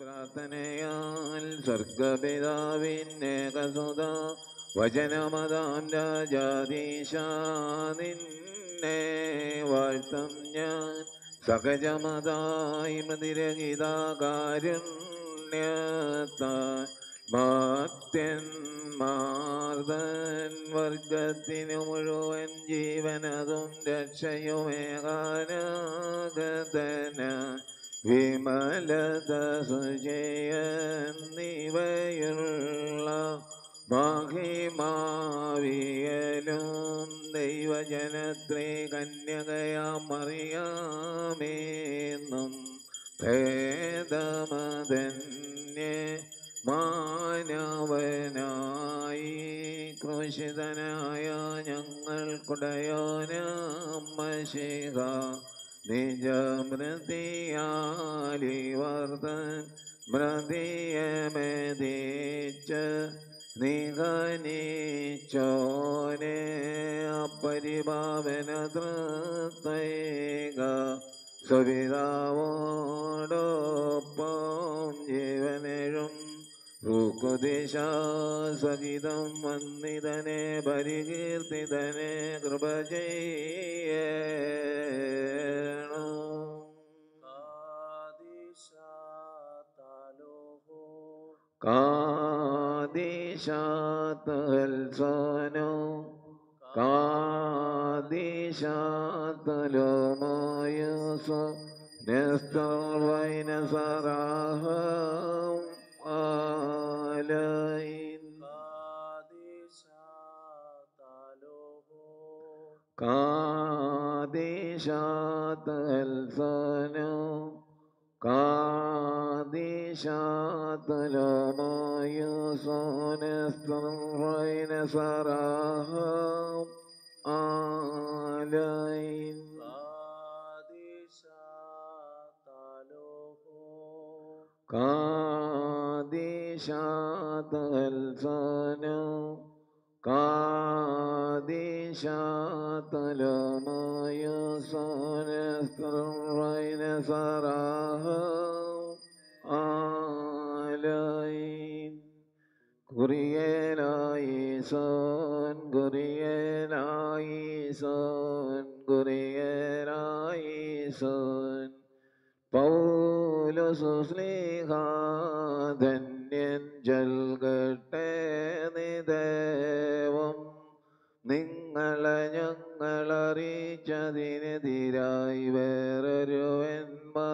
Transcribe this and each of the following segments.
പ്രാർത്ഥനയാൽ സ്വർഗപിതാവിൻ്റെ കസുത വചനമതാം രാജാദീശ നിന്നെ വാഴ്ത്തം ഞാൻ സഹജമതായി മതിരഹിതാകാരുണ്യത്താൽ മാത്യൻ മാർദൻ വർഗത്തിനു മുഴുവൻ ജീവനതും രക്ഷയുമേകാനാഗതന വിമലത സുജയന്നിവയുള്ള മഹിമാവിയലും ദൈവജനത്രേ കന്യകയാം അറിയാമേന്നും ഭേദമതന്യേ മാനവനായി ക്രൂശിതനായ ഞങ്ങൾക്കുടയോനമ്മശിക നിജമൃതിയാലിവർദ്ധൻ മൃതിയമേതിച്ച് നിഗനിച്ചോനെ അപരിഭാവന തൃത്തൈക സവിതാവോടൊപ്പം ജീവനെഴും ൂക്കുദിശ സഹിതം വന്നിതനെ പരികീർത്തിതനെ കൃപ ചെയ്യണം കാദിശാത്തൽസനോ കാദിശാത്തലോമായസ നെസ്തർവൈന സറാഹം ആലൈൻ കാദിശാത്തൽസനോ കാദിശാത്തലോമായസോനെസ്തർവൈന സറാഹം ആലൈൻ കാദിശാതൽസനോ കാദിശാതലമായസോനസ്തർവൈന സറാഹം ആലൈൻ കുറിയനായി സോൻ കുറിയനായി സോൻ കുറിയനായി സോൻ പൗലസുസ്ലിഹാധന്യൻ ജൽകട്ടെ നിദേവം നിങ്ങളെ ഞങ്ങളറിയിച്ചതിനെതിരായി വേറൊരുവൻ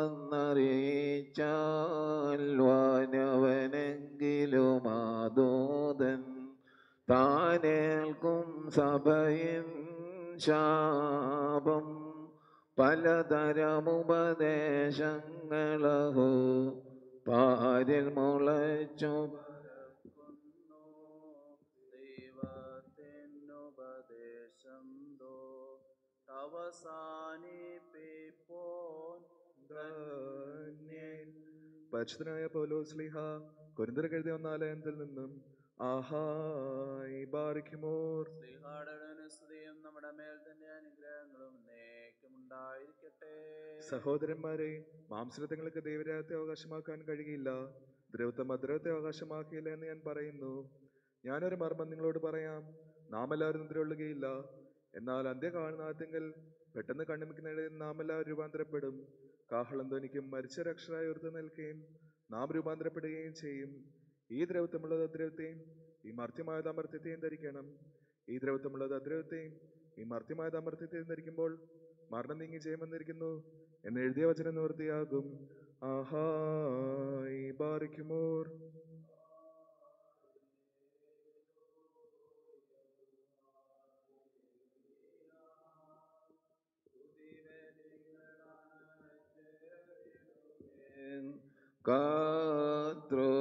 വന്നറിയിച്ചാൽ വാനവനെങ്കിലും ആദൂതൻ താനേൽക്കും സഭയിൻ ശാപം പലതരമുപദേശങ്ങളഹോ പാരിൽ മുളച്ചു ദൈവത്തിനുപദേശം ദോ അവസാനിപ്പിപ്പോൻ ധന്യൻ പരിശുദ്ധനായ പൗലോസ്ലിഹ കൊരിന്തർക്ക് എഴുതിയ ഒന്നാലയത്തിൽ നിന്നും ആഹായി ബാറിക്കുമോർ ശ്രീഹാടകന് സ്തുതിയും നമ്മുടെ മേൽ തന്നെ അനുഗ്രഹങ്ങളും നേക്കും ഉണ്ടായിരിക്കട്ടെ സഹോദരന്മാരെ മാംസരത്വങ്ങൾക്ക് ദൈവരാജ്യത്തെ അവകാശമാക്കാൻ കഴിയില്ല ദ്രവത്വം അദ്രവത്തെ അവകാശമാക്കിയില്ല എന്ന് ഞാൻ പറയുന്നു ഞാനൊരു മർമ്മം നിങ്ങളോട് പറയാം നാം എല്ലാവരും നിദ്രയൊള്ളുകയില്ല എന്നാൽ അന്ത്യ കാണുന്ന ആദ്യങ്ങൾ പെട്ടെന്ന് കണ്ണിമിക്കുന്നിടയിൽ നാം എല്ലാവരും രൂപാന്തരപ്പെടും കാഹളം ധ്വനിക്കും മരിച്ച രക്ഷരായി ഉയർന്നു നിൽക്കുകയും നാം രൂപാന്തരപ്പെടുകയും ചെയ്യും ഈ ദ്രവത്വമുള്ളത് അദ്രവത്തെയും ഈ മർത്യമായത് അമർത്യത്തെയും ധരിക്കണം ഈ ദ്രവത്വമുള്ളത് അദ്രവത്തെയും ഈ മർത്യമായത് അമർത്യത്തെയും ധരിക്കുമ്പോൾ മരണം നീങ്ങി ജയമെന്നിരിക്കുന്നു എന്ന് എഴുതിയ വചനം നിവൃത്തിയാകും ആഹായി ബാറിക്കുമോർ കത്രോ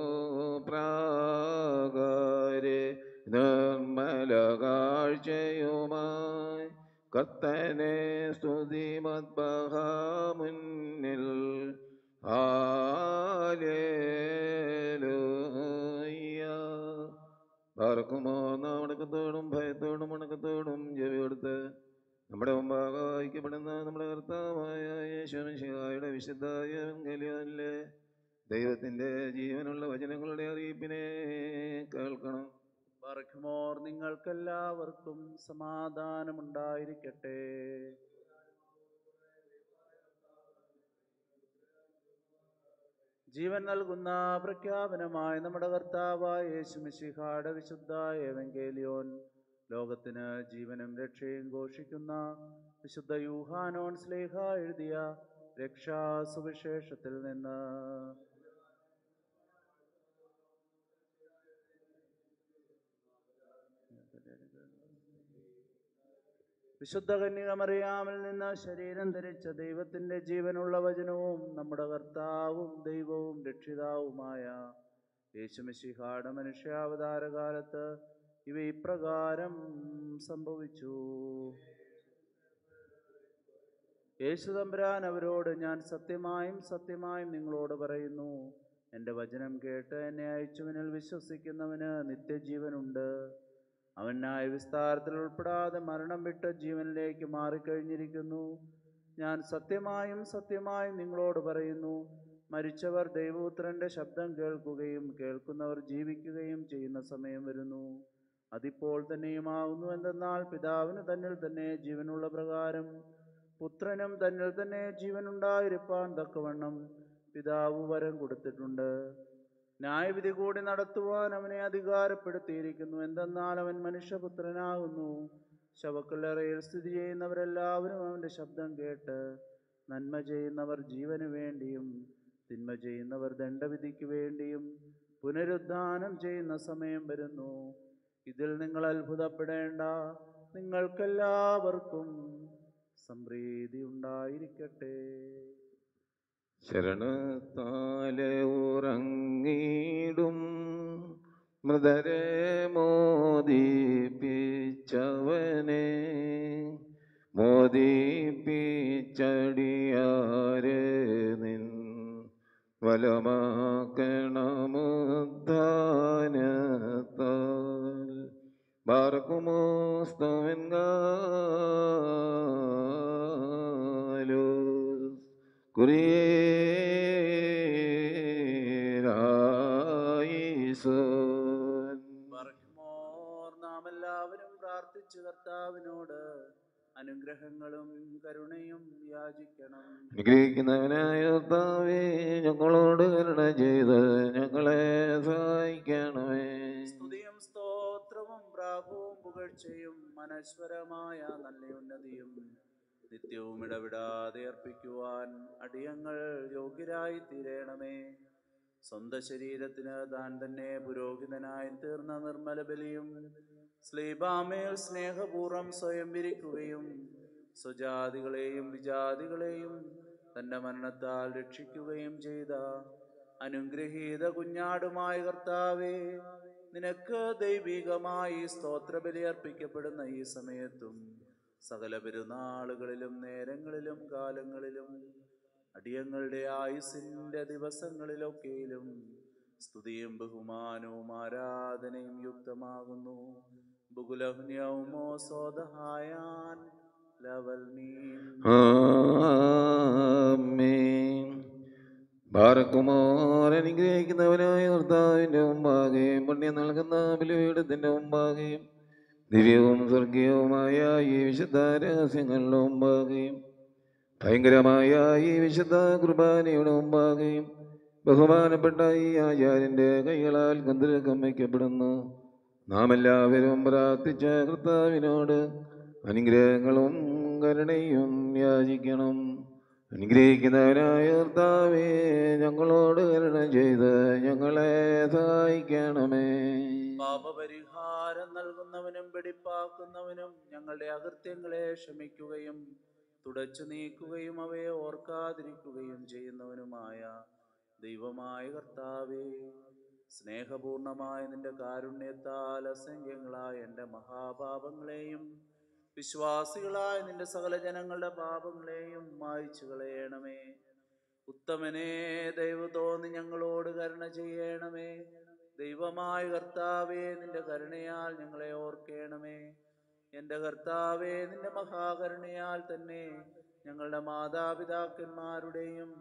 പ്രാകാരെ നിർമ്മല കാഴ്ചയുമായി കത്തനെ സ്തുതി മദ്ബഹ മുന്നിൽ ഹാലേലൂയ പാർക്കുമോ വണക്കത്തോടും ഭയത്തോടും വണക്കത്തോടും ചെവിയെടുത്ത് നമ്മുടെ മുമ്പാകെ വായിക്കപ്പെടുന്ന നമ്മുടെ കർത്താവായ യേശുമിശിഹായുടെ വിശുദ്ധായ എവങ്കേലിയോനിലെ ദൈവത്തിൻ്റെ ജീവനുള്ള വചനങ്ങളുടെ അറിയിപ്പിനെ കേൾക്കണം ബർഖ്മോർ നിങ്ങൾക്കെല്ലാവർക്കും സമാധാനമുണ്ടായിരിക്കട്ടെ ജീവൻ നൽകുന്ന പ്രഖ്യാപനമായി നമ്മുടെ കർത്താവായ യേശുമിശിഹായുടെ വിശുദ്ധ എവങ്കേലിയോൻ ലോകത്തിന് ജീവനും രക്ഷയും ഘോഷിക്കുന്ന വിശുദ്ധ യൂഹാനോൻ സ്ലേഹ എഴുതിയ രക്ഷാ സുവിശേഷത്തിൽ നിന്ന് വിശുദ്ധ കന്യകമറിയാമിൽ നിന്ന് ശരീരം ധരിച്ച ദൈവത്തിന്റെ ജീവനുള്ള വചനവും നമ്മുടെ കർത്താവും ദൈവവും രക്ഷിതാവുമായ യേശുമിശിഹായുടെ മനുഷ്യാവതാര കാലത്ത് ഇവ ഇപ്രകാരം സംഭവിച്ചു യേശു തമ്പുരാൻ അവരോട് ഞാൻ സത്യമായും സത്യമായും നിങ്ങളോട് പറയുന്നു എൻ്റെ വചനം കേട്ട് എന്നെ അയച്ചുവിനിൽ വിശ്വസിക്കുന്നവന് നിത്യജീവനുണ്ട് അവൻ ന്യായ വിസ്താരത്തിൽ ഉൾപ്പെടാതെ മരണം വിട്ട് ജീവനിലേക്ക് മാറിക്കഴിഞ്ഞിരിക്കുന്നു ഞാൻ സത്യമായും സത്യമായും നിങ്ങളോട് പറയുന്നു മരിച്ചവർ ദൈവപുത്രന്റെ ശബ്ദം കേൾക്കുകയും കേൾക്കുന്നവർ ജീവിക്കുകയും ചെയ്യുന്ന സമയം വരുന്നു അതിപ്പോൾ തന്നെയുമാകുന്നു എന്തെന്നാൽ പിതാവിന് തന്നിൽ തന്നെ ജീവനുള്ള പ്രകാരം പുത്രനും തന്നിൽ തന്നെ ജീവനുണ്ടായിരിക്കാൻ തക്കവണ്ണം പിതാവ് വരം കൊടുത്തിട്ടുണ്ട് ന്യായവിധി കൂടി നടത്തുവാൻ അവനെ അധികാരപ്പെടുത്തിയിരിക്കുന്നു എന്തെന്നാൽ അവൻ മനുഷ്യപുത്രനാകുന്നു ശവക്കല്ലറയിൽ സ്ഥിതി ചെയ്യുന്നവരെല്ലാവരും അവൻ്റെ ശബ്ദം കേട്ട് നന്മ ചെയ്യുന്നവർ ജീവന് വേണ്ടിയും തിന്മ ചെയ്യുന്നവർ ദണ്ഡവിധിക്ക് വേണ്ടിയും പുനരുദ്ധാനം ചെയ്യുന്ന സമയം വരുന്നു ഇതിൽ നിങ്ങൾ അത്ഭുതപ്പെടേണ്ട നിങ്ങൾക്കെല്ലാവർക്കും സംപ്രീതി ഉണ്ടായിരിക്കട്ടെ ശരണത്താലെ ഉറങ്ങിടും മൃതരെ മോദിപ്പിച്ചവനെ മോദിപ്പിച്ചടിയാരെ നിൻ വലമാക്കണമുദ്ധാനത്താൽ ബാർക്കുമോസ്തവൻകാലോ കുറിയേരായിസോൻ ബർഗ്മോർ നാം എല്ലാവരും പ്രാർത്ഥിച്ചു കർത്താവിനോട് അനുഗ്രഹങ്ങളും കരുണയും യാചിക്കണം അനുഗ്രഹിക്കുന്നവനായ കർത്താവേ ഞങ്ങളോട് കരുണ ചെയ്ത് ഞങ്ങളെ സഹായിക്കണമേ സ്തുതിയും സ്തോത്രവും പ്രാഭവും പുകഴ്ചയും മനശ്വരമായ നല്ല ഉന്നതിയും നിത്യവും ഇടവിടാതെ അർപ്പിക്കുവാൻ അടിയങ്ങൾ യോഗ്യരായി തീരണമേ സ്വന്തം ശരീരത്തിന് താൻ തന്നെ പുരോഹിതനായി തീർന്ന നിർമ്മല ബലിയും സ്ലീബാമേൽ സ്നേഹപൂർവ്വം സ്വയം വിരിക്കുകയും സ്വജാതികളെയും വിജാതികളെയും തന്റെ മരണത്താൽ രക്ഷിക്കുകയും ചെയ്ത അനുഗ്രഹീത കുഞ്ഞാടുമായ കർത്താവേ നിനക്ക് ദൈവികമായി സ്തോത്രബലി അർപ്പിക്കപ്പെടുന്ന ഈ സമയത്തും സകല പെരുന്നാളുകളിലും നേരങ്ങളിലും കാലങ്ങളിലും അടിയങ്ങളുടെ ആയുസിന്റെ ദിവസങ്ങളിലൊക്കെയിലും സ്തുതിയും ബഹുമാനവും ആരാധനയും യുക്തമാകുന്നു ബുകുലഹ്ന്യവുമോ സോദഹായാൻ ലവൽ മീൻ ആമേൻ ബാറക്കുമാർ അനുഗ്രഹിക്കുന്നവനായ കർത്താവിൻ്റെ മുമ്പാകെയും പുണ്യം നൽകുന്ന ബലിപീഠത്തിൻ്റെ മുമ്പാകെയും ദിവ്യവും സ്വർഗീയവുമായ ഈ വിശുദ്ധ രഹസ്യങ്ങളുടെ മുമ്പാകെയും ഭയങ്കരമായ ഈ വിശുദ്ധ കുർബാനയുടെ മുമ്പാകെയും ബഹുമാനപ്പെട്ട ഈ ആചാര്യൻ്റെ കൈകളാൽ കുന്തിരക്കം വയ്ക്കപ്പെടുന്നു നാം എല്ലാവരും പ്രാർത്ഥിച്ച കർത്താവിനോട് അനുഗ്രഹങ്ങളും കരുണയും യാചിക്കണം അനുഗ്രഹിക്കുന്നവനായ കർത്താവേ ഞങ്ങളോട് കരുണ ചെയ്ത് ഞങ്ങളെ സഹായിക്കണമേ പാപപരിഹാരം നൽകുന്നവനും വെടിപ്പാക്കുന്നവനും ഞങ്ങളുടെ അകൃത്യങ്ങളെ ക്ഷമിക്കുകയും തുടച്ചു നീക്കുകയും അവയെ ഓർക്കാതിരിക്കുകയും ചെയ്യുന്നവനുമായ ദൈവമായ കർത്താവേ സ്നേഹപൂർണമായ നിന്റെ കാരുണ്യത്താൽ അസംഖ്യങ്ങളായ എൻ്റെ മഹാപാപങ്ങളെയും വിശ്വാസികളായ നിന്റെ സകല ജനങ്ങളുടെ പാപങ്ങളെയും മായ്ച്ചു കളയണമേ ഉത്തമനെ ദൈവ തോന്നി ഞങ്ങളോട് കരുണ ചെയ്യണമേ ദൈവമായ കർത്താവേ നിന്റെ കരുണയാൽ ഞങ്ങളെ ഓർക്കണമേ എൻ്റെ കർത്താവേ നിന്റെ മഹാകരുണയാൽ തന്നെ ഞങ്ങളുടെ മാതാപിതാക്കന്മാരുടെയും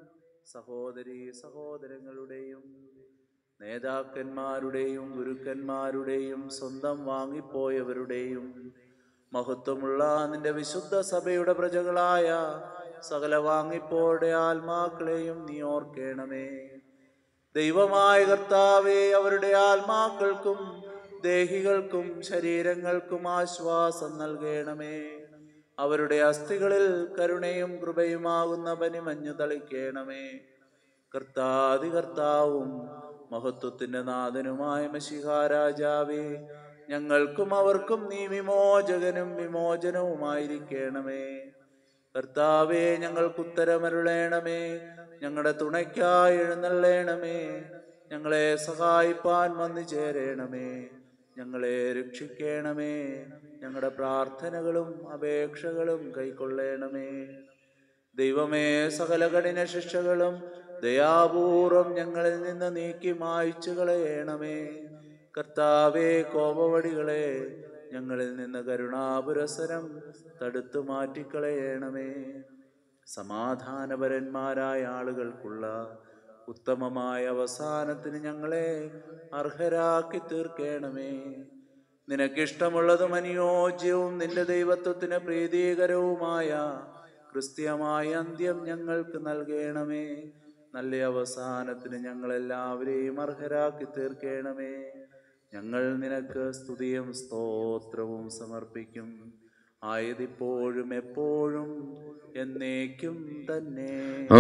സഹോദരി സഹോദരങ്ങളുടെയും നേതാക്കന്മാരുടെയും ഗുരുക്കന്മാരുടെയും സ്വന്തം വാങ്ങിപ്പോയവരുടെയും മഹത്വമുള്ള നിന്റെ വിശുദ്ധ സഭയുടെ പ്രജകളായ സകല വാങ്ങിപ്പോയുടെ ആത്മാക്കളെയും നീ ഓർക്കേണമേ ദൈവമായ കർത്താവെ അവരുടെ ആത്മാക്കൾക്കും ദേഹികൾക്കും ശരീരങ്ങൾക്കും ആശ്വാസം നൽകണമേ അവരുടെ അസ്ഥികളിൽ കരുണയും കൃപയുമാകുന്ന പനിമഞ്ഞു തളിക്കണമേ കർത്താതി കർത്താവും മഹത്വത്തിന്റെ നാഥനുമായ മഷിഹാരാജാവേ ഞങ്ങൾക്കും അവർക്കും നീ വിമോചകനും വിമോചനവുമായിരിക്കണമേ കർത്താവെ ഞങ്ങൾക്ക് ഉത്തരമരുളേണമേ ഞങ്ങളുടെ തുണയ്ക്കായി എഴുന്നള്ളേണമേ ഞങ്ങളെ സഹായിപ്പാൻ വന്നു ചേരേണമേ ഞങ്ങളെ രക്ഷിക്കണമേ ഞങ്ങളുടെ പ്രാർത്ഥനകളും അപേക്ഷകളും കൈക്കൊള്ളേണമേ ദൈവമേ സകല കഠിന ശിക്ഷകളും ദയാപൂർവം ഞങ്ങളിൽ നിന്ന് നീക്കി മായ്ച്ചു കളയണമേ കർത്താവേ കോപവടികളെ ഞങ്ങളിൽ നിന്ന് കരുണാപുരസരം തടുത്തു മാറ്റിക്കളയണമേ സമാധാനപരന്മാരായ ആളുകൾക്കുള്ള ഉത്തമമായ അവസാനത്തിന് ഞങ്ങളെ അർഹരാക്കി തീർക്കണമേ നിനക്കിഷ്ടമുള്ളതും അനുയോജ്യവും നിന്റെ ദൈവത്വത്തിന് പ്രീതികരവുമായ ക്രിസ്ത്യമായ അന്ത്യം ഞങ്ങൾക്ക് നൽകണമേ നല്ല അവസാനത്തിന് ഞങ്ങളെല്ലാവരെയും അർഹരാക്കി തീർക്കണമേ ഞങ്ങൾ നിനക്ക് സ്തുതിയും സ്തോത്രവും സമർപ്പിക്കും ആയതിപ്പോഴും എപ്പോഴും എന്നേക്കും തന്നെ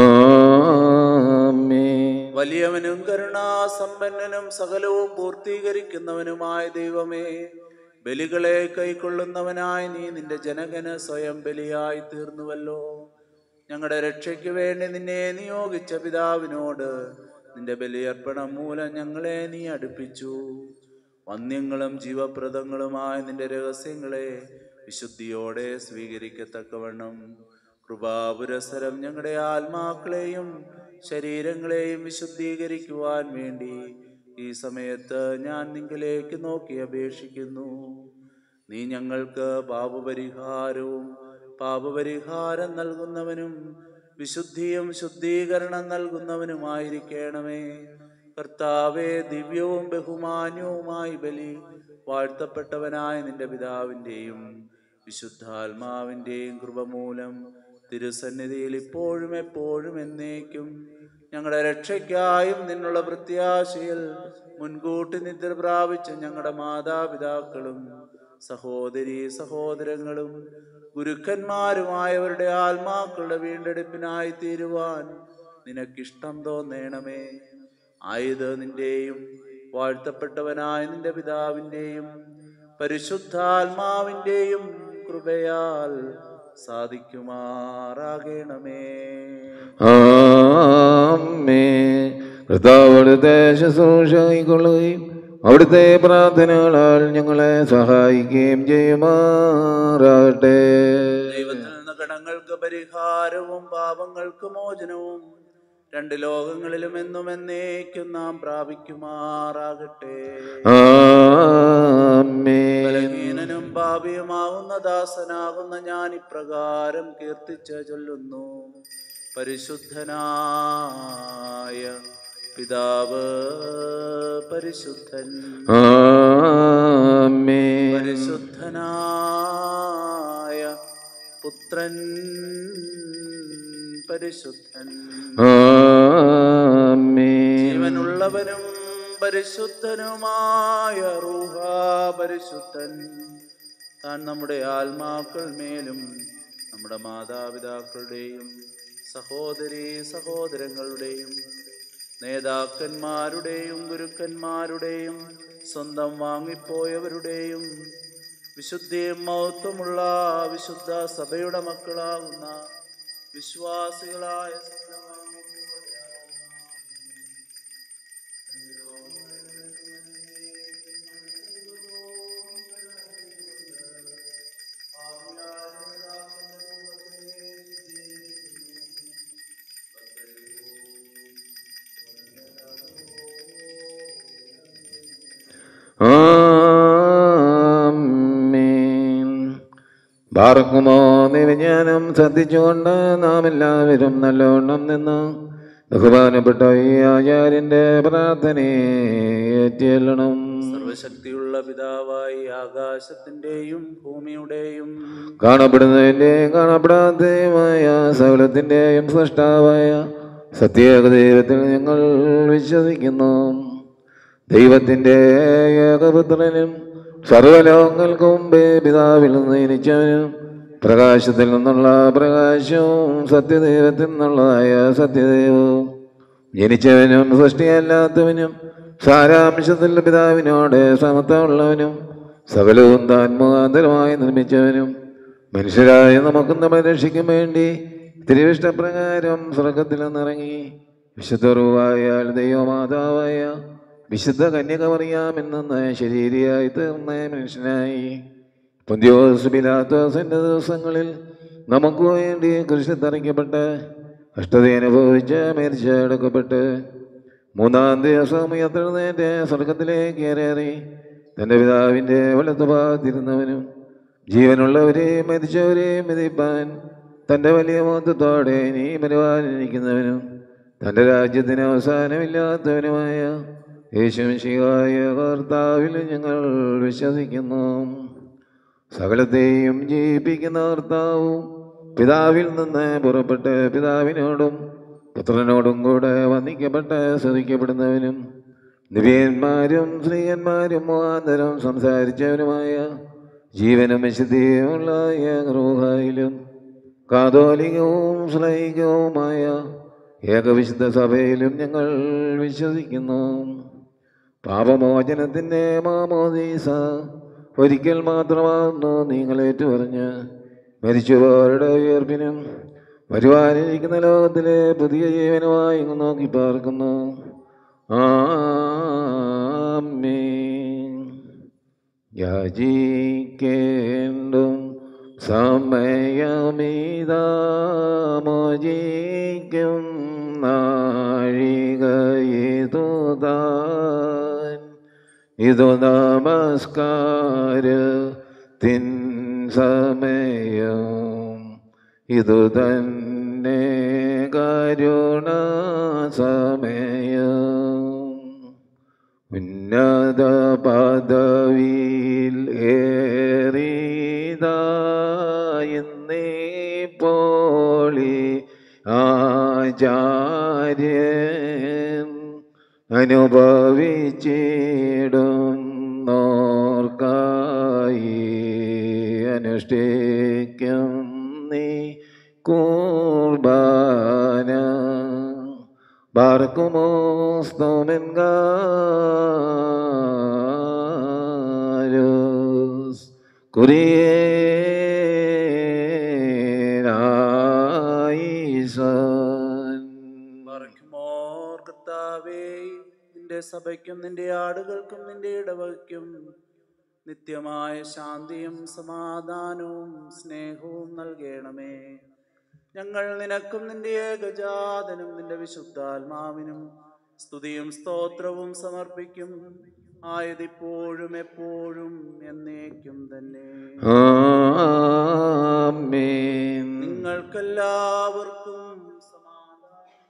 ആമേൻ വലിയവനും കരുണാസമ്പന്നനും സകലവും പൂർത്തീകരിക്കുന്നവനുമായ ദൈവമേ ബലികളെ കൈക്കൊള്ളുന്നവനായി നീ നിന്റെ ജനകന് സ്വയം ബലിയായി തീർന്നുവല്ലോ ഞങ്ങളുടെ രക്ഷയ്ക്ക് വേണ്ടി നിന്നെ നിയോഗിച്ച പിതാവിനോട് നിന്റെ ബലിയർപ്പണം മൂലം ഞങ്ങളെ നീ അടുപ്പിച്ചു വന്യങ്ങളും ജീവപ്രദങ്ങളുമായ നിന്റെ രഹസ്യങ്ങളെ വിശുദ്ധിയോടെ സ്വീകരിക്കത്തക്കവണ്ണം കൃപാപുരസരം ഞങ്ങളുടെ ആത്മാക്കളെയും ശരീരങ്ങളെയും വിശുദ്ധീകരിക്കുവാൻ വേണ്ടി ഈ സമയത്ത് ഞാൻ നിങ്ങളിലേക്ക് നോക്കി അപേക്ഷിക്കുന്നു നീ ഞങ്ങൾക്ക് പാപപരിഹാരവും പാപപരിഹാരം നൽകുന്നവനും വിശുദ്ധിയും ശുദ്ധീകരണം നൽകുന്നവനുമായിരിക്കണമേ കർത്താവെ ദിവ്യവും ബഹുമാന്യവുമായി ബലി വാഴ്ത്തപ്പെട്ടവനായ നിന്റെ പിതാവിൻ്റെയും വിശുദ്ധാത്മാവിൻ്റെയും കൃപ മൂലം തിരുസന്നിധിയിൽ ഇപ്പോഴും എപ്പോഴും എന്നേക്കും ഞങ്ങളുടെ രക്ഷയ്ക്കായും നിന്നുള്ള പ്രത്യാശയിൽ മുൻകൂട്ടി നിദ്ര പ്രാപിച്ച ഞങ്ങളുടെ മാതാപിതാക്കളും സഹോദരി സഹോദരങ്ങളും ഗുരുക്കന്മാരുമായവരുടെ ആത്മാക്കളുടെ വീണ്ടെടുപ്പിനായി തീരുവാൻ നിനക്കിഷ്ടം തോന്നേണമേ ആയത് നിന്റെയും വാഴ്ത്തപ്പെട്ടവനായ നിന്റെ പിതാവിൻ്റെയും പരിശുദ്ധാത്മാവിൻ്റെയും കൃപയാൽ സാധിക്കുമാറാകണമേ ആമേ കർത്താവ് അവിടുത്തെ ശുശ്രൂഷ കൈക്കൊള്ളുകയും അവിടുത്തെ പ്രാർത്ഥനകളാൽ ഞങ്ങളെ സഹായിക്കുകയും ചെയ്യുമാറാകട്ടെ ദൈവത്തിൽ നിന്ന് കടങ്ങൾക്ക് പരിഹാരവും പാപങ്ങൾക്ക് മോചനവും രണ്ട് ലോകങ്ങളിലും എന്നും എന്നേക്കും നാം പ്രാപിക്കുമാറാകട്ടെ ആമേ ബലഹീനനും പാപിയുമാകുന്ന ദാസനാകുന്ന ഞാൻ ഇപ്രകാരം കീർത്തിച്ച് ചൊല്ലുന്നു പരിശുദ്ധനായ പിതാവ് പരിശുദ്ധൻ ആമേ പരിശുദ്ധനായ പുത്രൻ പരിശുദ്ധൻ ആമേ ജീവനുള്ളവനും പരിശുദ്ധനുമായ റൂഹ പരിശുദ്ധൻ താൻ നമ്മുടെ ആത്മാക്കൾ മേലും നമ്മുടെ മാതാപിതാക്കളുടെയും സഹോദരി സഹോദരങ്ങളുടെയും നേതാക്കന്മാരുടെയും ഗുരുക്കന്മാരുടെയും സ്വന്തം വാങ്ങിപ്പോയവരുടെയും വിശുദ്ധിയും മഹത്വമുള്ള വിശുദ്ധ സഭയുടെ മക്കളാകുന്ന വിശ്വാസികളായ സകല വാങ്ങിപ്പോയവരുടെ ആമേൻ ബാർക്കുമോ നിവിജ്ഞാനം ശ്രദ്ധിച്ചുകൊണ്ട് നാം എല്ലാവരും നല്ലവണ്ണം നിന്ന് ബഹുമാനപ്പെട്ട ഈ ആചാര്യന്റെ പ്രാർത്ഥനയെ ഏറ്റിയല്ലണം സർവശക്തിയുള്ള പിതാവായി ആകാശത്തിന്റെയും ഭൂമിയുടെയും കാണപ്പെടുന്നതിൻ്റെയും കാണപ്പെടാത്തതുമായ സകലത്തിൻ്റെയും സൃഷ്ടാവായ സത്യേകദൈവത്തിൽ ഞങ്ങൾ വിശ്വസിക്കുന്നു ദൈവത്തിൻ്റെ ഏകപുത്രനും സർവലോകങ്ങൾക്കും മുമ്പേ പിതാവിൽ നിന്ന് ജനിച്ചവനും പ്രകാശത്തിൽ നിന്നുള്ള പ്രകാശവും സത്യദൈവത്തിൽ നിന്നുള്ളതായ സത്യദൈവവും ജനിച്ചവനും സൃഷ്ടിയല്ലാത്തവനും സാരാംശത്തിൽ പിതാവിനോട് സമത്വമുള്ളവനും സകലവും താൻ മുഖാന്തരമായി നിർമ്മിച്ചവനും മനുഷ്യരായ നമുക്ക് നമ്മളെ രക്ഷിക്കും വേണ്ടി തിരുവിഷ്ടപ്രകാരം സ്വർഗത്തിൽ നിന്നിറങ്ങി വിശുദ്ധ റൂവായാൽ ദൈവമാതാവായ വിശുദ്ധ കന്യകമറിയാമെന്ന് ശരീരിയായി തീർന്ന മനുഷ്യനായി പൊന്തിയോസ് പിലാത്തോസിൻ്റെ ദിവസങ്ങളിൽ നമുക്ക് വേണ്ടി കൃഷി തറയ്ക്കപ്പെട്ട് കഷ്ടത അനുഭവിച്ച് മരിച്ചെടുക്കപ്പെട്ട് മൂന്നാം ദിവസം ഉയർത്തെഴുന്നേറ്റ് സ്വർഗത്തിലേക്ക് കയറി തൻ്റെ പിതാവിൻ്റെ വലത്തുഭാഗത്തിരുന്നവനും ജീവനുള്ളവരെയും മരിച്ചവരെയും വിധിപ്പാൻ തൻ്റെ വലിയ മഹത്വത്തോടെ നീ പരിപാലിക്കുന്നവനും തൻ്റെ രാജ്യത്തിന് അവസാനമില്ലാത്തവനുമായ യേശുശിവായ കർത്താവിൽ ഞങ്ങൾ വിശ്വസിക്കുന്നു സകലത്തെയും ജീവിപ്പിക്കുന്ന കർത്താവും പിതാവിൽ നിന്ന് പുറപ്പെട്ട് പിതാവിനോടും പുത്രനോടും കൂടെ വന്ദിക്കപ്പെട്ട് സ്തുതിക്കപ്പെടുന്നവനും ദിവ്യന്മാരും സ്ത്രീയന്മാരും മുഖാന്തരം സംസാരിച്ചവനുമായ ജീവനും വിശുദ്ധിയുമുള്ള ഏകറൂഹായിലും കാതോലികവും ശ്ലൈകവുമായ ഏകവിശുദ്ധ സഭയിലും ഞങ്ങൾ വിശ്വസിക്കുന്നു പാപമോചനത്തിൻ്റെ മാമോദീസ ഒരിക്കൽ മാത്രമാകുന്നു നിങ്ങളേറ്റു പറഞ്ഞ് മരിച്ചുപോരുടെ ഉയർപ്പിനും വരുവാനിരിക്കുന്ന ലോകത്തിലെ പുതിയ ജീവനുമായി ഇങ്ങ് നോക്കി പാർക്കുന്നു ആമേൻ യാചിക്കേണ്ടും സമയമീതാമോചിക്കും നാഴികയിതുതാൻ ഇതു നമസ്കാര തിൻ സമയം ഇതു തന്നെ കരുണ സമയം ഉന്നത പദവിയിൽ ഏറിയപ്പോളി ആചാര്യൻ അനുഭവിച്ചിടും നോർക്കായി അനുഷ്ഠിക്കും നീ കൂർബാന Barcumos Curienaison മറയ്ക്കുമോർ കർത്താവേ നിന്റെ സഭയ്ക്കും നിന്റെ ആടുകൾക്കും നിന്റെ ഇടവയ്ക്കും നിത്യമായ ശാന്തിയും സമാധാനവും സ്നേഹവും നൽകണമേ ഞങ്ങൾ നിനക്കും നിന്റെ ഏകജാതനും നിന്റെ വിശുദ്ധാത്മാവിനും സ്തുതിയും സ്തോത്രവും സമർപ്പിക്കും ആയതിപ്പോഴും എപ്പോഴും എന്നേക്കും തന്നെ ആമേൻ നിങ്ങൾക്കെല്ലാവർക്കും സമാധാനം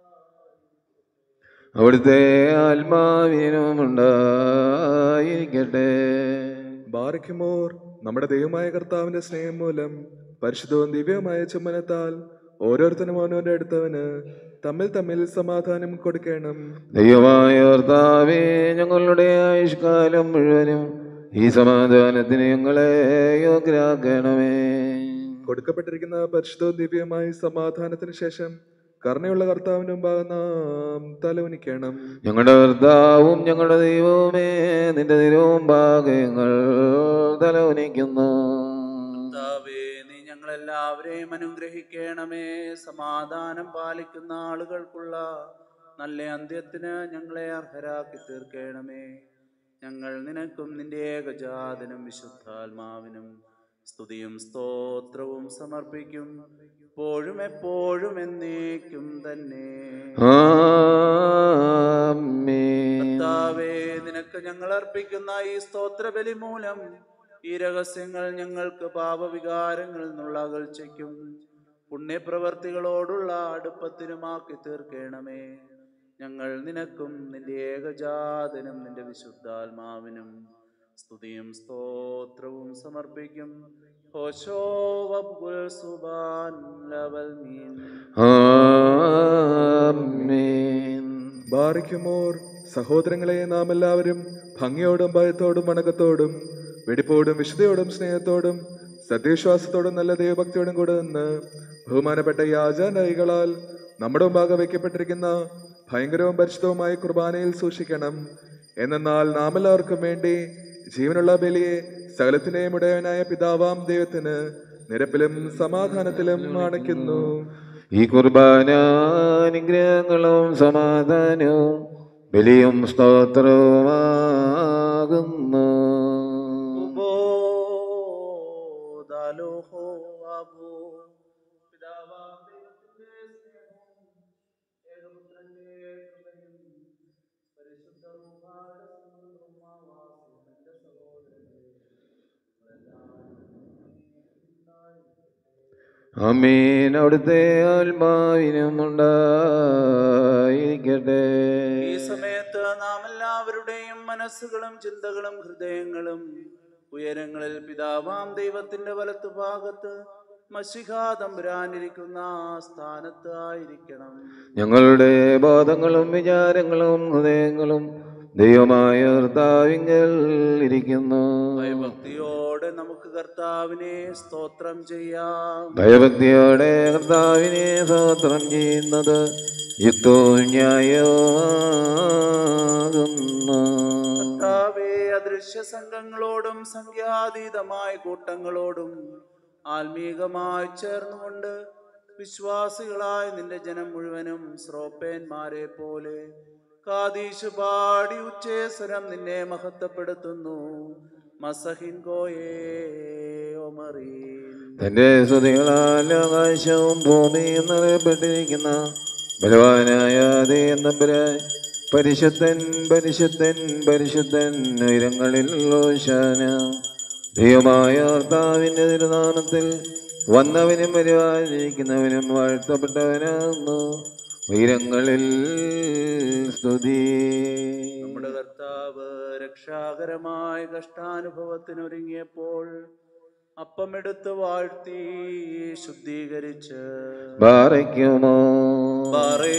അവിടുത്തെ ആത്മാവിനും ഉണ്ടായിരിക്കട്ടെ ബാറയ്ക്കുമോർ നമ്മുടെ ദൈവമായ കർത്താവിന്റെ സ്നേഹം മൂലം പരിശുദ്ധവും ദിവ്യവുമായ ചുമനത്താൽ ഓരോരുത്തരും അവനവന്റെ അടുത്തവന് തമ്മിൽ തമ്മിൽ സമാധാനം കൊടുക്കണം ദൈവമായ കർത്താവേ ഞങ്ങളുടെ ആയുഷ്കാലം മുഴുവനും ഈ സമാധാനത്തിന് ഞങ്ങളെ യോഗ്യരാക്കണമേ കൊടുക്കപ്പെട്ടിരിക്കുന്ന പരിശുദ്ധവും ദിവ്യമായ സമാധാനത്തിന് ശേഷം കരുണയുള്ള കർത്താവിന്റെ മുമ്പാകെ നാം തലവനിക്കണം ഞങ്ങളുടെ കർത്താവും ഞങ്ങളുടെ ദൈവവുമേ നിന്റെ തിരുവും ഭാഗ്യങ്ങൾ തലവനിക്കുന്നു കർത്താവേ നീ ഞങ്ങളെല്ലാവരെയും അനുഗ്രഹിക്കണമേ സമാധാനം പാലിക്കുന്ന ആളുകൾക്കുള്ള നല്ല അന്ത്യത്തിന് ഞങ്ങളെ അർഹരാക്കി തീർക്കണമേ ഞങ്ങൾ നിനക്കും നിന്റെ ഏകജാതനും വിശുദ്ധാത്മാവിനും സ്തുതിയും സ്തോത്രവും സമർപ്പിക്കും ഇപ്പോഴും എപ്പോഴും എന്നേക്കും തന്നെ ആമേൻ കർത്താവേ നിനക്ക് ഞങ്ങൾ അർപ്പിക്കുന്ന ഈ സ്തോത്രബലി മൂലം ഈ രഹസ്യങ്ങൾ ഞങ്ങൾക്ക് പാപവികാരങ്ങളിൽ നിന്നുള്ള അകൽച്ചയ്ക്കും പുണ്യപ്രവർത്തികളോടുള്ള അടുപ്പത്തിനുമാക്കി തീർക്കണമേ ഞങ്ങൾ നിനക്കും നിന്റെ ഏകജാതനും നിന്റെ വിശുദ്ധാത്മാവിനും സ്തുതിയും സ്തോത്രവും സമർപ്പിക്കും ഹോശോ വബ്ഗുൽ സുബാൻ ലവൽ മീൻ ആമേൻ ബാറിക്കുമോർ സഹോദരങ്ങളെ നാം എല്ലാവരും ഭംഗിയോടും ഭയത്തോടും വണക്കത്തോടും വെടിപ്പോടും വിശുദ്ധയോടും സ്നേഹത്തോടും സത്യവിശ്വാസത്തോടും നല്ല ദൈവഭക്തിയോടും കൂടെ നിന്ന് ബഹുമാനപ്പെട്ട യാചാനൈകളാൽ നമ്മുടെ മുമ്പാകെ വയ്ക്കപ്പെട്ടിരിക്കുന്ന ഭയങ്കരവും പരിശുദ്ധവുമായ കുർബാനയിൽ സൂക്ഷിക്കണം എന്നാൽ നാം എല്ലാവർക്കും വേണ്ടി ജീവനുള്ള ബലിയെ സകലത്തിന്റെയും ഉടയവനായ പിതാവാം ദൈവത്തിന് നിരപ്പിലും സമാധാനത്തിലും അണയ്ക്കുന്നു ഈ കുർബാന അനുഗ്രഹങ്ങളും സമാധാനവും ബലിയും സ്തോത്രവുമാകുന്നു ഉബോദാലോഹോ അബോ. പിതാവാം ദൈവത്തിന്റെ സ്നേഹവും ഏകപുത്രന്റെ കൃപയും പരിശുദ്ധ റൂഹായുടെ സംബന്ധവും ആവാസവും എന്റെ സഹോദരങ്ങളെ, അമീൻ അവിടുത്തെ ആത്മാവിനും ഉണ്ടായിരിക്കട്ടെ ഈ സമയത്ത് നാം എല്ലാവരുടെയും മനസ്സുകളും ചിന്തകളും ഹൃദയങ്ങളും ഉയരങ്ങളിൽ പിതാവാം ദൈവത്തിന്റെ വലത്തുഭാഗത്ത് മഷിഹാ തമ്പുരാനിരിക്കുന്ന ആ സ്ഥാനത്ത് ആയിരിക്കണം ഞങ്ങളുടെ ബോധങ്ങളും വിചാരങ്ങളും ഹൃദയങ്ങളും ദൈവമായ കർത്താവിങ്കൽ ഇരിക്കുന്നു ഭയഭക്തിയോടെ നമുക്ക് കർത്താവിനെ സ്തോത്രം ചെയ്യാം ഭയഭക്തിയോടെ കർത്താവിനെ സ്തോത്രം ചെയ്യുന്നത് യുക്തവും ന്യായവുമാകുന്നു കർത്താവെ അദൃശ്യ സംഘങ്ങളോടും സംഖ്യാതീതമായ കൂട്ടങ്ങളോടും ആത്മീകമായി ചേർന്നുകൊണ്ട് വിശ്വാസികളായ നിന്റെ ജനം മുഴുവനും ശ്രോപ്പേന്മാരെ പോലെ കാതീശ് പാടി ഉച്ചേസ്വരം നിന്നെ മഹത്വപ്പെടുത്തുന്നു മസഹിൻ കോയേ ഒമറീൻ തന്റെ സ്തുതികളാൽ ആകാശവും ഭൂമിയും നിറയപ്പെട്ടിരിക്കുന്ന ബലവാനായ ദേവനമ്പുരാൻ പരിശുദ്ധൻ പരിശുദ്ധൻ പരിശുദ്ധൻ ഉയരങ്ങളിൽ ഓശാന ദൈവമായ കർത്താവിന്റെ തിരുനാമത്തിൽ വന്നവനും വരുവാനിരിക്കുന്നവനും വാഴ്ത്തപ്പെട്ടവനാകുന്നു ഉയരങ്ങളിൽ സ്തുതി നമ്മുടെ കർത്താവ് രക്ഷാകരമായ കഷ്ടാനുഭവത്തിനൊരുങ്ങിയപ്പോൾ അപ്പമെടുത്ത് വാഴ്ത്തി ശുദ്ധീകരിച്ച് ബാറയ്ക്കുമോ പറേ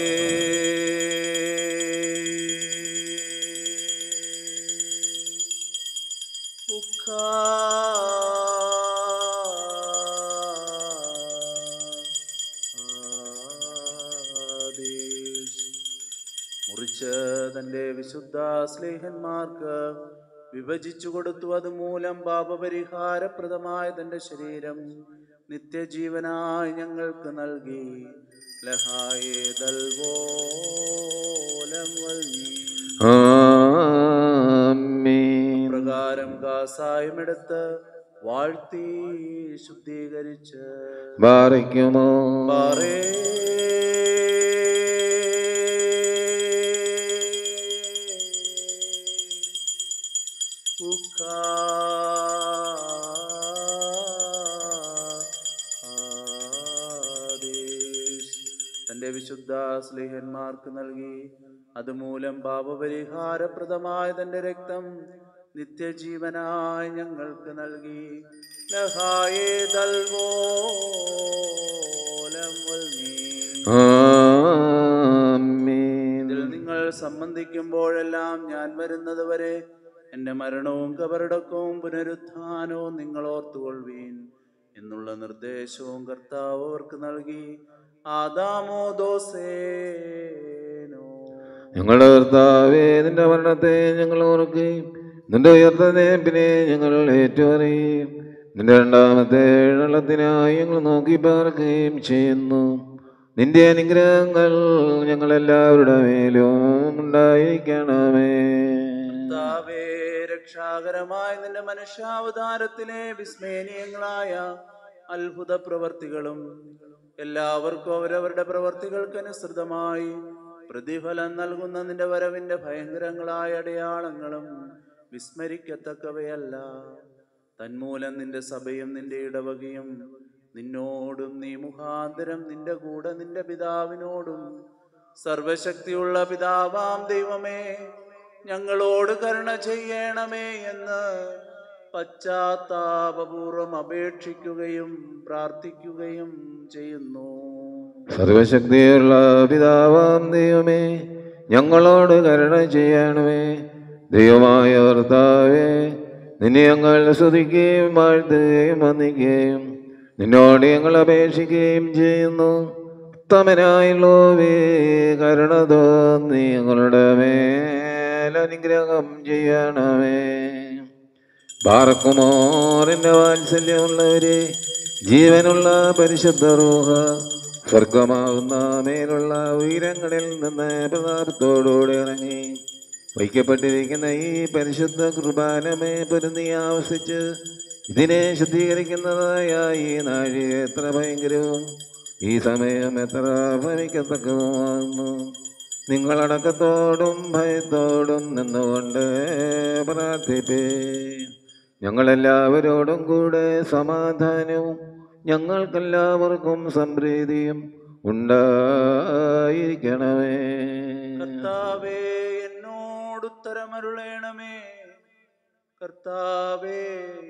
മുറിച്ച് തന്റെ വിശുദ്ധ സ്നേഹന്മാർക്ക് വിഭജിച്ചു കൊടുത്തു അതുമൂലം പാപപരിഹാരപ്രദമായ തന്റെ ശരീരം നിത്യജീവനായി ഞങ്ങൾക്ക് നൽകി ലഹായേ ദൽവോലം വൽമീൻ. ആമീൻ പ്രകാരം കാസായമെടുത്ത് വാഴ്ത്തി ശുദ്ധീകരിച്ച് ബാറയ്ക്കുമോ പാറേ ഉക്കാ ആദേശ്. തന്റെ വിശുദ്ധ സ്ലേഹന്മാർക്ക് നൽകി അതുമൂലം പാപപരിഹാരപ്രദമായ തന്റെ രക്തം നിത്യജീവനായി ഞങ്ങൾക്ക് നൽകി ലഹായേ ദൽവോലം വൽമീൻ. ആമീൻ ഇതിൽ നിങ്ങൾ സംബന്ധിക്കുമ്പോഴെല്ലാം ഞാൻ വരുന്നത് വരെ എൻ്റെ മരണവും കബറടക്കവും പുനരുത്ഥാനവും നിങ്ങൾ ഓർത്തുകൊള്ളുവീൻ എന്നുള്ള നിർദ്ദേശവും കർത്താവ് അവർക്ക് നൽകി ആദാമോ ദോസേനോ ഞങ്ങളുടെ കർത്താവേ നിന്റെ മരണത്തെ ഞങ്ങൾ ഓർക്കുകയും നിന്റെ ഉയർത്തനെ പിന്നെ ഞങ്ങൾ ഏറ്റുപറയും നിന്റെ രണ്ടാമത്തെ എഴുന്നള്ളത്തിനായി ഞങ്ങൾ നോക്കി പാർക്കുകയും ചെയ്യുന്നു നിന്റെ അനുഗ്രഹങ്ങൾ ഞങ്ങളെല്ലാവരുടെ മേലും ഉണ്ടായിരിക്കണമേ കർത്താവേ രക്ഷാകരമായ നിന്റെ മനുഷ്യാവതാരത്തിലെ വിസ്മേനീയങ്ങളായ അത്ഭുത പ്രവർത്തികളും എല്ലാവർക്കും അവരവരുടെ പ്രവർത്തികൾക്കനുസൃതമായി പ്രതിഫലം നൽകുന്ന നിന്റെ വരവിന്റെ ഭയങ്കരങ്ങളായ അടയാളങ്ങളും വിസ്മരിക്കത്തക്കവയല്ല തന്മൂലം നിന്റെ സഭയും നിന്റെ ഇടവകയും നിന്നോടും നീ മുഖാന്തരം നിന്റെ കൂടെ നിന്റെ പിതാവിനോടും സർവശക്തിയുള്ള പിതാവാം ദൈവമേ ഞങ്ങളോട് കരുണ ചെയ്യണമേ എന്ന് പശ്ചാത്താപപൂർവം അപേക്ഷിക്കുകയും പ്രാർത്ഥിക്കുകയും ചെയ്യുന്നു സർവശക്തിയുള്ള പിതാവാം ദൈവമേ ഞങ്ങളോട് കരുണ ചെയ്യണമേ ദൈവമായ ഭർത്താവേ നിന്നെ ഞങ്ങൾ സ്തുതിക്കുകയും വാഴ്ത്തുകയും വന്ദിക്കുകയും നിന്നോട് ഞങ്ങൾ അപേക്ഷിക്കുകയും ചെയ്യുന്നു ഉത്തമനായുള്ളവേ കരുണ തോന്നി ഞങ്ങളുടെ മേലനുഗ്രഹം ചെയ്യണമേ ബാറക്കുമോറിന്റെ വാത്സല്യമുള്ളവരെ ജീവനുള്ള പരിശുദ്ധ റൂഹ സ്വർഗമാകുന്ന മേലുള്ള ഉയരങ്ങളിൽ നിന്ന് പ്രതാപത്തോടുകൂടി ഇറങ്ങി വയ്ക്കപ്പെട്ടിരിക്കുന്ന ഈ പരിശുദ്ധ കുർബാനമേ പൊരുന്നി ആവസിച്ച് ഇതിനെ ശുദ്ധീകരിക്കുന്നതായ ഈ നാഴിക എത്ര ഭയങ്കരവും ഈ സമയം എത്ര ഭ്രമിക്കത്തക്കതുമാകുന്നു നിങ്ങളടക്കത്തോടും ഭയത്തോടും നിന്നുകൊണ്ട് പ്രാർത്ഥിപ്പേ ഞങ്ങളെല്ലാവരോടും കൂടെ സമാധാനവും ഞങ്ങൾക്കെല്ലാവർക്കും സംപ്രീതിയും ഉണ്ടായിരിക്കണമേ കർത്താവേ എന്നോടുത്തരമരുളേണമേ കർത്താവേ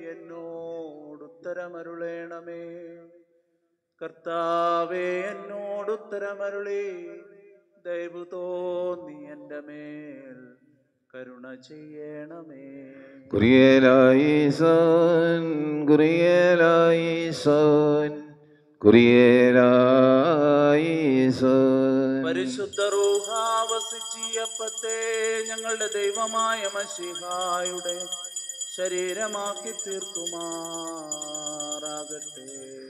എന്നോടുത്തരമരുളേണമേ കർത്താവേ എന്നോടുത്തരമരുളി ദയവ് തോന്നി എൻ്റെ മേൽ കരുണ ചെയ്യണമേ കുറിയേലായി സോൻ കുറിയേലായി സോൻ കുറിയേലായി സോൻ പരിശുദ്ധ റൂഹാവസിച്ചിയപ്പത്തെ ഞങ്ങളുടെ ദൈവമായ മഷിഹായുടെ ശരീരമാക്കി തീർക്കുമാറാകട്ടെ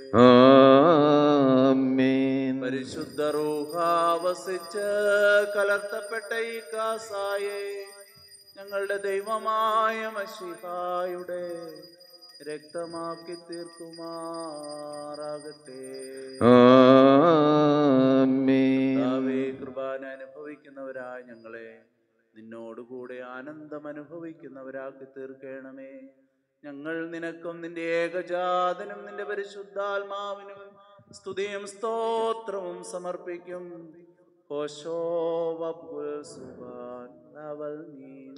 ആമേൻ പരിശുദ്ധ റൂഹാവസിച്ച് കലർത്തപ്പെട്ട ഈ കാസായെ ഞങ്ങളുടെ ദൈവമായ മഷിഹായുടെ രക്തമാക്കി തീർക്കുമാറാകട്ടെ ആമേൻ കർത്താവേ, കൃപാന അനുഭവിക്കുന്നവരായ ഞങ്ങളെ നിന്നോടുകൂടെ ആനന്ദം അനുഭവിക്കുന്നവരാക്കി തീർക്കണമേ ഞങ്ങൾ നിനക്കും നിന്റെ ഏകജാതനും നിന്റെ പരിശുദ്ധാത്മാവിനും സ്തുതിയും സ്തോത്രവും സമർപ്പിക്കും ഹോശോ വബ്ബുൽ സുബ്ഹാൻ ലവൽ നീൻ.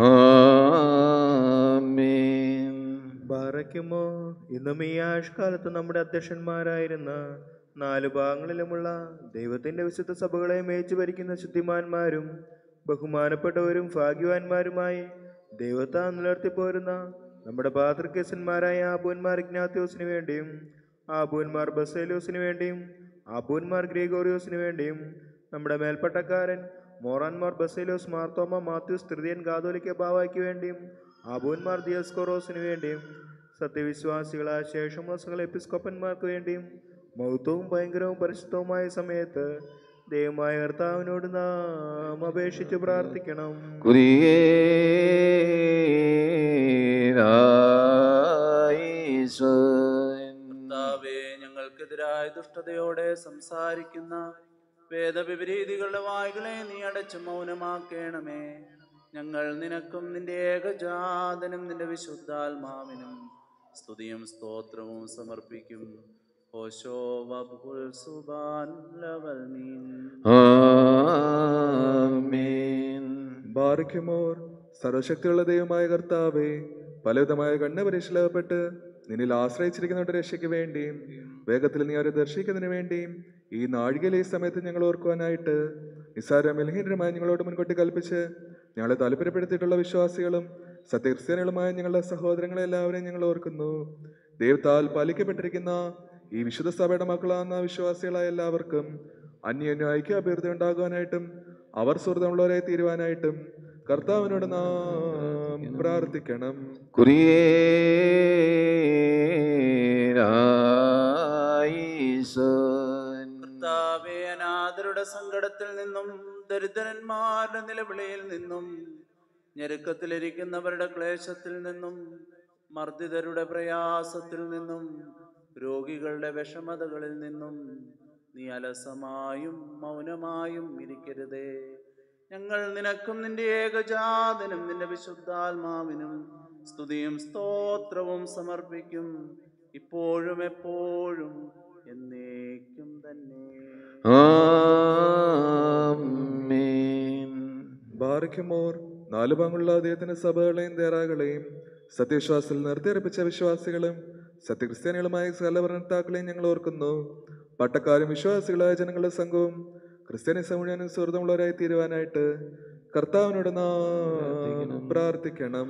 ആമേൻ ബാറയ്ക്കുമോ ഇന്നും ഈ ആഴ്ചക്കാലത്ത് നമ്മുടെ അധ്യക്ഷന്മാരായിരുന്ന നാല് ഭാഗങ്ങളിലുമുള്ള ദൈവത്തിന്റെ വിശുദ്ധ സഭകളെ മേച്ചു ഭരിക്കുന്ന ശുദ്ധിമാന്മാരും ബഹുമാനപ്പെട്ടവരും ഭാഗ്യവാന്മാരുമായി ദൈവത്താൽ നിലർത്തിപ്പോരുന്ന നമ്മുടെ പാതൃക്കേസന്മാരായ ആബൂന്മാർ ഇഗ്നാത്യോസിന് വേണ്ടിയും ആബൂന്മാർ ബസേലോസിന് വേണ്ടിയും ആബൂന്മാർ ഗ്രിഗോറിയോസിന് വേണ്ടിയും നമ്മുടെ മേൽപ്പട്ടക്കാരൻ മോറാൻമാർ ബസേലോസ് മാർത്തോമ മാത്യൂസ് തൃതീയൻ കാതോലിക്ക ബാവായ്ക്ക് വേണ്ടിയും ആബൂന്മാർ ദിയസ്കോറോസിന് വേണ്ടിയും സത്യവിശ്വാസികളായ ശേഷമുള്ള സകല എപ്പിസ്കോപ്പന്മാർക്ക് വേണ്ടിയും മൗത്വവും ഭയങ്കരവും പരിശുദ്ധവുമായ സമയത്ത് ദൈവമായ കർത്താവിനോട് നാം അപേക്ഷിച്ച് പ്രാർത്ഥിക്കണം കുറിയേലായിസോൻ കർത്താവേ ഞങ്ങൾക്കെതിരായ ദുഷ്ടതയോടെ സംസാരിക്കുന്ന വേദവിപരീതികളുടെ വായ്കളെ നീ അടച്ചു മൗനമാക്കേണമേ ഞങ്ങൾ നിനക്കും നിന്റെ ഏകജാതനും നിന്റെ വിശുദ്ധാത്മാവിനും സ്തുതിയും സ്തോത്രവും സമർപ്പിക്കും ഓശോ വബുൽ സുബാൻ ലവൽ നീൻ ആമേൻ ബാറിക്കുമോർ സർവശക്തിയുള്ള ദൈവമായ കർത്താവേ പലവിധമായ കണ്ണുപരീക്ഷയിലകപ്പെട്ട് നിന്നിൽ ആശ്രയിച്ചിരിക്കുന്നവരുടെ രക്ഷയ്ക്ക് വേണ്ടിയും വേഗത്തിൽ നീ അവരെ ദർശിക്കുന്നതിന് വേണ്ടിയും ഈ നാഴികയിലെ ഈ സമയത്ത് ഞങ്ങൾ ഓർക്കുവാനായിട്ട് നിസ്സാര മെൽഹീനരുമായി ഞങ്ങളോട് മുൻകൂട്ടി കൽപ്പിച്ച് ഞങ്ങളെ താല്പര്യപ്പെടുത്തിയിട്ടുള്ള വിശ്വാസികളും സത്യക്രിസ്ത്യാനികളുമായ ഞങ്ങളുടെ സഹോദരങ്ങളെ എല്ലാവരെയും ഞങ്ങൾ ഓർക്കുന്നു ദൈവത്താൽ പാലിക്കപ്പെട്ടിരിക്കുന്ന ഈ വിശുദ്ധ സഭയുടെ മക്കളാകുന്ന വിശ്വാസികളായ എല്ലാവർക്കും അന്യോന്യ ഐക്യാഭ്യർത്ഥി ഉണ്ടാകുവാനായിട്ടും അവർ സുഹൃത്തുള്ളവരെ തീരുവാനായിട്ടും കർത്താവിനോട് നാം പ്രാർത്ഥിക്കണം കുറിയേലായിസോൻ കർത്താവേ അനാഥരുടെ സങ്കടത്തിൽ നിന്നും ദരിദ്രന്മാരുടെ നിലവിളിയിൽ നിന്നും ഞെരുക്കത്തിലിരിക്കുന്നവരുടെ ക്ലേശത്തിൽ നിന്നും മർദ്ദിതരുടെ പ്രയാസത്തിൽ നിന്നും രോഗികളുടെ വിഷമതകളിൽ നിന്നും നീ അലസമായും മൗനമായും ഇരിക്കരുതേ ഞങ്ങൾ നിനക്കും നിന്റെ ഏകജാതനും നിന്റെ വിശുദ്ധാത്മാവിനും സ്തുതിയും സ്തോത്രവും സമർപ്പിക്കും ഇപ്പോഴും എപ്പോഴും എന്നേക്കും തന്നെ ആമേൻ ബാറിക്കുമോർ നാലു പങ്കുള്ള അദ്ദേഹത്തിന്റെ സഭകളെയും ദേറാകളെയും സത്യവിശ്വാസത്തിൽ നിർത്തിയറപ്പിച്ച വിശ്വാസികളും സത്യക്രിസ്ത്യാനികളുമായ സകല ഭരണത്താക്കളെയും ഞങ്ങൾ ഓർക്കുന്നു പട്ടക്കാരും വിശ്വാസികളായ ജനങ്ങളുടെ സംഘവും ക്രിസ്ത്യാനി സമൂഹനും സുഹൃത്തുമുള്ളവരായി തീരുവാനായിട്ട് കർത്താവിനോട് നാം പ്രാർത്ഥിക്കണം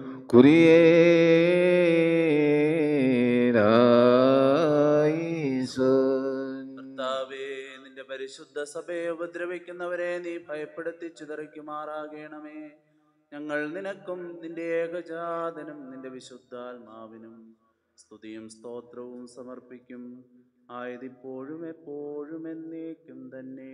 കുരിയേരായിസൻ കർത്താവേ നിന്റെ പരിശുദ്ധ സഭയെ ഉപദ്രവിക്കുന്നവരെ നീ ഭയപ്പെടുത്തി ചിതറിക്കുമാറാകണമേ ഞങ്ങൾ നിനക്കും നിന്റെ ഏകജാതനും നിന്റെ വിശുദ്ധാത്മാവിനും സ്തുതിയും സ്തോത്രവും സമർപ്പിക്കും ആയതിപ്പോഴും എപ്പോഴും എന്നേക്കും തന്നെ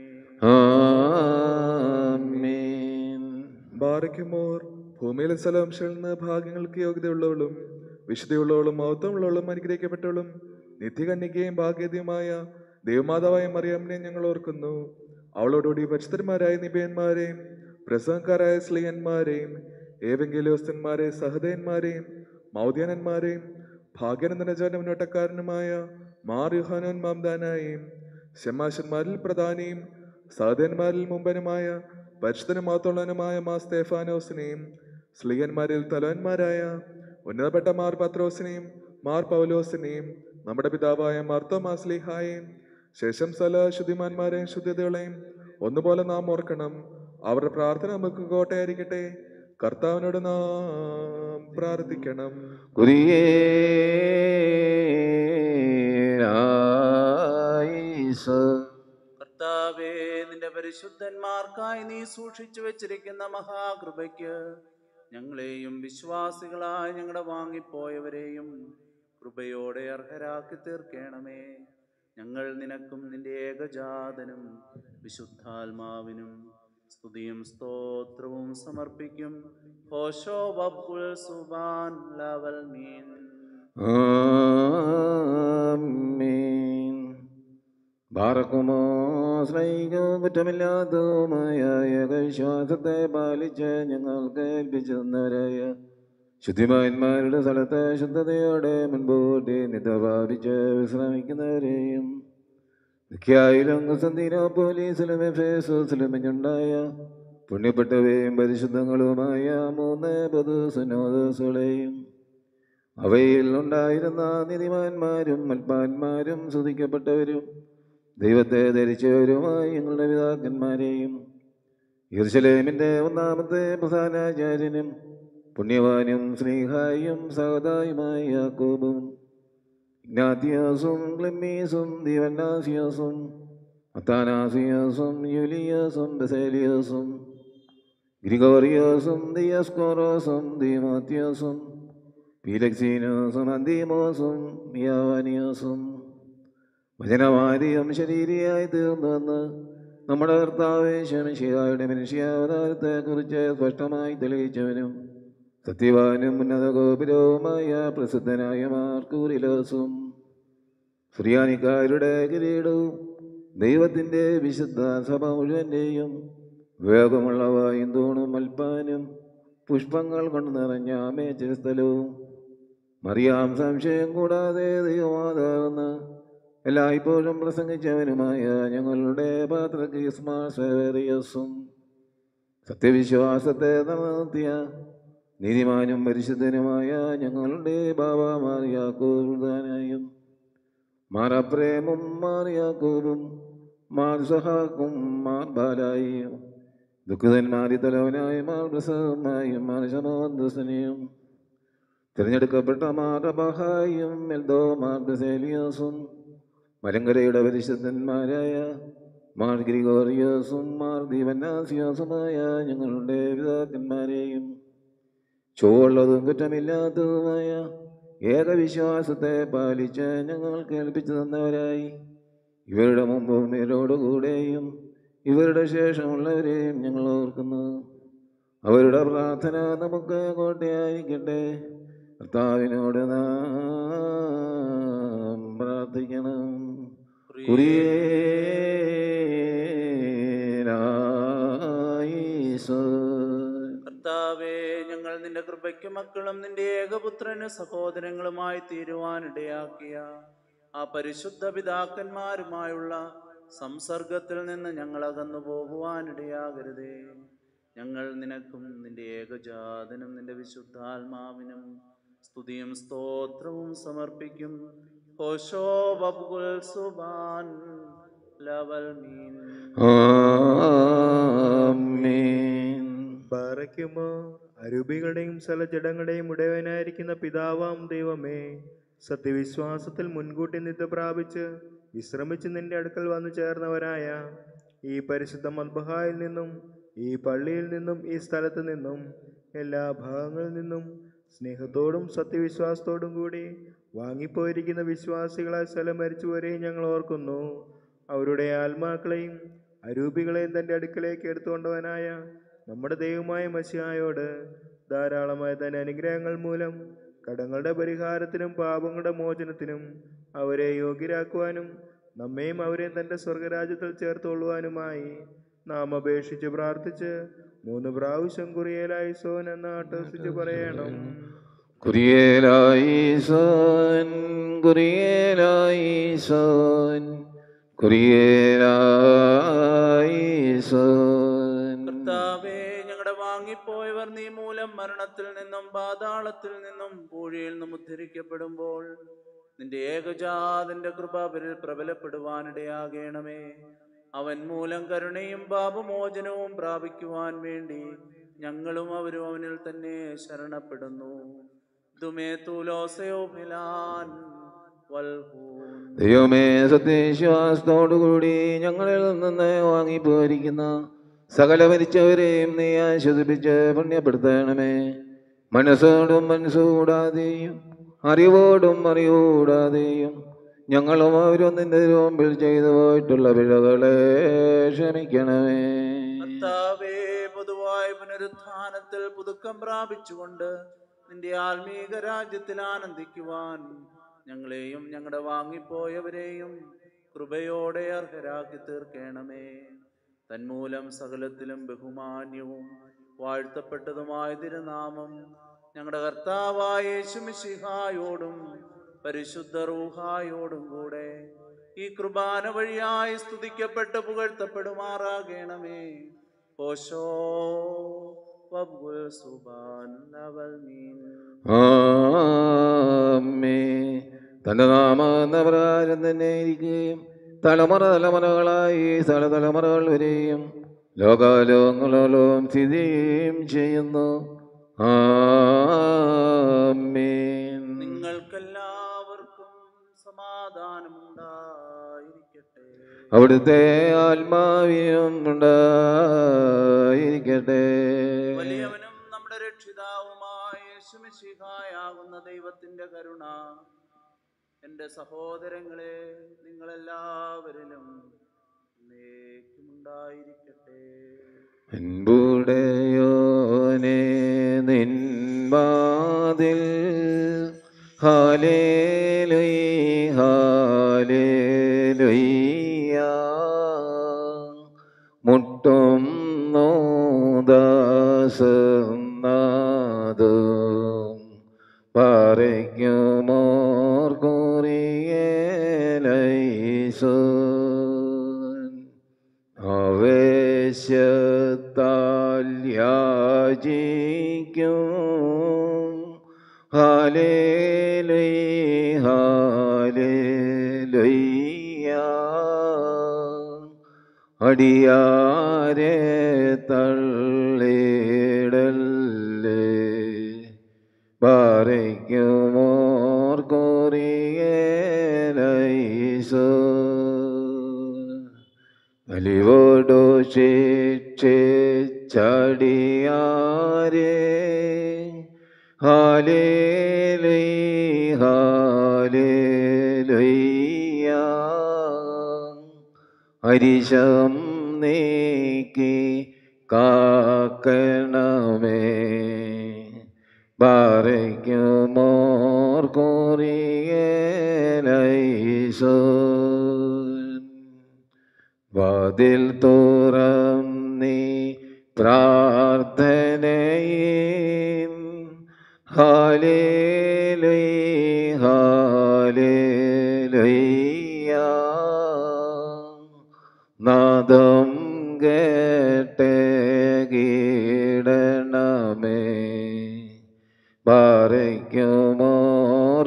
ആമേൻ ബാറിക്കുമോർ ഭൂമിയിലെ സ്ഥലവംശങ്ങളിൽ നിന്ന് ഭാഗ്യങ്ങൾക്ക് യോഗ്യതയുള്ളവളും വിശുദ്ധിയുള്ളവളും മഹത്വമുള്ളവളും അനുഗ്രഹിക്കപ്പെട്ടവളും നിത്യകന്യകയും ഭാഗ്യതയുമായ ദൈവമാതാവായ മറിയാമിനെ ഞങ്ങൾ ഓർക്കുന്നു അവളോടുകൂടി പരിശുദ്ധന്മാരായ നിബയന്മാരെയും പ്രസംഗക്കാരായ സ്ലീയന്മാരെയും ഏവെങ്കിലോസ്തന്മാരെ സഹദയന്മാരെയും മൗദ്യാനന്മാരെയും ഭാഗ്യനന്ദനജാന മുന്നോട്ടക്കാരനുമായ മാർ യുഹാനോൻ മാംദാനായും ശമാശന്മാരിൽ പ്രധാനിയും സഹദയന്മാരിൽ മുമ്പനുമായ പരിശുദ്ധനും മാത്രമുള്ളവനുമായ മാ സ്തേഫാനോസിനെയും സ്ലീയന്മാരിൽ തലവന്മാരായ ഉന്നതപ്പെട്ട മാർ പത്രോസിനെയും മാർ പൗലോസിനെയും നമ്മുടെ പിതാവായ മാർത്തോമാസ്ലിഹായെയും ശേഷം സല ശുദ്ധിമാന്മാരെയും ശുദ്ധിതകളെയും ഒന്നുപോലെ നാം ഓർക്കണം അവരുടെ പ്രാർത്ഥന നമുക്ക് കോട്ടയായിരിക്കട്ടെ കർത്താവിനോട് നാം പ്രാർത്ഥിക്കണം കുരിയേരായിസൻ കർത്താവേ നിന്റെ പരിശുദ്ധന്മാർക്കായി നീ സൂക്ഷിച്ചു വെച്ചിരിക്കുന്ന മഹാകൃപയ്ക്ക് ഞങ്ങളെയും വിശ്വാസികളായി ഞങ്ങളുടെ വാങ്ങിപ്പോയവരെയും കൃപയോടെ അർഹരാക്കി തീർക്കണമേ ഞങ്ങൾ നിനക്കും നിന്റെ ഏകജാതനും വിശുദ്ധാത്മാവിനും സ്തുതിയും സ്തോത്രവും സമർപ്പിക്കും ഹോശോ ബബുൽ സുബാൻ ലവൽ മീൻ ആമേൻ ബാറക്കുമോ സ്നേഹിക്കവും കുറ്റമില്ലാത്തതുമായ ഏകവിശ്വാസത്തെ പാലിച്ച് ഞങ്ങൾക്ക് ഏൽപ്പിച്ചവരായ ശുദ്ധിമാന്മാരുടെ സ്ഥലത്ത് ശുദ്ധതയോടെ മുൻപോട്ട് നിത പ്രാപിച്ച് വിശ്രമിക്കുന്നവരെയും മിക്കായിലും കുസന്തിനോ പോലീസിലും എഫേസോസിലും ഉണ്ടായ പുണ്യപ്പെട്ടവയും പരിശുദ്ധങ്ങളുമായ മൂന്ന് പൊതു സുനോദസുകളെയും അവയിൽ ഉണ്ടായിരുന്ന നിധിമാന്മാരും മൽപ്പാന്മാരും സ്തുതിക്കപ്പെട്ടവരും ദൈവത്തെ ധരിച്ചവരുമായി ഞങ്ങളുടെ പിതാക്കന്മാരെയും യെരുശലേമിന്റെ ഒന്നാമത്തെ പ്രധാനാചാര്യനും പുണ്യവാനും സ്നേഹായും സഹതായുമായ യാക്കോബും ഇഗ്നാത്തിയാസും ക്ലിമ്മീസും ദീവന്നാസിയാസും അത്താനാസിയാസും യുലിയാസും ബസേലിയാസും ഗ്രിഗോറിയോസും ദിയസ്കോറോസും ദീമാത്യാസും പീലക്സീനോസും അന്തീമോസും മിയാവാനിയോസും വചനവാദിയും ശരീരിയായി തീർന്നുവെന്ന് നമ്മുടെ കർത്താവ് ശമിഷിയായുടെ മനുഷ്യാവതാരത്തെ കുറിച്ച് സ്പഷ്ടമായി തെളിയിച്ചവനും സത്യവാനും ഉന്നത ഗോപുരവുമായ പ്രസിദ്ധനായ മാർക്കൂരിലോസും സുറിയാനിക്കാരുടെ കിരീടവും ദൈവത്തിൻ്റെ വിശുദ്ധ സഭ മുഴുവൻ്റെയും വേഗമുള്ളവായും തൂണും മൽപ്പാനും പുഷ്പങ്ങൾ കൊണ്ട് നിറഞ്ഞ മേച്ചിൽ സ്ഥലവും മറിയാം സംശയം കൂടാതെ ദൈവമാതാവെന്ന് എല്ലായ്പ്പോഴും പ്രസംഗിച്ചവനുമായ ഞങ്ങളുടെ പാത്രകീസ്മാസേറിയസും സത്യവിശ്വാസത്തെ നിലനിർത്തിയ നീതിമാനും പരിശുദ്ധനുമായ ഞങ്ങളുടെ ബാബ മാറിയാക്കൂർദാനായും മാറപ്രേമും മാറിയാക്കൂറും മാർ സഹാക്കും മാർ ബാലായും ദുഃഖിതന്മാരി തലവനായ മാർ പ്രസവമായും മാർ ശമോദ്രസനെയും തിരഞ്ഞെടുക്കപ്പെട്ട മാർ അബഹായും എൽദോ മാർ ബ്രസേലിയോസും മലങ്കരയുടെ പരിശുദ്ധന്മാരായ മാർ ഗ്രിഗോറിയോസും മാർ ദീവനാസിയോസുമായ ഞങ്ങളുടെ പിതാക്കന്മാരെയും ചുവള്ളതും കുറ്റമില്ലാത്തതുമായ ഏകവിശ്വാസത്തെ പാലിച്ച് ഞങ്ങൾ കേൾപ്പിച്ചു തന്നവരായി ഇവരുടെ മുമ്പും ഇവരോടുകൂടെയും ഇവരുടെ ശേഷമുള്ളവരെയും ഞങ്ങൾ ഓർക്കുന്നു അവരുടെ പ്രാർത്ഥന നമുക്ക് കോട്ടയായിരിക്കട്ടെ കർത്താവിനോട് നാം പ്രാർത്ഥിക്കണം കുറിയേരായിസോ കർത്താവേ ഞങ്ങൾ ഞങ്ങൾ നിന്റെ കൃപയ്ക്ക് മക്കളും നിന്റെ ഏകപുത്രന് സഹോദരങ്ങളുമായി തീരുവാനിടയാക്കിയ ആ പരിശുദ്ധ പിതാക്കന്മാരുമായുള്ള സംസർഗത്തിൽ നിന്ന് ഞങ്ങൾ അകന്നു പോകുവാനിടയാകരുതേ ഞങ്ങൾ നിനക്കും നിന്റെ ഏകജാതനും നിന്റെ വിശുദ്ധാത്മാവിനും സ്തുതിയും സ്തോത്രവും സമർപ്പിക്കും ഹോശോ ബബുൽ സുബാൻ ലവൽ മീൻ ആമേൻ പാറയ്ക്കുമോ അരൂപികളുടെയും സ്ഥലജടങ്ങളുടെയും ഉടയവനായിരിക്കുന്ന പിതാവാം ദൈവമേ സത്യവിശ്വാസത്തിൽ മുൻകൂട്ടി നിത്യ പ്രാപിച്ച് വിശ്രമിച്ച് നിന്റെ അടുക്കൽ വന്നു ചേർന്നവരായ ഈ പരിശുദ്ധ മദ്ബഹായിൽ നിന്നും ഈ പള്ളിയിൽ നിന്നും ഈ സ്ഥലത്ത് നിന്നും എല്ലാ ഭാഗങ്ങളിൽ നിന്നും സ്നേഹത്തോടും സത്യവിശ്വാസത്തോടും കൂടി വാങ്ങിപ്പോയിരിക്കുന്ന വിശ്വാസികളാൽ സ്ഥലം മരിച്ചുവരെയും ഞങ്ങൾ ഓർക്കുന്നു അവരുടെ ആത്മാക്കളെയും അരൂപികളെയും തൻ്റെ അടുക്കലേക്ക് എടുത്തുകൊണ്ടവനായ നമ്മുടെ ദൈവമായ മസിഹായോട് ധാരാളമായ തന്റെ അനുഗ്രഹങ്ങൾ മൂലം കടങ്ങളുടെ പരിഹാരത്തിനും പാപങ്ങളുടെ മോചനത്തിനും അവരെ യോഗ്യരാക്കുവാനും നമ്മയും അവരെയും തൻ്റെ സ്വർഗരാജ്യത്തിൽ ചേർത്തുകൊള്ളുവാനുമായി നാം അപേക്ഷിച്ച് പ്രാർത്ഥിച്ച് മൂന്ന് പ്രാവശ്യം കുറിയലായി സോൻ എന്ന് ആട്ടോസിച്ച് പറയണം കുറിയേലായിസോൻ കുറിയേലായിസോൻ കുറിയേലായിസോൻ കർത്താവേ ഞങ്ങളുടെ വാങ്ങിപ്പോയവർ നീ മൂലം മരണത്തിൽ നിന്നും പാതാളത്തിൽ നിന്നും പൂഴിയിൽ നിന്നും ഉദ്ധരിക്കപ്പെടുമ്പോൾ നിന്റെ ഏകജാതിന്റെ കൃപ അവരിൽ പ്രബലപ്പെടുവാനിടയാകണമേ അവൻ മൂലം കരുണയും പാപമോചനവും പ്രാപിക്കുവാൻ വേണ്ടി ഞങ്ങളും അവരും അവനിൽ തന്നെ ശരണപ്പെടുന്നു ദുമേ തൂലോസയോ മിലാൻ വൽഹൂൻ ദൈവമേ സത്യവിശ്വാസത്തോടുകൂടി ഞങ്ങളിൽ നിന്ന് വാങ്ങിപ്പോയിരിക്കുന്ന സകല മരിച്ചവരെയും നീ ആശ്വസിപ്പിച്ച് പുണ്യപ്പെടുത്തണമേ മനസ്സോടും മനസ്സുകൂടാതെയും അറിവോടും അറിവുകൂടാതെയും ഞങ്ങളും അവരും നിന്റെ മുമ്പിൽ ചെയ്തു പോയിട്ടുള്ള പിഴകളെ ക്ഷമിക്കണമേ കർത്താവേ പൊതുവായ പുനരുത്ഥാനത്തിൽ പുതുക്കം പ്രാപിച്ചുകൊണ്ട് നിന്റെ ആത്മീക രാജ്യത്തിൽ ആനന്ദിക്കുവാൻ ഞങ്ങളെയും ഞങ്ങളുടെ വാങ്ങിപ്പോയവരെയും കൃപയോടെ അർഹരാക്കി തീർക്കണമേ തന്മൂലം സകലത്തിലും ബഹുമാന്യവും വാഴ്ത്തപ്പെട്ടതുമായ തിരുനാമം ഞങ്ങളുടെ കർത്താവായ യേശുമിശിഹായോടും പരിശുദ്ധ റൂഹായോടും കൂടെ ഈ കൃപാന വഴിയായി സ്തുതിക്കപ്പെട്ട് പുകഴ്ത്തപ്പെടുമാറാകണമേ ഓശോ വബ്ഗുൽ സുബാൻ ലവൽ മീൻ ആമേ തന്റെ നാമെന്ന പ്രകാരം തന്നെ ഇരിക്കുകയും തലമുറ തലമുറകളായി സ്ഥല തലമുറകൾ വരെയും ലോകാലോകങ്ങളോളം സ്ഥിതിയും ചെയ്യുന്നു ആമേൻ നിങ്ങൾക്കെല്ലാവർക്കും സമാധാനമുണ്ടായിരിക്കട്ടെ അവിടുത്തെ ആത്മാവിനും ഉണ്ടായിരിക്കട്ടെ വലിയവനും നമ്മുടെ രക്ഷിതാവുമായ യേശുമിശിഹായാകുന്ന ദൈവത്തിന്റെ കരുണ എൻ്റെ സഹോദരങ്ങളെ നിങ്ങളെല്ലാവരിലും എന്നേക്കുമുണ്ടായിരിക്കട്ടെ അൻപുടയോനെ നിൻവാതിൽ ഹാലേലുയ് ഹാലേലുയ്യ മുട്ടും നോദാസം നാദം പറയ്ക്കുമോർ കുറിയേലൈസോൻ ആവേശത്താൽ യാചിക്കും ഹാലേലൈ ഹാലേലയ്യ അടിയാരെ തള്ളിടല്ലേ പാറയ്ക്കുമോർ കോറിയേലൈസോ അലിവോടോ ചടിയാരേ ഹാലേലൈ ഹാലേലയ്യ അരിശം നീക്കി കാക്കണമേ ബാറയ്ക്കുമോർ കോറിയേലൈസോ വാതിൽ തുറന്നീ പ്രാർത്ഥനയും ഹാലേലുയ ഹാലേലുയ നാദം കേട്ടേ കീടണമേ പാറയ്ക്കുമോർ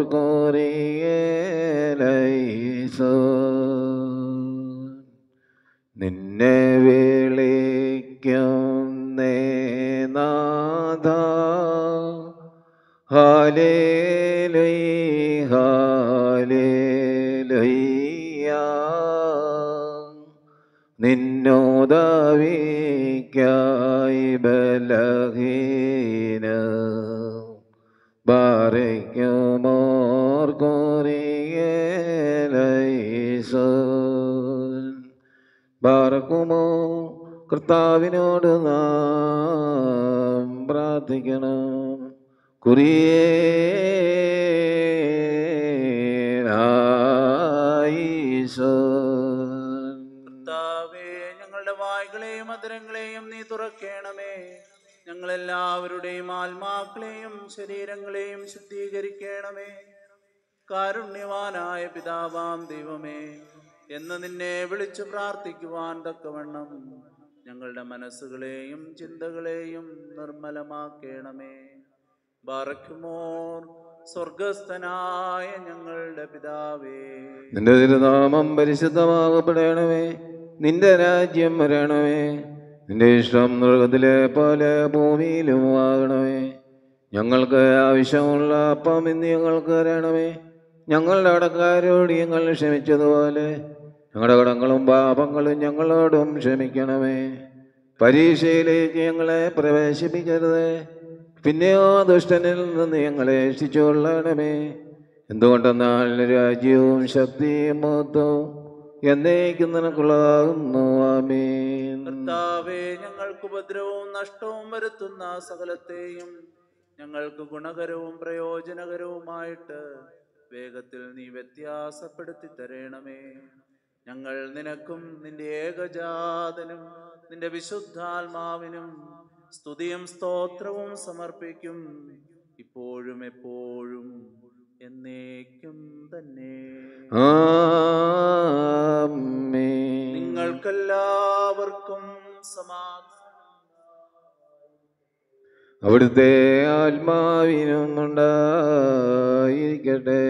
കോറിയേലൈസോ നിന്നെ വിളിക്കും നേ നാഥ ഹാലേലുയ ഹാലേലുയ നിന്നോദവിക്കായി ബലഹീന ബാരയ്ക്കുമോർ കോറിയേലൈസോ ബാറക്കുമോ കർത്താവിനോട് നാം പ്രാർത്ഥിക്കണം കുറിയേശൻ കർത്താവേ ഞങ്ങളുടെ വായ്കളെയും മധുരങ്ങളെയും നീ തുറക്കേണമേ ഞങ്ങളെല്ലാവരുടെയും ആത്മാക്കളെയും ശരീരങ്ങളെയും ശുദ്ധീകരിക്കണമേ കാരുണ്യവാനായ പിതാവാം ദൈവമേ എന്ന് നിന്നെ വിളിച്ചു പ്രാർത്ഥിക്കുവാൻ തക്കവണ്ണം ഞങ്ങളുടെ മനസ്സുകളെയും ചിന്തകളെയും നിർമ്മലമാക്കണമേ ബാറക്കുമോർ സ്വർഗസ്ഥനായ ഞങ്ങളുടെ പിതാവേ നിന്റെ തിരുനാമം പരിശുദ്ധമാകപ്പെടണമേ നിന്റെ രാജ്യം വരണമേ നിന്റെ ഇഷ്ടം മൃഗത്തിലെ പോലെ ഭൂമിയിലും ആകണമേ ഞങ്ങൾക്ക് ആവശ്യമുള്ള അപ്പം ഇന്ന് ഞങ്ങൾക്ക് തരണമേ ഞങ്ങളുടെ കടക്കാരോട് ഞങ്ങൾ ക്ഷമിച്ചതുപോലെ ഞങ്ങളുടെ കടങ്ങളും പാപങ്ങളും ഞങ്ങളോടും ക്ഷമിക്കണമേ പരീക്ഷയിലേക്ക് ഞങ്ങളെ പ്രവേശിപ്പിക്കരുത് പിന്നെയോ ദുഷ്ടനിൽ നിന്ന് ഞങ്ങളെ രക്ഷിച്ചുകൊള്ളണമേ എന്തുകൊണ്ടെന്നാൽ രാജ്യവും ശക്തിയും മഹത്വവും എന്നേക്കും നിനക്കുള്ളതാകുന്നു ആമീൻ കർത്താവേ ഞങ്ങൾക്ക് ഉപദ്രവവും നഷ്ടവും വരുത്തുന്ന സകലത്തെയും ഞങ്ങൾക്ക് ഗുണകരവും പ്രയോജനകരവുമായിട്ട് വേഗത്തിൽ നീ വ്യത്യാസപ്പെടുത്തി തരണമേ ഞങ്ങൾ നിനക്കും നിന്റെ ഏകജാതനും നിന്റെ വിശുദ്ധാത്മാവിനും സ്തുതിയും സ്തോത്രവും സമർപ്പിക്കും ഇപ്പോഴും എപ്പോഴും എന്നേക്കും തന്നെ ആമീൻ നിങ്ങൾക്കെല്ലാവർക്കും സമാധാനം അവിടുത്തെ ആത്മാവിനും ഉണ്ടായിരിക്കട്ടെ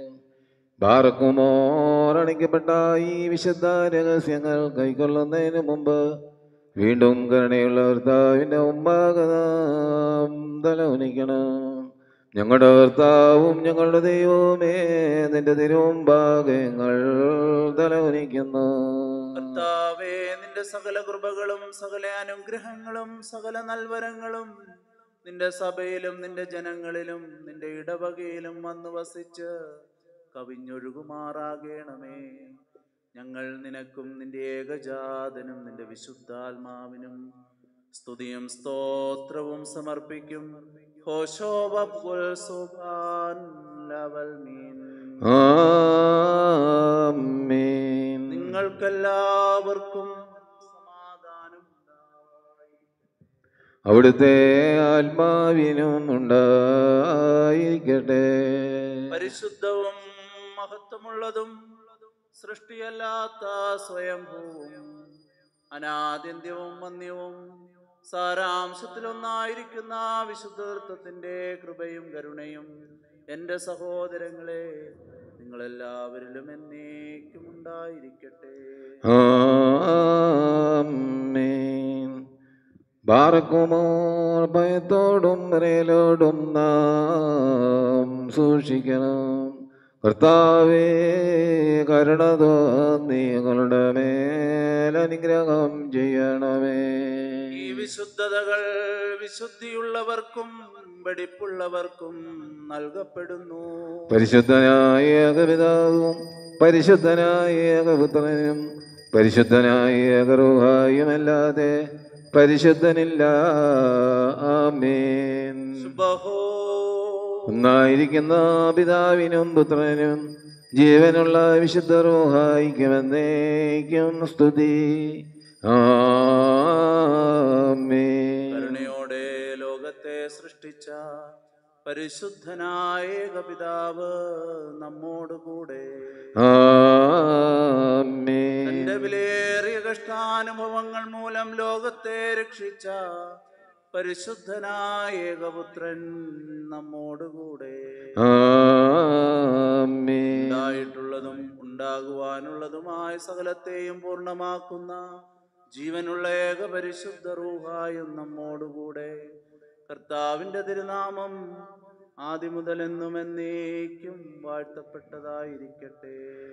ബാറക്കുമോറണിക്കപ്പെട്ട ഈ വിശുദ്ധ രഹസ്യങ്ങൾ കൈക്കൊള്ളുന്നതിന് മുമ്പ് വീണ്ടും കരുണയുള്ള ഭർത്താവിൻ്റെ മുമ്പാകെ നാം തലവനിക്കണം ഞങ്ങളുടെ ഭർത്താവും ഞങ്ങളുടെ ദൈവവുമേ നിന്റെ തിരുമുമ്പാകെ ഞങ്ങൾ തലവനിക്കുന്നു കർത്താവേ നിന്റെ സകല കൃപകളും സകല അനുഗ്രഹങ്ങളും സകല നൽവരങ്ങളും നിന്റെ സഭയിലും നിന്റെ ജനങ്ങളിലും നിന്റെ ഇടവകയിലും വന്നു വസിച്ച് കവിഞ്ഞൊഴുകുമാറാകണമേ ഞങ്ങൾ നിനക്കും നിന്റെ ഏകജാതനും നിന്റെ വിശുദ്ധാത്മാവിനും സ്തുതിയും സ്തോത്രവും സമർപ്പിക്കും ഹോശോബുൽ സുബാൻ ലവൽ മീൻ ആമീൻ നിങ്ങൾക്കെല്ലാവർക്കും സമാധാനം ഉണ്ടായി. അവിടുത്തെ ആത്മാവിനും ഉണ്ടായിരിക്കട്ടെ പരിശുദ്ധവും മഹത്വമുള്ളതും സൃഷ്ടിയല്ലാത്ത സ്വയംഭൂവും അനാദ്യന്ത്യവും വന്യവും സാരാംശത്തിലൊന്നായിരിക്കുന്ന വിശുദ്ധത്വത്തിന്റെ കൃപയും കരുണയും എൻ്റെ സഹോദരങ്ങളെ നിങ്ങളെല്ലാവരിലും എന്നേക്കും ഉണ്ടായിരിക്കട്ടെ ആമീൻ ബാറക്കുമോർ ഭയത്തോടും വിറയലോടും നാം സൂക്ഷിക്കണം കർത്താവേ കരുണ തോന്നി ഞങ്ങളുടെ മേലനുഗ്രഹം ചെയ്യണമേ ഈ വിശുദ്ധതകൾ വിശുദ്ധിയുള്ളവർക്കും വെടിപ്പുള്ളവർക്കും നൽകപ്പെടുന്നു പരിശുദ്ധനായ ഏകപിതാവും പരിശുദ്ധനായ ഏകപുത്രനും പരിശുദ്ധനായ ഏകറുഹായുമല്ലാതെ പരിശുദ്ധനില്ല ആമേൻ സുബഹോ ഒന്നായിരിക്കുന്ന പിതാവിനും പുത്രനും ജീവനുള്ള വിശുദ്ധ റൂഹായിക്കുമെന്നേക്കും സ്തുതി ആമേൻ കരുണയോടെ ലോകത്തെ സൃഷ്ടിച്ച പരിശുദ്ധനായ ഏകപിതാവ് നമ്മോടുകൂടെ ആമേൻ തന്റെ വിലയേറിയ കഷ്ടാനുഭവങ്ങൾ മൂലം ലോകത്തെ രക്ഷിച്ച പരിശുദ്ധനായ ഏകപുത്രൻ നമ്മോടുകൂടെ ആമേൻ ഉണ്ടായിട്ടുള്ളതും ഉണ്ടാകുവാനുള്ളതുമായ സകലത്തെയും പൂർണ്ണമാക്കുന്ന ജീവനുള്ള ഏക പരിശുദ്ധ റൂഹായും നമ്മോടുകൂടെ കർത്താവിന്റെ തിരുനാമം ആദ്യം മുതൽ എന്നും എന്നേക്കും വാഴ്ത്തപ്പെട്ടതായിരിക്കട്ടെ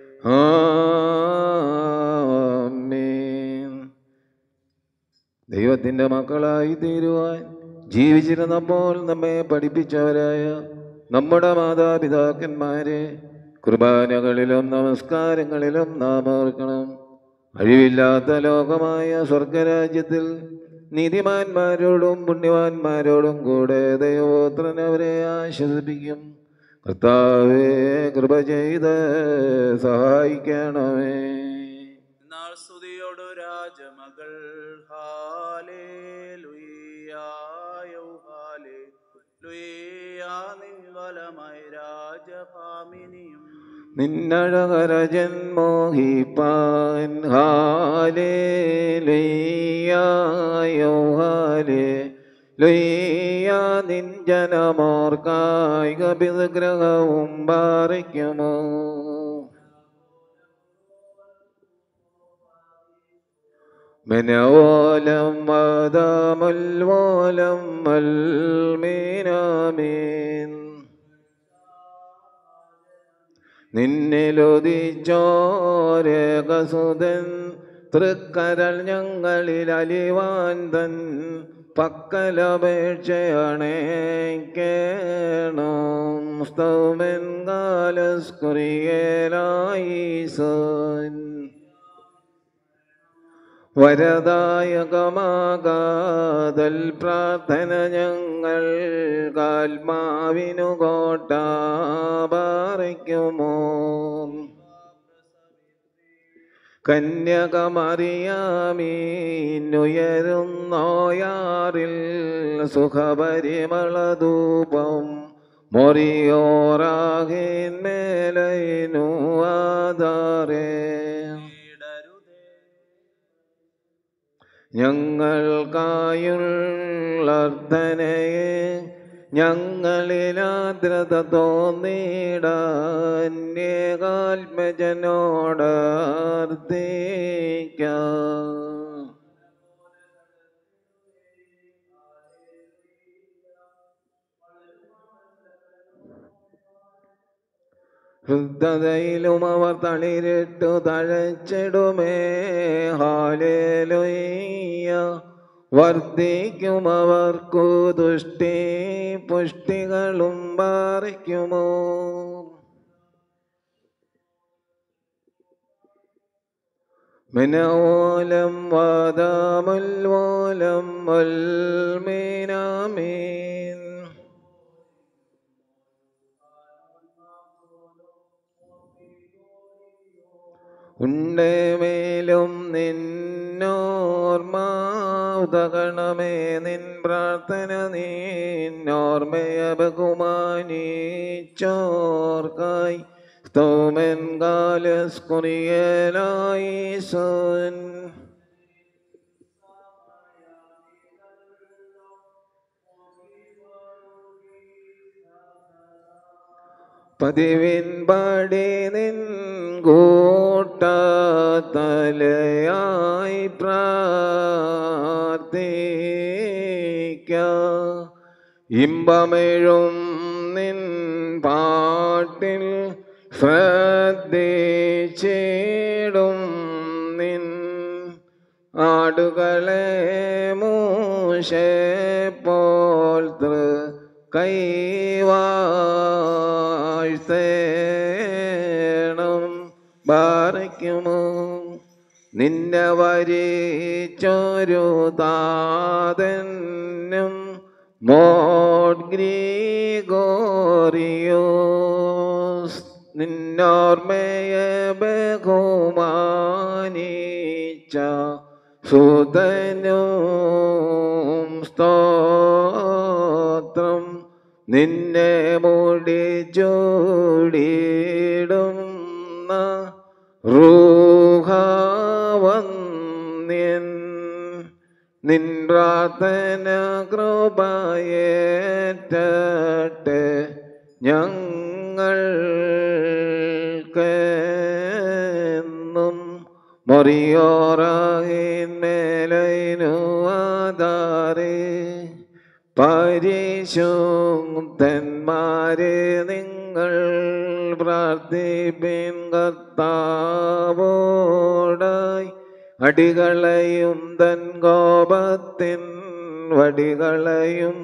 ആമേൻ ദൈവത്തിൻ്റെ മക്കളായി തീരുവാൻ ജീവിച്ചിരുന്നപ്പോൾ നമ്മെ പഠിപ്പിച്ചവരായ നമ്മുടെ മാതാപിതാക്കന്മാരെ കുർബാനകളിലും നമസ്കാരങ്ങളിലും നാം ഓർക്കണം അഴിവില്ലാത്ത ലോകമായ സ്വർഗരാജ്യത്തിൽ നീതിമാന്മാരോടും പുണ്യവാന്മാരോടും കൂടെ ദൈവോത്രൻ അവരെ ആശ്വസിപ്പിക്കും കർത്താവേ കൃപ ചെയ്ത് സഹായിക്കണമേ എന്നാൽ സ്തുതിയോടു രാജമകൾ ഹാലേ ലുയ്യായോ ഹാലേ ലുയ്യാ നിൻവലമായി രാജഭാമിനിയും നിന്നഴകരജൻ മോഹിപ്പാൻ ഹാലേ ലുയ്യായോ ഹാലേ ലുയ്യാ നിൻ ജനമോർക്കായിക പിതൃഗ്രഹവും പാറിക്കുമോ മനവോലം വദമുൽവോലം മൽമീനാമീൻ നിന്നിലുദിച്ചോരേകസുതൻ തൃക്കരൾ ഞങ്ങളിൽ അലിവാൻ തൻ പക്കലപേക്ഷയണേക്കേണം സ്തൗമൻ കാലസ്കുറിയേലായിസൻ വരദായകമാകാതൽ പ്രാർത്ഥന ഞങ്ങൾ കാൽമാവിനു കോട്ട പാറയ്ക്കുമോ കന്യകമറിയാമീനുയരുന്നോയാറിൽ സുഖപരിമളധൂപം മൊറിയോറാകിന്മേലൈനു ആധാരേ ഇടരുതേ ഞങ്ങൾക്കായുള്ളർദ്ധനയെ ഞങ്ങളിലാദ്രത തോന്നിടാന്യേകാത്മജനോട് അർത്ഥിക്കാം ഹൃദയിലും അവർ തളിരിട്ടു തഴച്ചിടുമേ ഹാലേലുയ്യ വർദ്ധിക്കും അവർക്കു ദുഷ്ടി പുഷ്ടികളും പാറിക്കുമോ മിനവോലം വാദമുൽവോലം മീനാമീൻ ഉണ്ടേമേലും നിന്നോർമാതകണമേ നിൻ പ്രാർത്ഥന നിന്നോർമ്മയ ബഹുമാനിച്ചോർക്കായി സ്തോമൻ കാലസ്കുറിയലായി സോൻ പതിവിൻ പാടി നിൻ കൂട്ടത്തലയായി പ്രാർത്ഥിക്ക ഇമ്പമെഴും നിൻ പാട്ടിൽ ശ്രദ്ധിച്ചിടും നിൻ ആടുകളെ മൂശെ പോൽ തൃ കൈവാഴ്ത്തേണം ബാറയ്ക്കുമോ നിന്നെ വരിച്ചൊരു താതനും മോഡ് ഗ്രീഗോറിയോസ് നിന്നോർമ്മയെ ബഹുമാനിച്ച സുതനും സ്തോത്രം നിന്നെ മൂടി ചൂടിയിടുന്ന റൂഹാവന്യൻ നിൻ പ്രാർത്ഥന കൃപയേറ്റട്ടെ ഞങ്ങൾക്കെന്നും മൊറിയോറായിന്മേലൈനു ആധാരേ പരിശുദ്ധന്മാരെ നിങ്ങൾ പ്രാർത്ഥിപ്പിൻ കർത്താവോടായി അടികളെയും തൻ കോപത്തിൻ വടികളെയും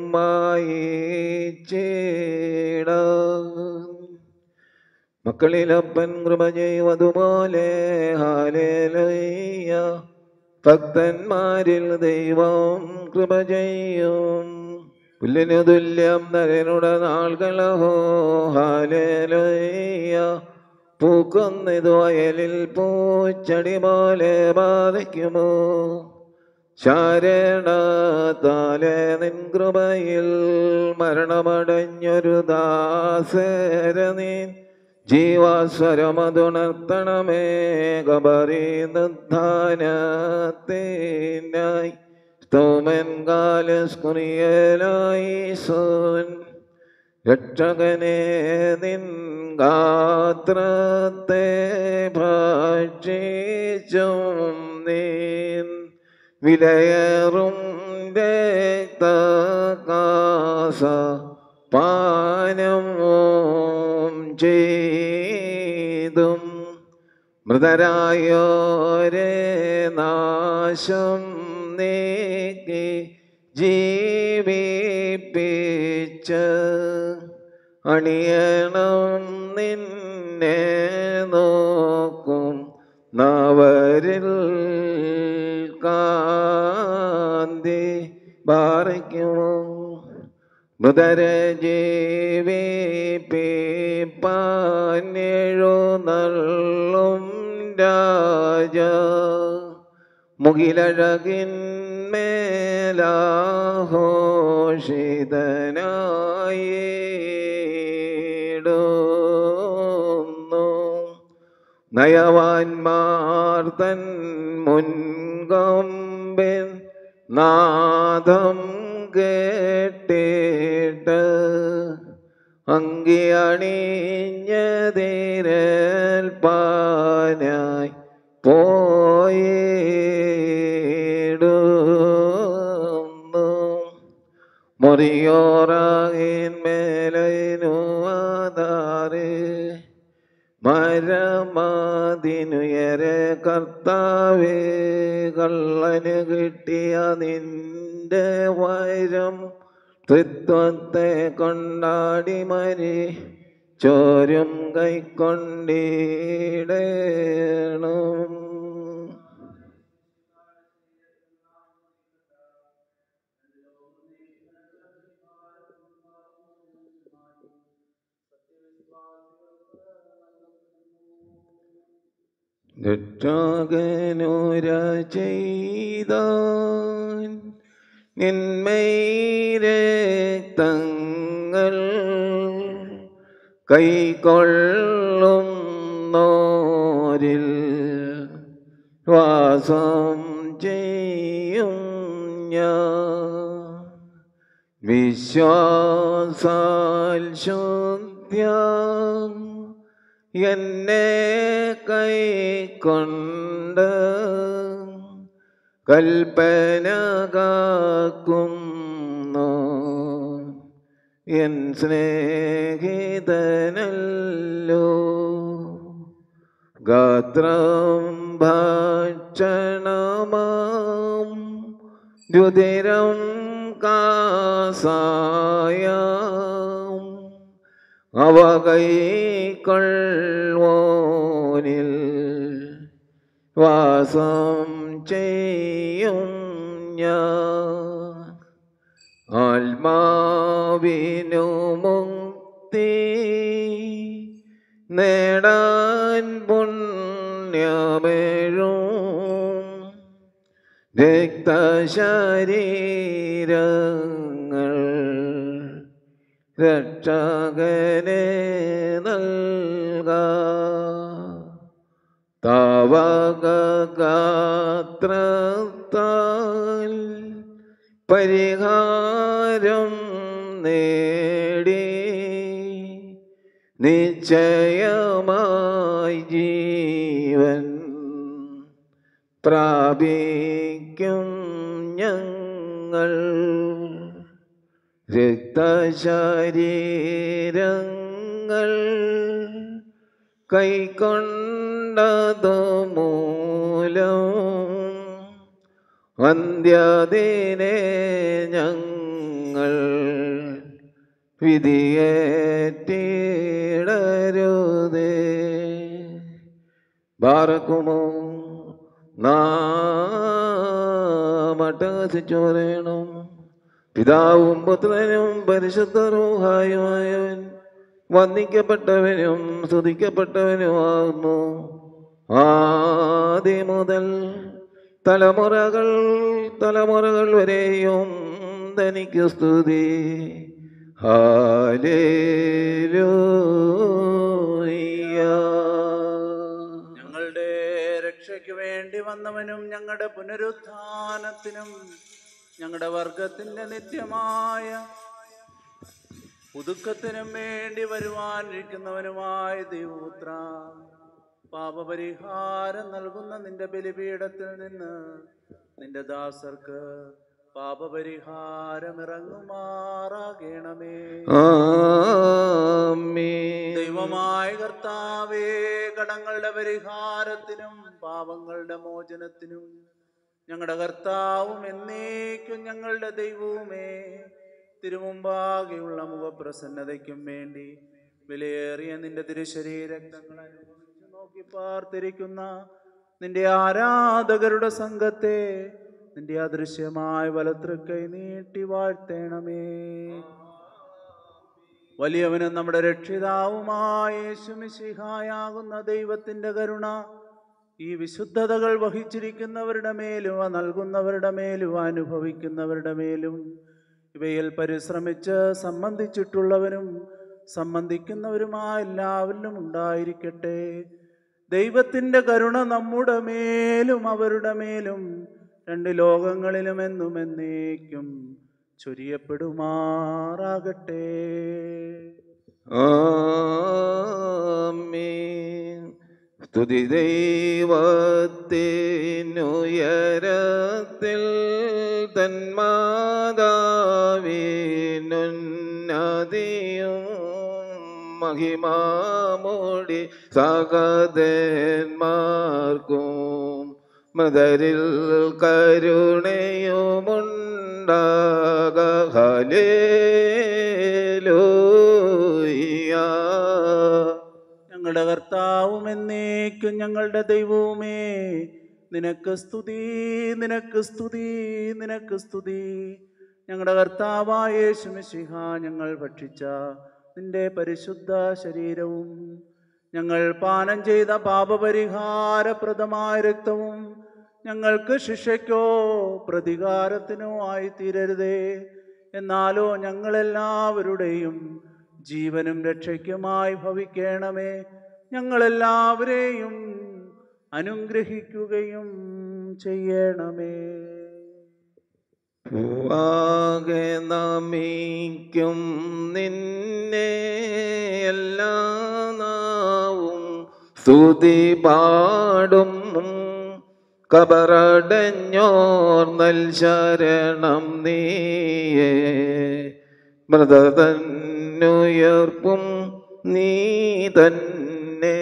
വായിച്ചിട മക്കളിലപ്പൻ കൃപ ചെയ്യുവതുപോലെ ഹാലേലയ്യ ഭക്തന്മാരിൽ ദൈവം കൃപ ചെയ്യും പുല്ലിനു തുല്യം നരനുടെ നാൾകളഹോ ഹാലേലയ്യ പൂക്കുന്നിതു വയലിൽ പൂച്ചെടി പോലെ ബാധിക്കുമോ ശാരണത്താലെ നിൻ കൃപയിൽ മരണമടഞ്ഞൊരു ദാസര നീ ജീവാസ്വരമതുണർത്തണമേ കബറി നിർദ്ധാനത്തിനായി സ്തോമൻ കാലസ്കുറിയലായി സോൻ രക്ഷകനെ നിൻ ഗാത്രത്തെ ഭക്ഷിച്ചും നീൻ വിലയേറും രക്തകാസ പാനം ചെയ്തും മൃതരായോരെ നാശം നീക്കി ജീവിപ്പിച്ച് അണിയണം നിന്നെ നോക്കും നവരിൽ കാന്തി ബാറിക്കുമോ മൃതരെ ജീവിപ്പിപ്പാനെഴുന്നള്ളും രാജ മുകിലഴകിന്മേലാഘോഷിതനായിടുന്നു നയവാന്മാർ തൻ മുൻകൊമ്പിൻ നാദം കേട്ടിട്ട് അങ്കിയണിഞ്ഞതിരൽപ്പാനായി പോയിടുന്നു മുറിയോറാകിന്മേലു ആധാരേ മരമാതിനുയരെ കർത്താവേ കള്ളന് കിട്ടിയ നിന്റെ വൈരം ത്രിത്വത്തെ കൊണ്ടാടി മരി ചോരും കൈക്കൊണ്ടിടേണം രക്ഷാകനുര ചെയ്താൻ നിന്മൈരക്തങ്ങൾ കൈക്കൊള്ളും നോരിൽ വാസം ചെയ്യും ഞാൻ വിശ്വാസാൽ ശുദ്ധ്യം എന്നെ കൈക്കൊണ്ട് കൽപ്പന കാക്കുന്നു എൻ സ്നേഹിതനല്ലോ ഗാത്രം ഭക്ഷണമാം രുതിരം കാസായം അവ കൈക്കൊള്ളുവോനിൽ വാസം ചെയ്യും ഞാൻ ആത്മാവിനു മുക്തി നേടാൻ പുണ്യമേഴും രക്തശരീരങ്ങൾ രക്ഷകനെ നൽക താവകാത്രത്താൽ പരിഹാരം നേടി നിശ്ചയമായി ജീവൻ പ്രാപിക്കും ഞങ്ങൾ രക്തശരീരങ്ങൾ കൈക്കൊണ്ടതു മൂലം അന്ത്യദിനെ ഞങ്ങൾ വിധിയേറ്റിടരുതേ ബാറക്കുമോ നാമട്ടസിച്ചു പറയണം പിതാവും പുത്രനും പരിശുദ്ധ റൂഹായുമായവൻ വന്ദിക്കപ്പെട്ടവനും സ്തുതിക്കപ്പെട്ടവനുമാകുന്നു ആദ്യ മുതൽ തലമുറകൾ തലമുറകൾ വരെയും തനിക്ക് സ്തുതി ഹാലേലൂയ ഞങ്ങളുടെ രക്ഷയ്ക്ക് വേണ്ടി വന്നവനും ഞങ്ങളുടെ പുനരുത്ഥാനത്തിനും ഞങ്ങളുടെ വർഗത്തിന്റെ നിത്യമായ പുതുക്കത്തിനും വേണ്ടി വരുവാനിരിക്കുന്നവനുമായ ദൈവപുത്ര പാപപരിഹാരം നൽകുന്ന നിന്റെ ബലിപീഠത്തിൽ നിന്ന് നിന്റെ ദാസർക്ക് പാപപരിഹാരം ഇറങ്ങുമാറാകണമേ ആമേൻ ദൈവമായ കർത്താവേ കടങ്ങളുടെ പരിഹാരത്തിനും പാപങ്ങളുടെ മോചനത്തിനും ഞങ്ങളുടെ കർത്താവും എന്നേക്കും ഞങ്ങളുടെ ദൈവവുമേ തിരുമുമ്പാകെയുള്ള മുഖപ്രസന്നതയ്ക്കും വേണ്ടി വിലയേറിയ നിന്റെ തിരുശരീരങ്ങൾ അനുഭവിച്ചു നോക്കി പാർത്തിരിക്കുന്ന നിന്റെ ആരാധകരുടെ സംഘത്തെ നിന്റെ അദൃശ്യമായ വലത്തൃക്കൈ നീട്ടി വാഴ്ത്തേണമേ വലിയവനും നമ്മുടെ രക്ഷിതാവുമായ യേശുമിശിഹായാകുന്ന ദൈവത്തിന്റെ കരുണ ഈ വിശുദ്ധതകൾ വഹിച്ചിരിക്കുന്നവരുടെ മേലും അവ നൽകുന്നവരുടെ മേലും അനുഭവിക്കുന്നവരുടെ മേലും ഇവയിൽ പരിശ്രമിച്ച് സംബന്ധിച്ചിട്ടുള്ളവരും സംബന്ധിക്കുന്നവരുമായ എല്ലാവരിലും ഉണ്ടായിരിക്കട്ടെ ദൈവത്തിൻ്റെ കരുണ നമ്മുടെ മേലും അവരുടെ മേലും രണ്ട് ലോകങ്ങളിലും എന്നും എന്നേക്കും ചൊരിയപ്പെടുമാറാകട്ടെ ആമേൻ സ്തുതി ദൈവത്തിനുയരത്തിൽ തന്മാതാവിനുന്നതിയും മഹിമാമൂടി സഹതന്മാർക്കും മൃതരിൽ കരുണയുമുണ്ടാക ഹലേലൂയ ഞങ്ങളുടെ കർത്താവും എന്നേക്കും ഞങ്ങളുടെ ദൈവവുമേ നിനക്ക് സ്തുതി നിനക്ക് സ്തുതി നിനക്ക് സ്തുതി ഞങ്ങളുടെ കർത്താവായ യേശുമിശിഹ ഞങ്ങൾ ഭക്ഷിച്ച നിന്റെ പരിശുദ്ധ ശരീരവും ഞങ്ങൾ പാനം ചെയ്ത പാപപരിഹാരപ്രദമായ രക്തവും ഞങ്ങൾക്ക് ശിക്ഷയ്ക്കോ പ്രതികാരത്തിനോ ആയി തീരരുതേ എന്നാലോ ഞങ്ങളെല്ലാവരുടെയും ജീവനും രക്ഷയ്ക്കുമായി ഭവിക്കണമേ ഞങ്ങളെല്ലാവരെയും അനുഗ്രഹിക്കുകയും ചെയ്യണമേ പൂവാകെ നമിക്കും നിന്നെ എല്ലാ നാവും സ്തുതി പാടും കബറടഞ്ഞോർ നൽ ശരണം നീയേ മൃതതന്നുയർപ്പും നീ തന്നെ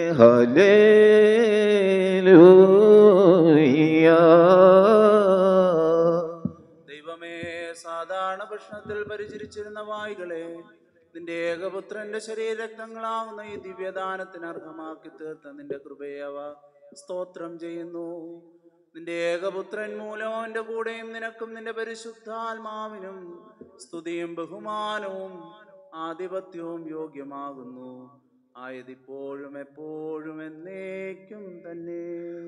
ഹലേലൂയ ദൈവമേ സാധാരണ ഭക്ഷണത്തിൽ പരിചരിച്ചിരുന്ന വായികളെ നിന്റെ ഏകപുത്രന്റെ ശരീരരക്തങ്ങളാകുന്ന ഈ ദിവ്യദാനത്തിന് അർഹമാക്കി തീർത്ത നിന്റെ കൃപയെ അവ സ്തോത്രം ചെയ്യുന്നു നിന്റെ ഏകപുത്രൻ മൂലം അവന്റെ കൂടെയും നിനക്കും നിന്റെ പരിശുദ്ധാത്മാവിനും സ്തുതിയും ബഹുമാനവും ആധിപത്യവും യോഗ്യമാകുന്നു ആയതിപ്പോഴും എപ്പോഴും എന്നേക്കും തന്നെ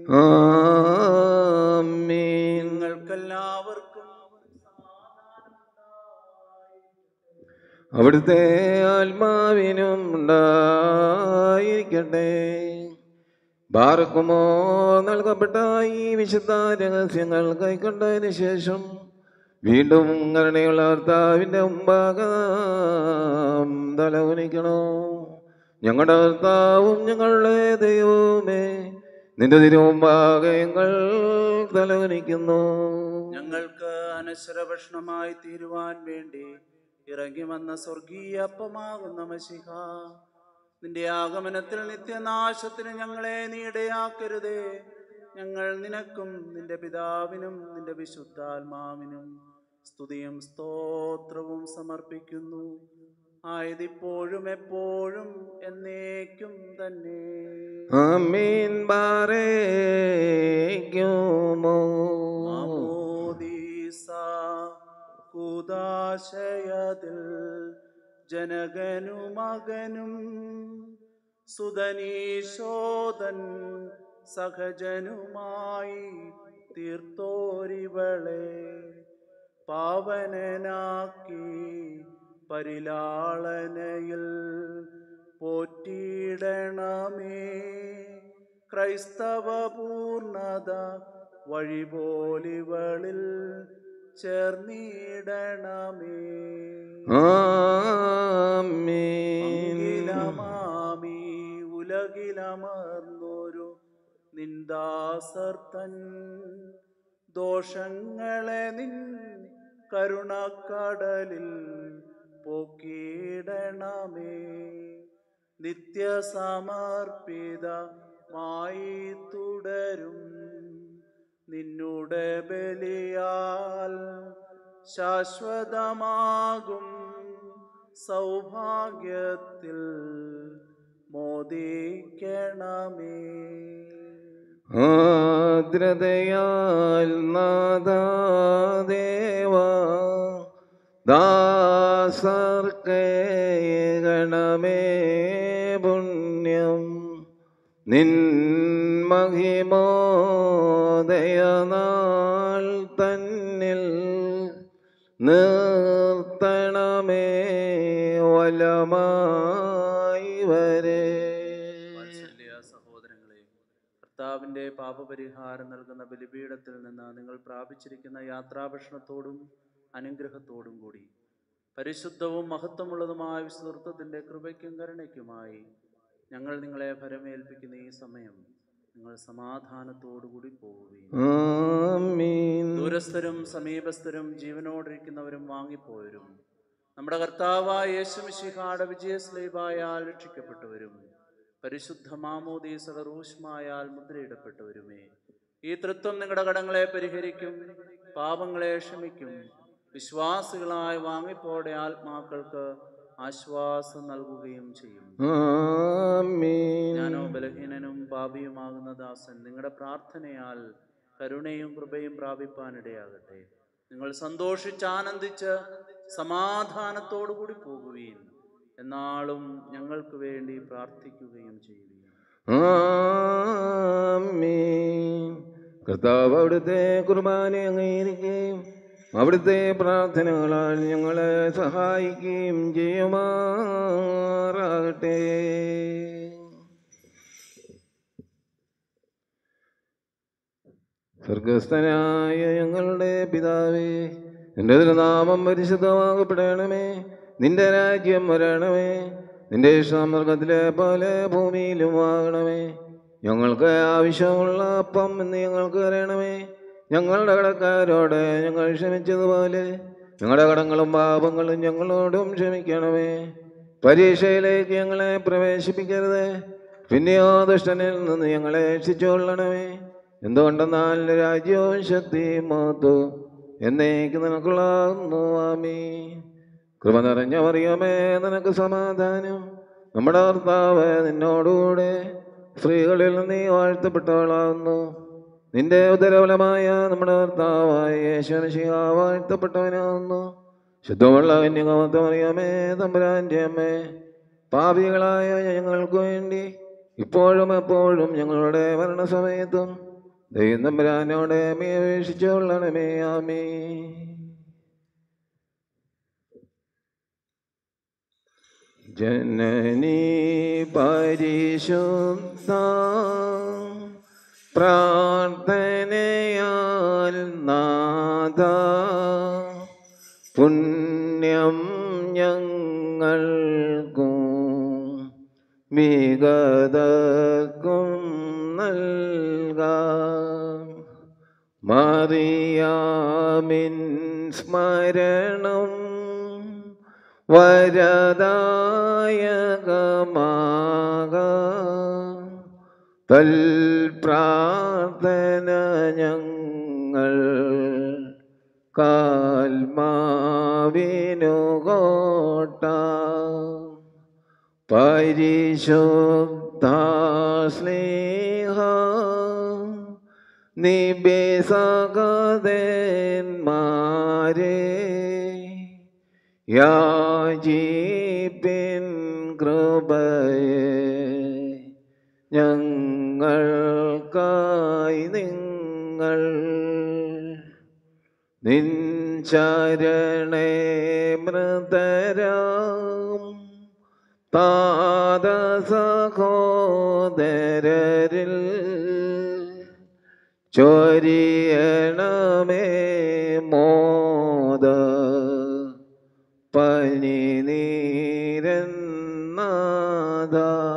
ആമേൻ നിങ്ങൾക്കെല്ലാവർക്കും അവിടുത്തെ ആത്മാവിനും ഉണ്ടായിരിക്കട്ടെ ബാറക്കുമോ നൽകപ്പെട്ട ഈ വിശുദ്ധ രഹസ്യങ്ങൾ കൈക്കൊണ്ടതിന് ശേഷം വീണ്ടും കരുണയുള്ള ഭർത്താവിൻ്റെ മുമ്പാകെ നാം തലകുനിക്കണോ ഞങ്ങളുടെ ഭർത്താവും ഞങ്ങളുടെ ദൈവവുമേ നിന്റെ തിരുമുമ്പാകെ ഞങ്ങൾ തലകുനിക്കുന്നു ഞങ്ങൾക്ക് അനശ്വര ഭക്ഷണമായി തീരുവാൻ വേണ്ടി ഇറങ്ങി വന്ന സ്വർഗീയ അപ്പമാകുന്ന മഷിഹ നിന്റെ ആഗമനത്തിൽ നിത്യനാശത്തിന് ഞങ്ങളെ നീടയാക്കരുതേ ഞങ്ങൾ നിനക്കും നിന്റെ പിതാവിനും നിന്റെ വിശുദ്ധാത്മാവിനും സ്തുതിയും സ്തോത്രവും സമർപ്പിക്കുന്നു ആയതിപ്പോഴും എപ്പോഴും എന്നേക്കും തന്നെ ആമീൻ ബാറേക്കുമോ മാമോദീസ കൂദാശയതിൽ ജനകനു മകനും സുതനീശോദൻ സഹജനുമായി തീർത്തോരിവളെ പാവനനാക്കി പരിലാളനയിൽ പോറ്റിയിടണമേ ക്രൈസ്തവ പൂർണത വഴിപോലിവളിൽ ചേർന്നിടണമേ ആമീൻ അഖിലമാമി ഉലകിലമർന്നൊരു നിന്ദാസർത്തൻ ദോഷങ്ങളെ നിൻ കരുണക്കടലിൽ പോക്കിയിടണമേ നിത്യസമർപ്പിതമായി തുടരും നിന്നുടെ ബലിയാൽ ശാശ്വതമാകും സൗഭാഗ്യത്തിൽ മോദിക്കണമേ ആദ്രതയാൽ നാദാദേവ ദാസർക്കേ ഗണമേ പുണ്യം നിൻ മഹിമോദയനാൾ തന്നിൽ നിർത്തണമേ വലമായി വരെ വാത്സല്യ സഹോദരങ്ങളെ കർത്താവിന്റെ പാപപരിഹാരം നൽകുന്ന ബലിപീഠത്തിൽ നിന്ന് നിങ്ങൾ പ്രാപിച്ചിരിക്കുന്ന യാത്രാഭക്ഷണത്തോടും അനുഗ്രഹത്തോടും കൂടി പരിശുദ്ധവും മഹത്വമുള്ളതുമായ വിശുദ്ധത്വത്തിന്റെ കൃപയ്ക്കും കരുണയ്ക്കുമായി ഞങ്ങൾ നിങ്ങളെ ഫരമേൽപ്പിക്കുന്ന ഈ സമയം നിങ്ങൾ സമാധാനത്തോടുകൂടി പോവുകയും ആമീൻ ദൂരസ്ഥരും സമീപസ്ഥരും ജീവനോടിരിക്കുന്നവരും വാങ്ങിപ്പോയവരും നമ്മുടെ കർത്താവായ യേശുമിശിഹാടെ വിജയസ്ലീബായാൽ രക്ഷിക്കപ്പെട്ടവരും പരിശുദ്ധ മാമോദീസക റൂഷ്മായാൽ മുദ്രയിടപ്പെട്ടവരുമേ ഈ തൃത്വം നിങ്ങളുടെ കടങ്ങളെ പരിഹരിക്കും പാപങ്ങളെ ക്ഷമിക്കും വിശ്വാസികളായ വാങ്ങിപ്പോടെ ആത്മാക്കൾക്ക് ആശ്വാസം നൽകുകയും ചെയ്യും ആമീൻ ഞാനോ ബലഹീനനും പാപിയുമാകുന്ന ദാസൻ നിങ്ങളുടെ പ്രാർത്ഥനയാൽ കരുണയും കൃപയും പ്രാപിപ്പാനിടയാകട്ടെ നിങ്ങൾ സന്തോഷിച്ച് ആനന്ദിച്ച് സമാധാനത്തോടു കൂടി പോകുകയും എന്നാളും ഞങ്ങൾക്ക് വേണ്ടി പ്രാർത്ഥിക്കുകയും ചെയ്യുകയും ആമീൻ കർത്താവ് അവിടുത്തെ കുർബാന അംഗീകരിക്കുകയും അവിടുത്തെ പ്രാർത്ഥനകളാൽ ഞങ്ങളെ സഹായിക്കുകയും ചെയ്യുമാറാകട്ടെ സ്വർഗസ്ഥനായ ഞങ്ങളുടെ പിതാവേ നിന്റെ നാമം പരിശുദ്ധമാകപ്പെടണമേ നിന്റെ രാജ്യം വരണമേ നിന്റെ ഇഷ്ടം സ്വർഗത്തിലെ പോലെ ഭൂമിയിലും ആകണമേ ഞങ്ങൾക്ക് ആവശ്യമുള്ള അപ്പം എന്ന് ഞങ്ങൾക്ക് തരണമേ ഞങ്ങളുടെ കടക്കാരോട് ഞങ്ങൾ ക്ഷമിച്ചതുപോലെ ഞങ്ങളുടെ കടങ്ങളും പാപങ്ങളും ഞങ്ങളോടും ക്ഷമിക്കണമേ പരീക്ഷയിലേക്ക് ഞങ്ങളെ പ്രവേശിപ്പിക്കരുത് പിന്നെയോ ദുഷ്ടനിൽ നിന്ന് ഞങ്ങളെ രക്ഷിച്ചുകൊള്ളണമേ എന്തുകൊണ്ടെന്നാൽ രാജ്യവും ശക്തിയും മഹത്വവും എന്നേക്ക് നിനക്കുള്ളാകുന്നു ആമീ കൃപ നിറഞ്ഞ മറിയമേ നിനക്ക് സമാധാനം നമ്മുടെ ഭർത്താവ് നിന്നോടുകൂടെ സ്ത്രീകളിൽ നീ വാഴ്ത്തപ്പെട്ടവളാകുന്നു നിന്റെ ഉദരഫലമായ നമ്മുടെ ഭർത്താവായ യേശുശിഹ വാഴ്ത്തപ്പെട്ടവനാകുന്നു ശുദ്ധമുള്ള കന്യകമത്തമറിയമേ തമ്പുരാൻ്റെ അമ്മേ പാപികളായ ഞങ്ങൾക്ക് വേണ്ടി ഇപ്പോഴും എപ്പോഴും ഞങ്ങളുടെ മരണസമയത്തും ദൈവം തമ്പുരാനോട് അമ്മേ അപേക്ഷിച്ചുകൊള്ളണമേ ആമേ ജനനീ പരിശുദ്ധ പ്രാർത്ഥനയാൽ നാദ പുണ്യം ഞങ്ങൾക്കും വിഗതർക്കും നൽകാം മറിയാമിൻ സ്മരണം വരദായകമാക തൽ പ്രാർത്ഥന ഞങ്ങൾ കാൽമാവിനു കോട്ട പരിശുദ്ധ സ്നേഹ നിബേസകതന്മാരെ യാചിപ്പിൻ കൃപയെ ഞങ്ങൾക്കായി നിങ്ങൾ നിൻ ചരണേ മൃതരാം താത സഹോദരരിൽ ചൊരിയണമേ മോദ പനി നീരന്നാഥ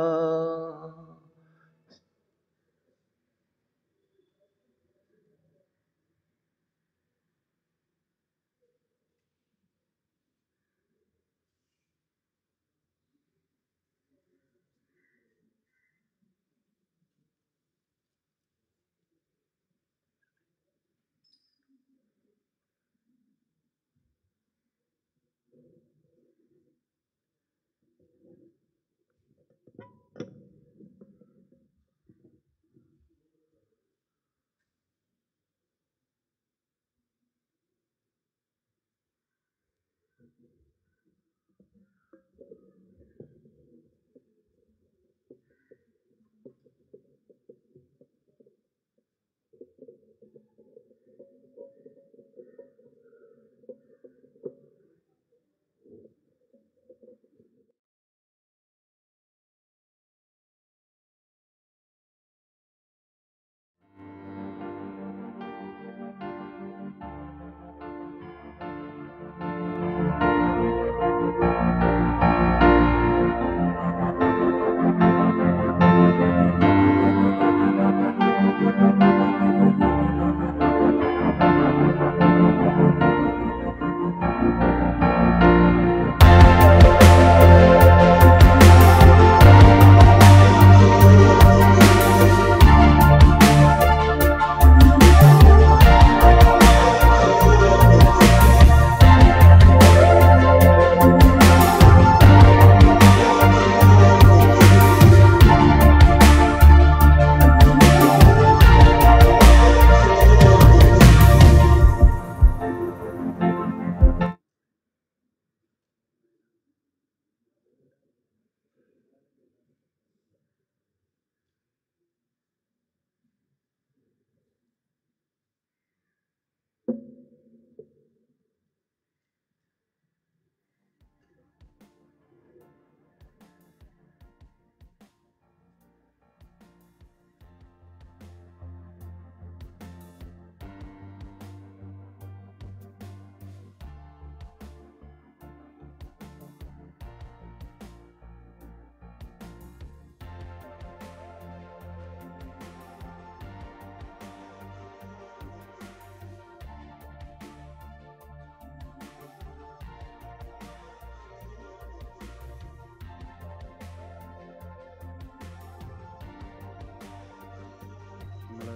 നമ്മൾ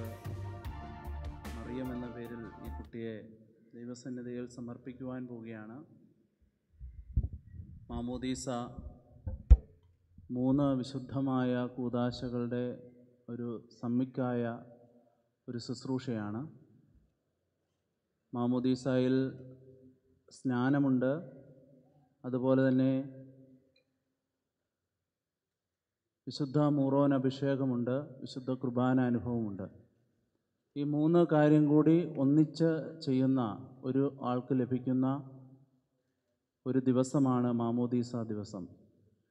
മറിയം എന്ന പേരിൽ ഈ കുട്ടിയെ ദൈവസന്നിധിയിൽ സമർപ്പിക്കുവാൻ പോവുകയാണ് മാമോദീസ മൂന്ന് വിശുദ്ധമായ കൂതാശകളുടെ ഒരു സമ്മിക്കായ ഒരു ശുശ്രൂഷയാണ് മാമോദീസായിൽ സ്നാനമുണ്ട് അതുപോലെ തന്നെ വിശുദ്ധ മൂറോൻ അഭിഷേകമുണ്ട് വിശുദ്ധ കുർബാന അനുഭവമുണ്ട് ഈ മൂന്ന് കാര്യം കൂടി ഒന്നിച്ച് ചെയ്യുന്ന ഒരു ആൾക്ക് ലഭിക്കുന്ന ഒരു ദിവസമാണ് മാമോദീസ ദിവസം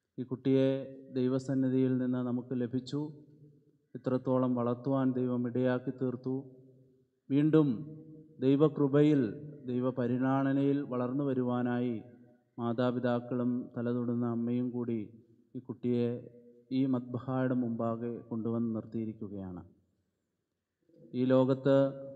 ഈ കുട്ടിയെ ദൈവസന്നിധിയിൽ നിന്ന് നമുക്ക് ലഭിച്ചു ഇത്രത്തോളം വളർത്തുവാൻ ദൈവം ഇടയാക്കി തീർത്തു വീണ്ടും ദൈവകൃപയിൽ ദൈവപരിണാളനയിൽ വളർന്നു വരുവാനായി മാതാപിതാക്കളും തലതൊടുന്ന അമ്മയും കൂടി ഈ കുട്ടിയെ ഈ മദ്ബഹായുടെ മുമ്പാകെ കൊണ്ടുവന്ന് നിർത്തിയിരിക്കുകയാണ് ഈ ലോകത്ത്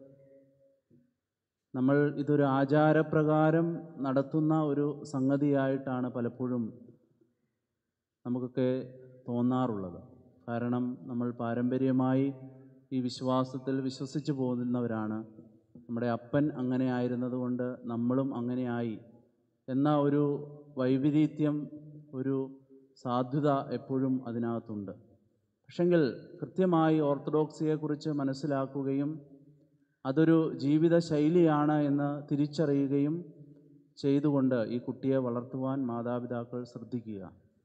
നമ്മൾ ഇതൊരു ആചാരപ്രകാരം നടത്തുന്ന ഒരു സംഗതിയായിട്ടാണ് പലപ്പോഴും നമുക്കൊക്കെ തോന്നാറുള്ളത് കാരണം നമ്മൾ പാരമ്പര്യമായി ഈ വിശ്വാസത്തിൽ വിശ്വസിച്ച് പോകുന്നവരാണ് നമ്മുടെ അപ്പൻ അങ്ങനെ ആയിരുന്നതുകൊണ്ട് നമ്മളും അങ്ങനെയായി എന്ന ഒരു വൈപരീത്യം ഒരു സാധ്യത എപ്പോഴും അതിനകത്തുണ്ട് പക്ഷെങ്കിൽ കൃത്യമായി ഓർത്തഡോക്സിയെക്കുറിച്ച് മനസ്സിലാക്കുകയും അതൊരു ജീവിത ശൈലിയാണ് എന്ന് തിരിച്ചറിയുകയും ചെയ്തുകൊണ്ട് ഈ കുട്ടിയെ വളർത്തുവാൻ മാതാപിതാക്കൾ ശ്രദ്ധിക്കുക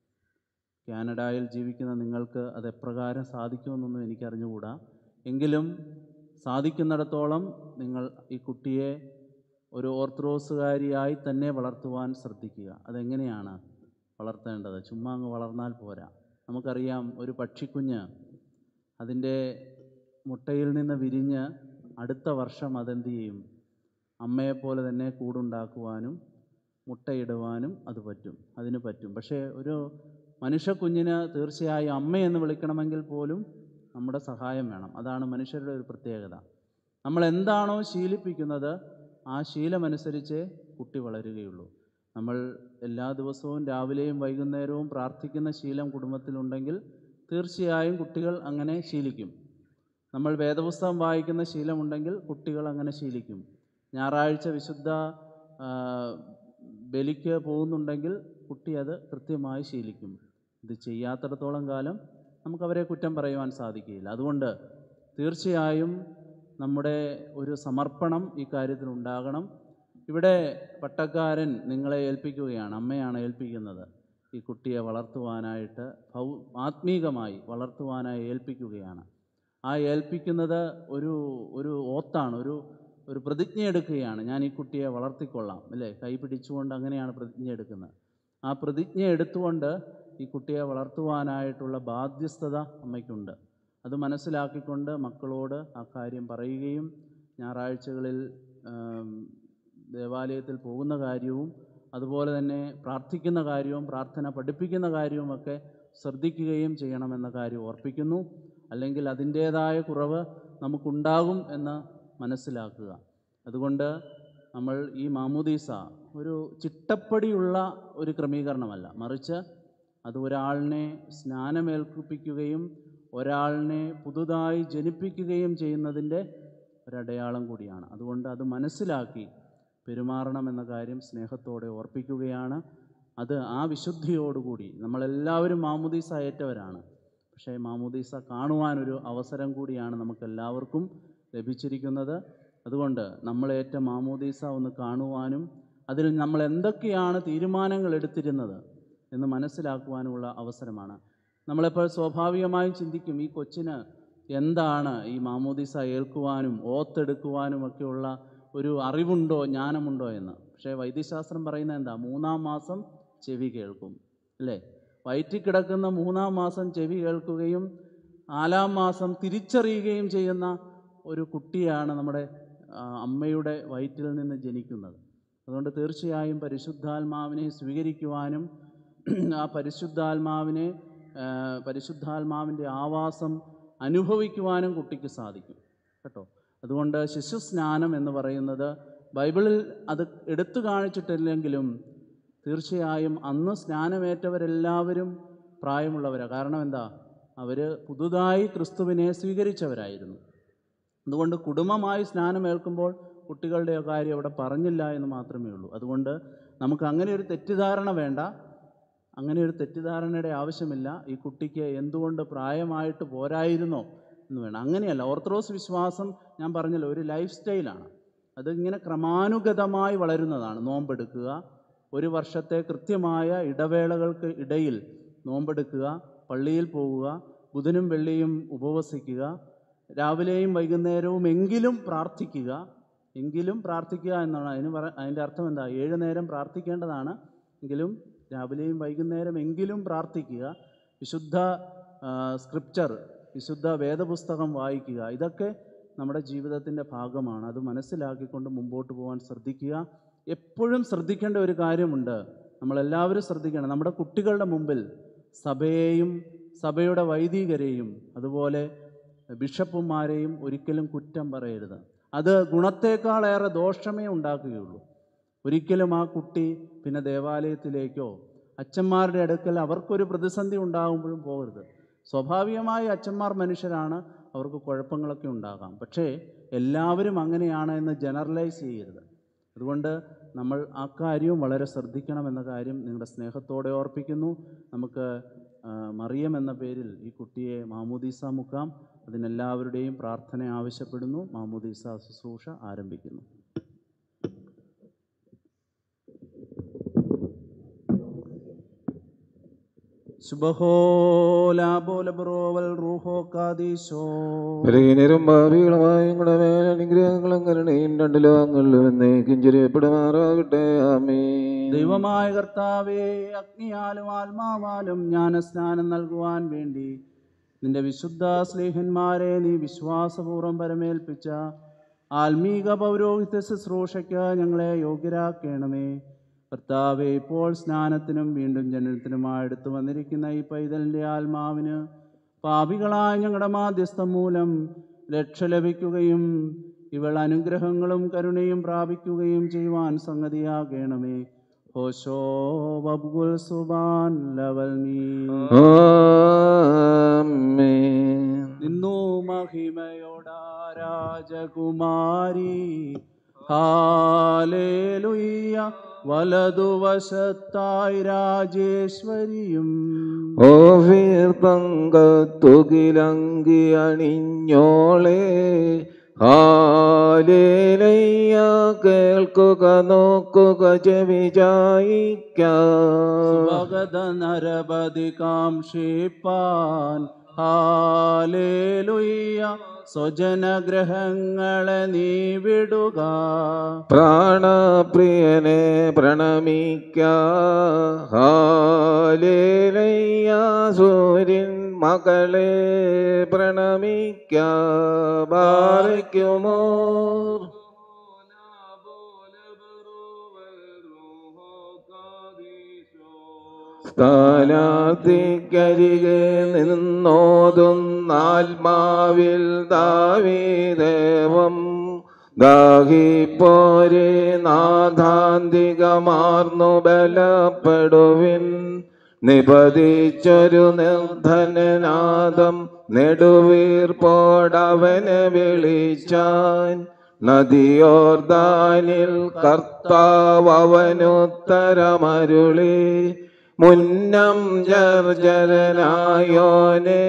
കാനഡയിൽ ജീവിക്കുന്ന നിങ്ങൾക്ക് അത് എപ്രകാരം സാധിക്കുമെന്നൊന്നും എനിക്കറിഞ്ഞുകൂടാ എങ്കിലും സാധിക്കുന്നിടത്തോളം നിങ്ങൾ ഈ കുട്ടിയെ ഒരു ഓർത്തഡോക്സുകാരിയായി തന്നെ വളർത്തുവാൻ ശ്രദ്ധിക്കുക അതെങ്ങനെയാണ് വളർത്തേണ്ടത് ചുമ്മാ അങ്ങ് വളർന്നാൽ പോരാ നമുക്കറിയാം ഒരു പക്ഷിക്കുഞ്ഞ് അതിൻ്റെ മുട്ടയിൽ നിന്ന് വിരിഞ്ഞ് അടുത്ത വർഷം അതെന്ത് ചെയ്യും അമ്മയെപ്പോലെ തന്നെ കൂടുണ്ടാക്കുവാനും മുട്ടയിടുവാനും അത് പറ്റും അതിന് പറ്റും പക്ഷേ ഒരു മനുഷ്യക്കുഞ്ഞിന് തീർച്ചയായും അമ്മയെന്ന് വിളിക്കണമെങ്കിൽ പോലും നമ്മുടെ സഹായം വേണം അതാണ് മനുഷ്യരുടെ ഒരു പ്രത്യേകത നമ്മൾ എന്താണോ ശീലിപ്പിക്കുന്നത് ആ ശീലമനുസരിച്ചേ കുട്ടി വളരുകയുള്ളൂ നമ്മൾ എല്ലാ ദിവസവും രാവിലെയും വൈകുന്നേരവും പ്രാർത്ഥിക്കുന്ന ശീലം കുടുംബത്തിലുണ്ടെങ്കിൽ തീർച്ചയായും കുട്ടികൾ അങ്ങനെ ശീലിക്കും നമ്മൾ വേദപുസ്തകം വായിക്കുന്ന ശീലമുണ്ടെങ്കിൽ കുട്ടികൾ അങ്ങനെ ശീലിക്കും ഞായറാഴ്ച വിശുദ്ധ ആ, ബലിക്ക് പോകുന്നുണ്ടെങ്കിൽ കുട്ടി അത് കൃത്യമായി ശീലിക്കും ഇത് ചെയ്യാത്തിടത്തോളം കാലം നമുക്കവരെ കുറ്റം പറയുവാൻ സാധിക്കുകയില്ല അതുകൊണ്ട് തീർച്ചയായും നമ്മുടെ ഒരു സമർപ്പണം ഈ കാര്യത്തിൽ ഉണ്ടാകണം ഇവിടെ പട്ടക്കാരൻ നിങ്ങളെ ഏൽപ്പിക്കുകയാണ് അമ്മയാണ് ഏൽപ്പിക്കുന്നത് ഈ കുട്ടിയെ വളർത്തുവാനായിട്ട് ഭൗ ആത്മീകമായി വളർത്തുവാനായി ഏൽപ്പിക്കുകയാണ് ആ ഏൽപ്പിക്കുന്നത് ഒരു ഒരു ഓത്താണ് ഒരു ഒരു പ്രതിജ്ഞ എടുക്കുകയാണ് ഞാൻ ഈ കുട്ടിയെ വളർത്തിക്കൊള്ളാം അല്ലേ കൈ പിടിച്ചുകൊണ്ട് അങ്ങനെയാണ് പ്രതിജ്ഞ എടുക്കുന്നത് ആ പ്രതിജ്ഞ എടുത്തുകൊണ്ട് ഈ കുട്ടിയെ വളർത്തുവാനായിട്ടുള്ള ബാധ്യസ്ഥത അമ്മയ്ക്കുണ്ട് അത് മനസ്സിലാക്കിക്കൊണ്ട് മക്കളോട് ആ കാര്യം പറയുകയും ഞായറാഴ്ചകളിൽ ആം, ദേവാലയത്തിൽ പോകുന്ന കാര്യവും അതുപോലെ തന്നെ പ്രാർത്ഥിക്കുന്ന കാര്യവും പ്രാർത്ഥന പഠിപ്പിക്കുന്ന കാര്യവുമൊക്കെ ശ്രദ്ധിക്കുകയും ചെയ്യണമെന്ന കാര്യം ഓർപ്പിക്കുന്നു അല്ലെങ്കിൽ അതിൻ്റേതായ കുറവ് നമുക്കുണ്ടാകും എന്ന് മനസ്സിലാക്കുക അതുകൊണ്ട് നമ്മൾ ഈ മാമുദീസ ഒരു ചിട്ടപ്പടിയുള്ള ഒരു ക്രമീകരണമല്ല മറിച്ച് അത് ഒരാളിനെ സ്നാനമേൽപ്പിക്കുകയും ഒരാളിനെ പുതുതായി ജനിപ്പിക്കുകയും ചെയ്യുന്നതിൻ്റെ ഒരടയാളം കൂടിയാണ് അതുകൊണ്ട് അത് മനസ്സിലാക്കി പെരുമാറണമെന്ന കാര്യം സ്നേഹത്തോടെ ഓർപ്പിക്കുകയാണ് അത് ആ വിശുദ്ധിയോടുകൂടി നമ്മളെല്ലാവരും മാമുദീസ ഏറ്റവരാണ് പക്ഷേ മാമുദീസ കാണുവാനൊരു അവസരം കൂടിയാണ് നമുക്കെല്ലാവർക്കും ലഭിച്ചിരിക്കുന്നത് അതുകൊണ്ട് നമ്മളേറ്റ മാമോദീസ ഒന്ന് കാണുവാനും അതിൽ നമ്മൾ എന്തൊക്കെയാണ് തീരുമാനങ്ങൾ എടുത്തിരുന്നത് എന്ന് മനസ്സിലാക്കുവാനുമുള്ള അവസരമാണ് നമ്മളെപ്പോൾ സ്വാഭാവികമായും ചിന്തിക്കും ഈ കൊച്ചിന് എന്താണ് ഈ മാമോദീസ ഏൽക്കുവാനും ഓത്തെടുക്കുവാനും ഒക്കെയുള്ള ഒരു അറിവുണ്ടോ ജ്ഞാനമുണ്ടോ എന്ന് പക്ഷേ വൈദ്യശാസ്ത്രം പറയുന്നത് എന്താ മൂന്നാം മാസം ചെവി കേൾക്കും അല്ലേ വയറ്റിൽ കിടക്കുന്ന മൂന്നാം മാസം ചെവി കേൾക്കുകയും നാലാം മാസം തിരിച്ചറിയുകയും ചെയ്യുന്ന ഒരു കുട്ടിയാണ് നമ്മുടെ ആ, അമ്മയുടെ വയറ്റിൽ നിന്ന് ജനിക്കുന്നത് അതുകൊണ്ട് തീർച്ചയായും പരിശുദ്ധാത്മാവിനെ സ്വീകരിക്കുവാനും ആ പരിശുദ്ധാത്മാവിനെ ആ, പരിശുദ്ധാത്മാവിൻ്റെ ആവാസം അനുഭവിക്കുവാനും കുട്ടിക്ക് സാധിക്കും കേട്ടോ അതുകൊണ്ട് ശിശുസ്നാനം എന്ന് പറയുന്നത് ബൈബിളിൽ അത് എടുത്തു കാണിച്ചിട്ടില്ലെങ്കിലും തീർച്ചയായും അന്ന് സ്നാനമേറ്റവരെല്ലാവരും പ്രായമുള്ളവരാണ് കാരണം എന്താ അവർ പുതുതായി ക്രിസ്തുവിനെ സ്വീകരിച്ചവരായിരുന്നു അതുകൊണ്ട് കുടുംബമായി സ്നാനമേൽക്കുമ്പോൾ കുട്ടികളുടെ കാര്യം അവിടെ പറഞ്ഞില്ല എന്ന് മാത്രമേ ഉള്ളൂ അതുകൊണ്ട് നമുക്ക് അങ്ങനെ ഒരു തെറ്റിദ്ധാരണ വേണ്ട അങ്ങനെ ഒരു തെറ്റിദ്ധാരണയുടെ ആവശ്യമില്ല ഈ കുട്ടിക്ക് എന്തുകൊണ്ട് പ്രായമായിട്ട് പോരായിരുന്നോ എന്ന് വേണം അങ്ങനെയല്ല ഓർത്തഡോക്സ് വിശ്വാസം ഞാൻ പറഞ്ഞല്ലോ ഒരു ലൈഫ് സ്റ്റൈലാണ് അതിങ്ങനെ ക്രമാനുഗതമായി വളരുന്നതാണ് നോമ്പെടുക്കുക ഒരു വർഷത്തെ കൃത്യമായ ഇടവേളകൾക്ക് ഇടയിൽ നോമ്പെടുക്കുക പള്ളിയിൽ പോവുക ബുധനും വെള്ളിയും ഉപവസിക്കുക രാവിലെയും വൈകുന്നേരവും എങ്കിലും പ്രാർത്ഥിക്കുക എങ്കിലും പ്രാർത്ഥിക്കുക എന്നാണ് അതിന് പറ അതിൻ്റെ അർത്ഥം എന്താ ഏഴ് നേരം പ്രാർത്ഥിക്കേണ്ടതാണ് എങ്കിലും രാവിലെയും വൈകുന്നേരം എങ്കിലും പ്രാർത്ഥിക്കുക വിശുദ്ധ ആ, സ്ക്രിപ്ചർ വിശുദ്ധ വേദപുസ്തകം വായിക്കുക ഇതൊക്കെ നമ്മുടെ ജീവിതത്തിൻ്റെ ഭാഗമാണ് അത് മനസ്സിലാക്കിക്കൊണ്ട് മുമ്പോട്ട് പോകാൻ ശ്രദ്ധിക്കുക എപ്പോഴും ശ്രദ്ധിക്കേണ്ട ഒരു കാര്യമുണ്ട് നമ്മളെല്ലാവരും ശ്രദ്ധിക്കണം നമ്മുടെ കുട്ടികളുടെ മുമ്പിൽ സഭയെയും സഭയുടെ വൈദികരെയും അതുപോലെ ബിഷപ്പുമാരെയും ഒരിക്കലും കുറ്റം പറയരുത് അത് ഗുണത്തേക്കാളേറെ ദോഷമേ ഉണ്ടാക്കുകയുള്ളൂ ഒരിക്കലും ആ കുട്ടി പിന്നെ ദേവാലയത്തിലേക്കോ അച്ഛന്മാരുടെ അടുക്കൽ അവർക്കൊരു പ്രതിസന്ധി ഉണ്ടാകുമ്പോഴും പോകരുത് സ്വാഭാവികമായി അച്ഛന്മാർ മനുഷ്യരാണ് അവർക്ക് കുഴപ്പങ്ങളൊക്കെ ഉണ്ടാകാം പക്ഷേ എല്ലാവരും അങ്ങനെയാണ് എന്ന് ജനറലൈസ് ചെയ്യരുത് അതുകൊണ്ട് നമ്മൾ ആ കാര്യവും വളരെ ശ്രദ്ധിക്കണം എന്ന കാര്യം നിങ്ങളുടെ സ്നേഹത്തോടെ ഓർപ്പിക്കുന്നു നമുക്ക് ആ, മറിയം എന്ന പേരിൽ ഈ കുട്ടിയെ മാമൂദീസ മുക്കാം അതിനെല്ലാവരുടെയും പ്രാർത്ഥന ആവശ്യപ്പെടുന്നു മാമൂദീസ ശുശ്രൂഷ ആരംഭിക്കുന്നു ശുഭഹോലാബോലബ്രോവൽ റൂഹോ കാദീശോ ബലഹീനരും ഭാവികളുമായ നിങ്ങളുടെ മേൽ അനുഗ്രഹങ്ങളും കരുണയും രണ്ടു ലോകങ്ങളിലും എന്നേക്കും ചെറിയപ്പെടുമാറാകട്ടെ ആമേ ദൈവമായ കർത്താവേ അഗ്നിയാലും ആത്മാവാലും ജ്ഞാനസ്നാനം നൽകുവാൻ വേണ്ടി നിന്റെ വിശുദ്ധ സ്നേഹന്മാരെ നീ വിശ്വാസപൂർവ്വം പരമേൽപ്പിച്ച ആത്മീക പൗരോഹിത്യ ശുശ്രൂഷയ്ക്ക് ഞങ്ങളെ യോഗ്യരാക്കണമേ കർത്താവെ ഇപ്പോൾ സ്നാനത്തിനും വീണ്ടും ജനനത്തിനുമായി എടുത്തു വന്നിരിക്കുന്ന ഈ പൈതലിൻ്റെ ആത്മാവിന് പാപികളായ ഞങ്ങളുടെ മാധ്യസ്ഥം മൂലം രക്ഷ ലഭിക്കുകയും ഇവൾ അനുഗ്രഹങ്ങളും കരുണയും പ്രാപിക്കുകയും ചെയ്യുവാൻ സംഗതിയാകണമേ ഹോശോ വബ്ഗുൽ സുബാൻ ലവൽ നീ ആമേൻ നിന്നു മഹിമയോടാ രാജകുമാരി ഹാലേലുയ്യ വലതുവശത്തായി രാജേശ്വരിയും ഓഫീർ തങ്കത്തുകിലങ്കി അണിഞ്ഞോളെ ഹാലേലയ്യ കേൾക്കുക നോക്കുക ചെവിചായിക്കാം ഭഗത നരപതി കാംക്ഷിപ്പാൻ ഹാലേലുയ്യ സ്വജനഗ്രഹങ്ങളെ നീ വിടുക പ്രാണപ്രിയനെ പ്രണമിക്ക ഹാലേലയ്യ സൂര്യൻ മകളെ പ്രണമിക്ക ബാലയ്ക്കുമോ സ്ഥാനാർത്ഥിക്കരികെ നിന്നോതുന്നാത്മാവിൽ ദാവീദേവം ദാഹിപ്പോരെ നാഥാന്തികമാർന്നു ബലപ്പെടുവിൻ നിപതിച്ചൊരു നിർധനനാദം നെടുവീർപ്പോടവനെ വിളിച്ചാൻ നദിയോർദാനിൽ കർത്താവ് അവനുത്തരമരുളി മുന്നം ജർജരനായോനെ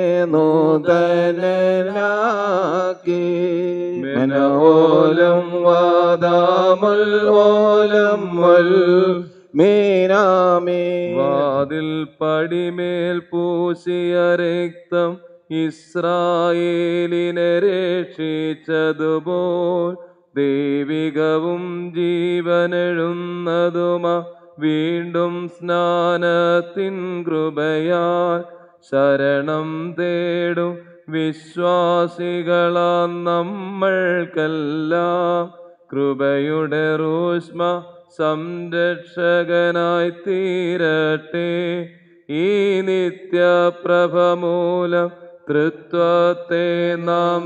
നൂതനാക്കി മനോലം വാദാമുൽ ഓലം വൽ മീനാമീ വാതിൽ പടിമേൽ പൂശിയ രക്തം ഇസ്രായേലിനെ രക്ഷിച്ചതുപോൽ ദൈവികവും ജീവനെഴുന്നതുമാ വീണ്ടും സ്നാനത്തിൻ കൃപയാൽ ശരണം തേടും വിശ്വാസികളാം നമ്മൾക്കെല്ലാം കൃപയുടെ റൂഷ്മ സംരക്ഷകനായി തീരട്ടെ ഈ നിത്യപ്രഭ മൂലം തൃത്വത്തെ നാം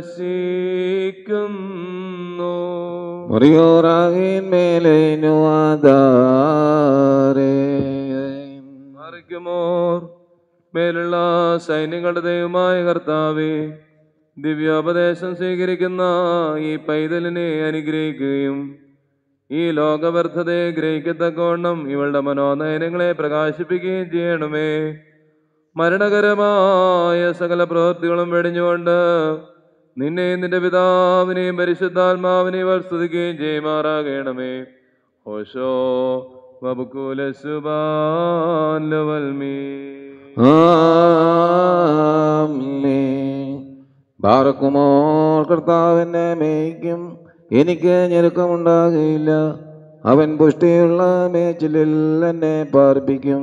ദർശിക്കുന്നു മുറിയോറാകിൻ മേലേനു ആധാരേ മറിക്കുമോർ മേലുള്ള സൈന്യങ്ങളുടെ ദൈവമായ കർത്താവേ ദിവ്യോപദേശം സ്വീകരിക്കുന്ന ഈ പൈതലിനെ അനുഗ്രഹിക്കുകയും ഈ ലോകവ്യർത്ഥതയെ ഗ്രഹിക്കത്തക്കവണ്ണം ഇവളുടെ മനോനയനങ്ങളെ പ്രകാശിപ്പിക്കുകയും ചെയ്യണമേ മരണകരമായ സകല പ്രവൃത്തികളും വെടിഞ്ഞുകൊണ്ട് നിന്നെയും നിന്റെ പിതാവിനെയും പരിശുദ്ധാത്മാവിനെയും ഇവർ സ്തുതിക്കുകയും ചെയ്യുമാറാകണമേ ഓശോ വബുക്കുല സുബാലവൽമീ ആമേൻ. ബാറക്കുമോൾ കർത്താവിനെ മേയ്ക്കും എനിക്ക് ഞെരുക്കമുണ്ടാകുകയില്ല അവൻ പുഷ്ടിയുള്ള മേച്ചിലിൽ എന്നെ പാർപ്പിക്കും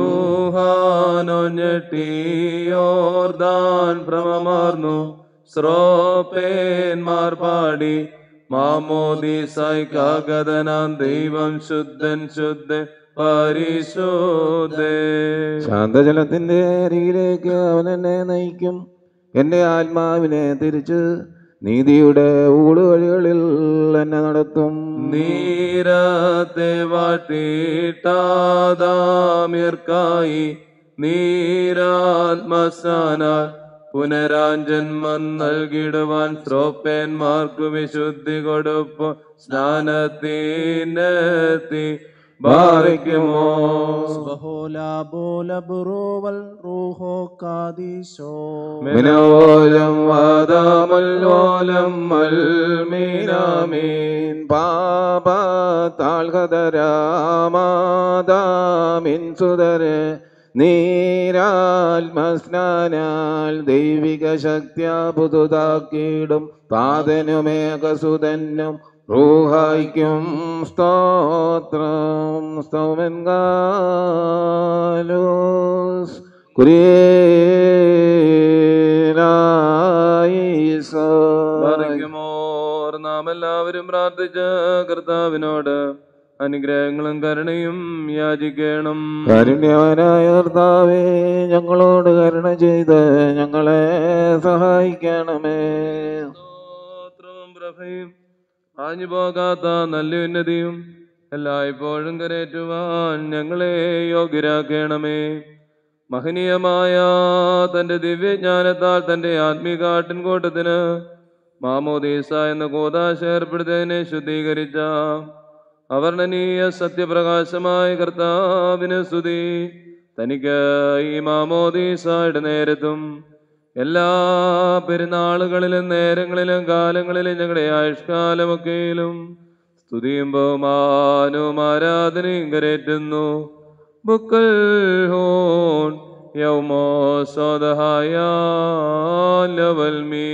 യൂഹാനൊഞ്ഞട്ടിയോർദാൻ ഭ്രമമാർന്നു ശ്രോപ്പേന്മാർ പാടി മാമോദീസായി കാഗതനാം ദൈവം ശുദ്ധൻ ശുദ്ധൻ പരിശുദ്ധേ ശാന്തജലത്തിന്റെ അരികിലേക്ക് അവൻ എന്നെ നയിക്കും എൻ്റെ ആത്മാവിനെ തിരിച്ച് നീതിയുടെ ഊടുവഴികളിൽ എന്നെ നടത്തും നീരത്തെ വാട്ടിട്ടാദാമിർക്കായി നീരാത്മസാനാൽ പുനരാജന്മം നൽകിടുവാൻ ശ്രോപ്പേന്മാർക്കു വിശുദ്ധി കൊടുപ്പു സ്നാനത്തിനെത്തി ബാധിക്കുമോ ബഹോല ബോല ബുറോവൽ റൂഹോ കാദീശോ മിനോലം വാദമല്ലോലം മൽമീനാമീൻ പാപത്താൾഹതരാമാതാമിൻ സുതര് നീരാത്മസ്നാനാൽ ദൈവിക ശക്തിയ പുതുതാക്കിയിടും പാതനുമേകസുതനും റൂഹായിക്കും സ്തോത്രം സ്തോമെൻകാലോസ് ബാധിക്കുമോർ നാം എല്ലാവരും പ്രാർത്ഥിച്ച കർത്താവിനോട് അനുഗ്രഹങ്ങളും കരുണയും യാചിക്കണം കാരുണ്യവാനായ കർത്താവേ ഞങ്ങളോട് കരുണ ചെയ്ത് ഞങ്ങളെ സഹായിക്കണമേ സ്തോത്രവും പ്രഭയും ആഞ്ഞു പോകാത്ത നല്ല ഉന്നതിയും എല്ലായ്പ്പോഴും കരേറ്റുവാൻ ഞങ്ങളെ യോഗ്യരാക്കണമേ മഹനീയമായ തന്റെ ദിവ്യജ്ഞാനത്താൽ തന്റെ ആത്മീകാട്ടിൻകൂട്ടത്തിന് മാമോദീസ എന്ന കൂതാശ ഏർപ്പെടുത്തിയതിനെ ശുദ്ധീകരിച്ച അവർണനീയ സത്യപ്രകാശമായ കർത്താവിന് സ്തുതി തനിക്ക് ഈ മാമോദീസയുടെ നേരത്തും എല്ലാ പെരുന്നാളുകളിലും നേരങ്ങളിലും കാലങ്ങളിലും ഞങ്ങളുടെ ആയുഷ്കാലമൊക്കെയിലും സ്തുതിയും ബഹുമാനവും ആരാധനയും കരേറ്റുന്നു ബുക്കൽ ഹോൺ യൗമോ സ്വതഹായ ലവൽമീ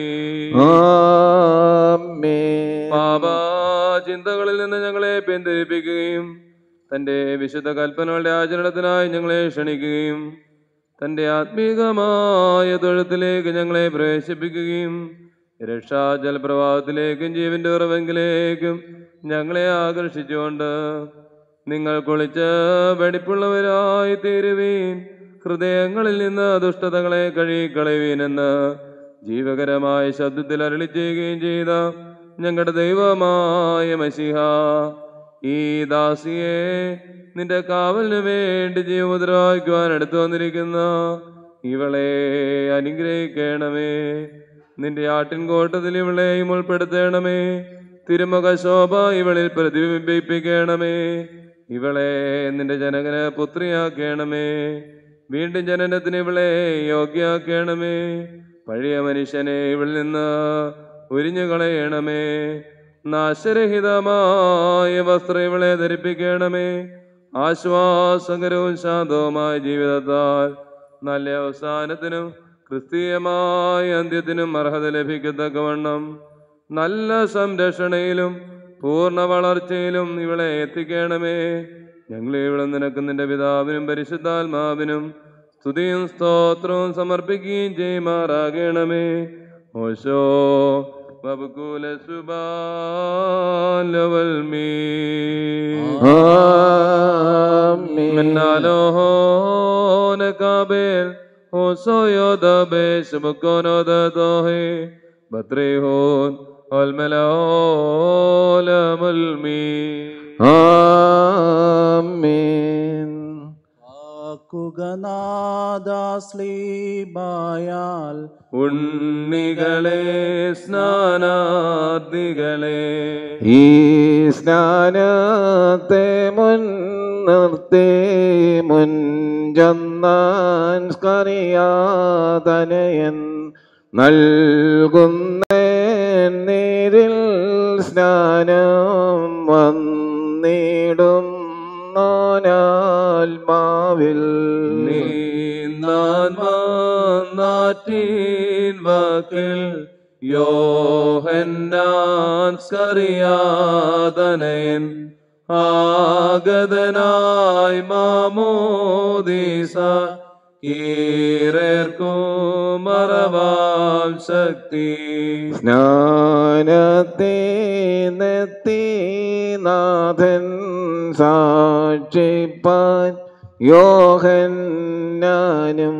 ആമേൻ. പാപ ചിന്തകളിൽ നിന്ന് ഞങ്ങളെ പിന്തിരിപ്പിക്കുകയും തന്റെ വിശുദ്ധ കൽപ്പനകളുടെ ആചരണത്തിനായി ഞങ്ങളെ ക്ഷണിക്കുകയും തന്റെ ആത്മീകമായ തൊഴുത്തിലേക്ക് ഞങ്ങളെ പ്രവേശിപ്പിക്കുകയും രക്ഷാ ജലപ്രവാഹത്തിലേക്കും ജീവന്റെ ഉറവെങ്കിലേക്കും ഞങ്ങളെ ആകർഷിച്ചുകൊണ്ട് നിങ്ങൾ കുളിച്ച് വെടിപ്പുള്ളവരായി തീരുവീൻ ഹൃദയങ്ങളിൽ നിന്ന് ദുഷ്ടതകളെ കഴുകിക്കളയുവീനെന്ന് ജീവകരമായ ശബ്ദത്തിൽ അരളി ചെയ്യുകയും ചെയ്ത ഞങ്ങളുടെ ദൈവമായ മസിഹ ഈ ദാസിയെ നിന്റെ കാവലിനു വേണ്ടി ജീവമുദ്രവായിക്കുവാൻ അടുത്തു വന്നിരിക്കുന്ന ഇവളെ അനുഗ്രഹിക്കണമേ നിന്റെ ആട്ടിൻകോട്ടത്തിൽ ഇവളെയും ഉൾപ്പെടുത്തണമേ തിരുമുഖ ശോഭ ഇവളിൽ പ്രതിബിംബിപ്പിക്കണമേ ഇവളെ നിന്റെ ജനകന് പുത്രിയാക്കണമേ വീണ്ടും ജനനത്തിന് ഇവളെ യോഗ്യാക്കണമേ പഴയ മനുഷ്യനെ ഇവളിൽ നിന്ന് ഉരിഞ്ഞു കളയണമേ നാശരഹിതമായ വസ്ത്രം ഇവളെ ധരിപ്പിക്കണമേ ആശ്വാസകരവും ശാന്തവുമായ ജീവിതത്താൽ നല്ല അവസാനത്തിനും ക്രിസ്തീയമായ അന്ത്യത്തിനും അർഹത ലഭിക്കത്തക്കവണ്ണം നല്ല സംരക്ഷണയിലും പൂർണ്ണ വളർച്ചയിലും ഇവളെ എത്തിക്കണമേ ഞങ്ങളെ ഇവിടെ നിനക്ക് നിന്റെ പിതാവിനും പരിശുദ്ധാത്മാവിനും സ്തുതിയും സ്തോത്രവും സമർപ്പിക്കുകയും ചെയ്യുമാറാകണമേ ഓശോ ബബുകൂല സുബാലവൽമീ ആമേൻ. منالوهون كابل وصويو دبش بكونو دتوهي بطريهون والملعول ملمي ആമേൻ. ആക്കുഗനാദാസ്ലീബായാൽ ഉണ്ണികളെ സ്നാനാദികളെ ഈ സ്നാനത്തെ മുൻനിർത്തി മുൻചൊന്നാൻ സ്കറിയാതനയൻ നൽകുന്നേ നീരിൽ സ്നാനം വന്നിടും നോനാത്മാവിൽ നീന്താൻ നാറ്റീൻ വാക്കിൽ യോഹന്നാൻ സ്കറിയാതനയൻ ആഗതനായി മാമോദീസ കീറേർക്കും മറവാം ശക്തി സ്നാനത്തെ നെത്തിനാഥൻ സാക്ഷിപ്പാൻ യോഹന്നാനും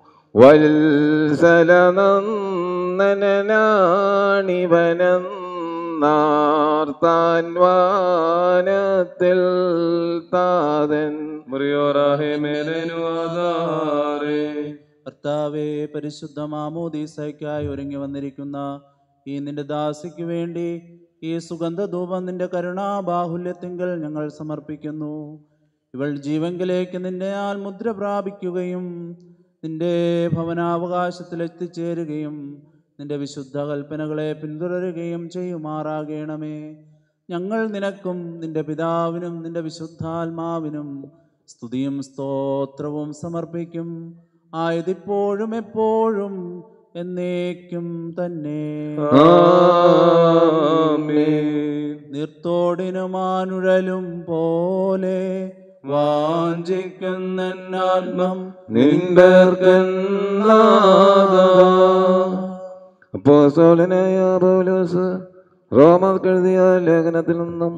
വത്സലനന്ദനാണിവനെന്നാർത്താൻ വാനത്തിൽ താതൻ മുറിയോറാഹെ മേലനു ആധാരേ കർത്താവെ പരിശുദ്ധ മാമോദീസയ്ക്കായി ഒരുങ്ങി വന്നിരിക്കുന്ന ഈ നിന്റെ ദാസിക്ക് വേണ്ടി ഈ സുഗന്ധധൂപം നിന്റെ കരുണാബാഹുല്യത്തിങ്കൽ ഞങ്ങൾ സമർപ്പിക്കുന്നു ഇവൾ ജീവങ്കിലേക്ക് നിന്റെയാൽ മുദ്ര പ്രാപിക്കുകയും നിന്റെ ഭവനാവകാശത്തിൽ എത്തിച്ചേരുകയും നിന്റെ വിശുദ്ധ കൽപ്പനകളെ പിന്തുടരുകയും ചെയ്യുമാറാകണമേ ഞങ്ങൾ നിനക്കും നിന്റെ പിതാവിനും നിന്റെ വിശുദ്ധാത്മാവിനും സ്തുതിയും സ്തോത്രവും സമർപ്പിക്കും ആയതിപ്പോഴും എപ്പോഴും എന്നേക്കും തന്നെ ആമേൻ നിർത്തോടിനുമാനുഴലും പോലെ വാഞ്ചിക്കുന്നന്നാത്മം അപ്പോസ്തലനായ പൗലോസ് റോമർക്ക് എഴുതിയ ലേഖനത്തിൽ നിന്നും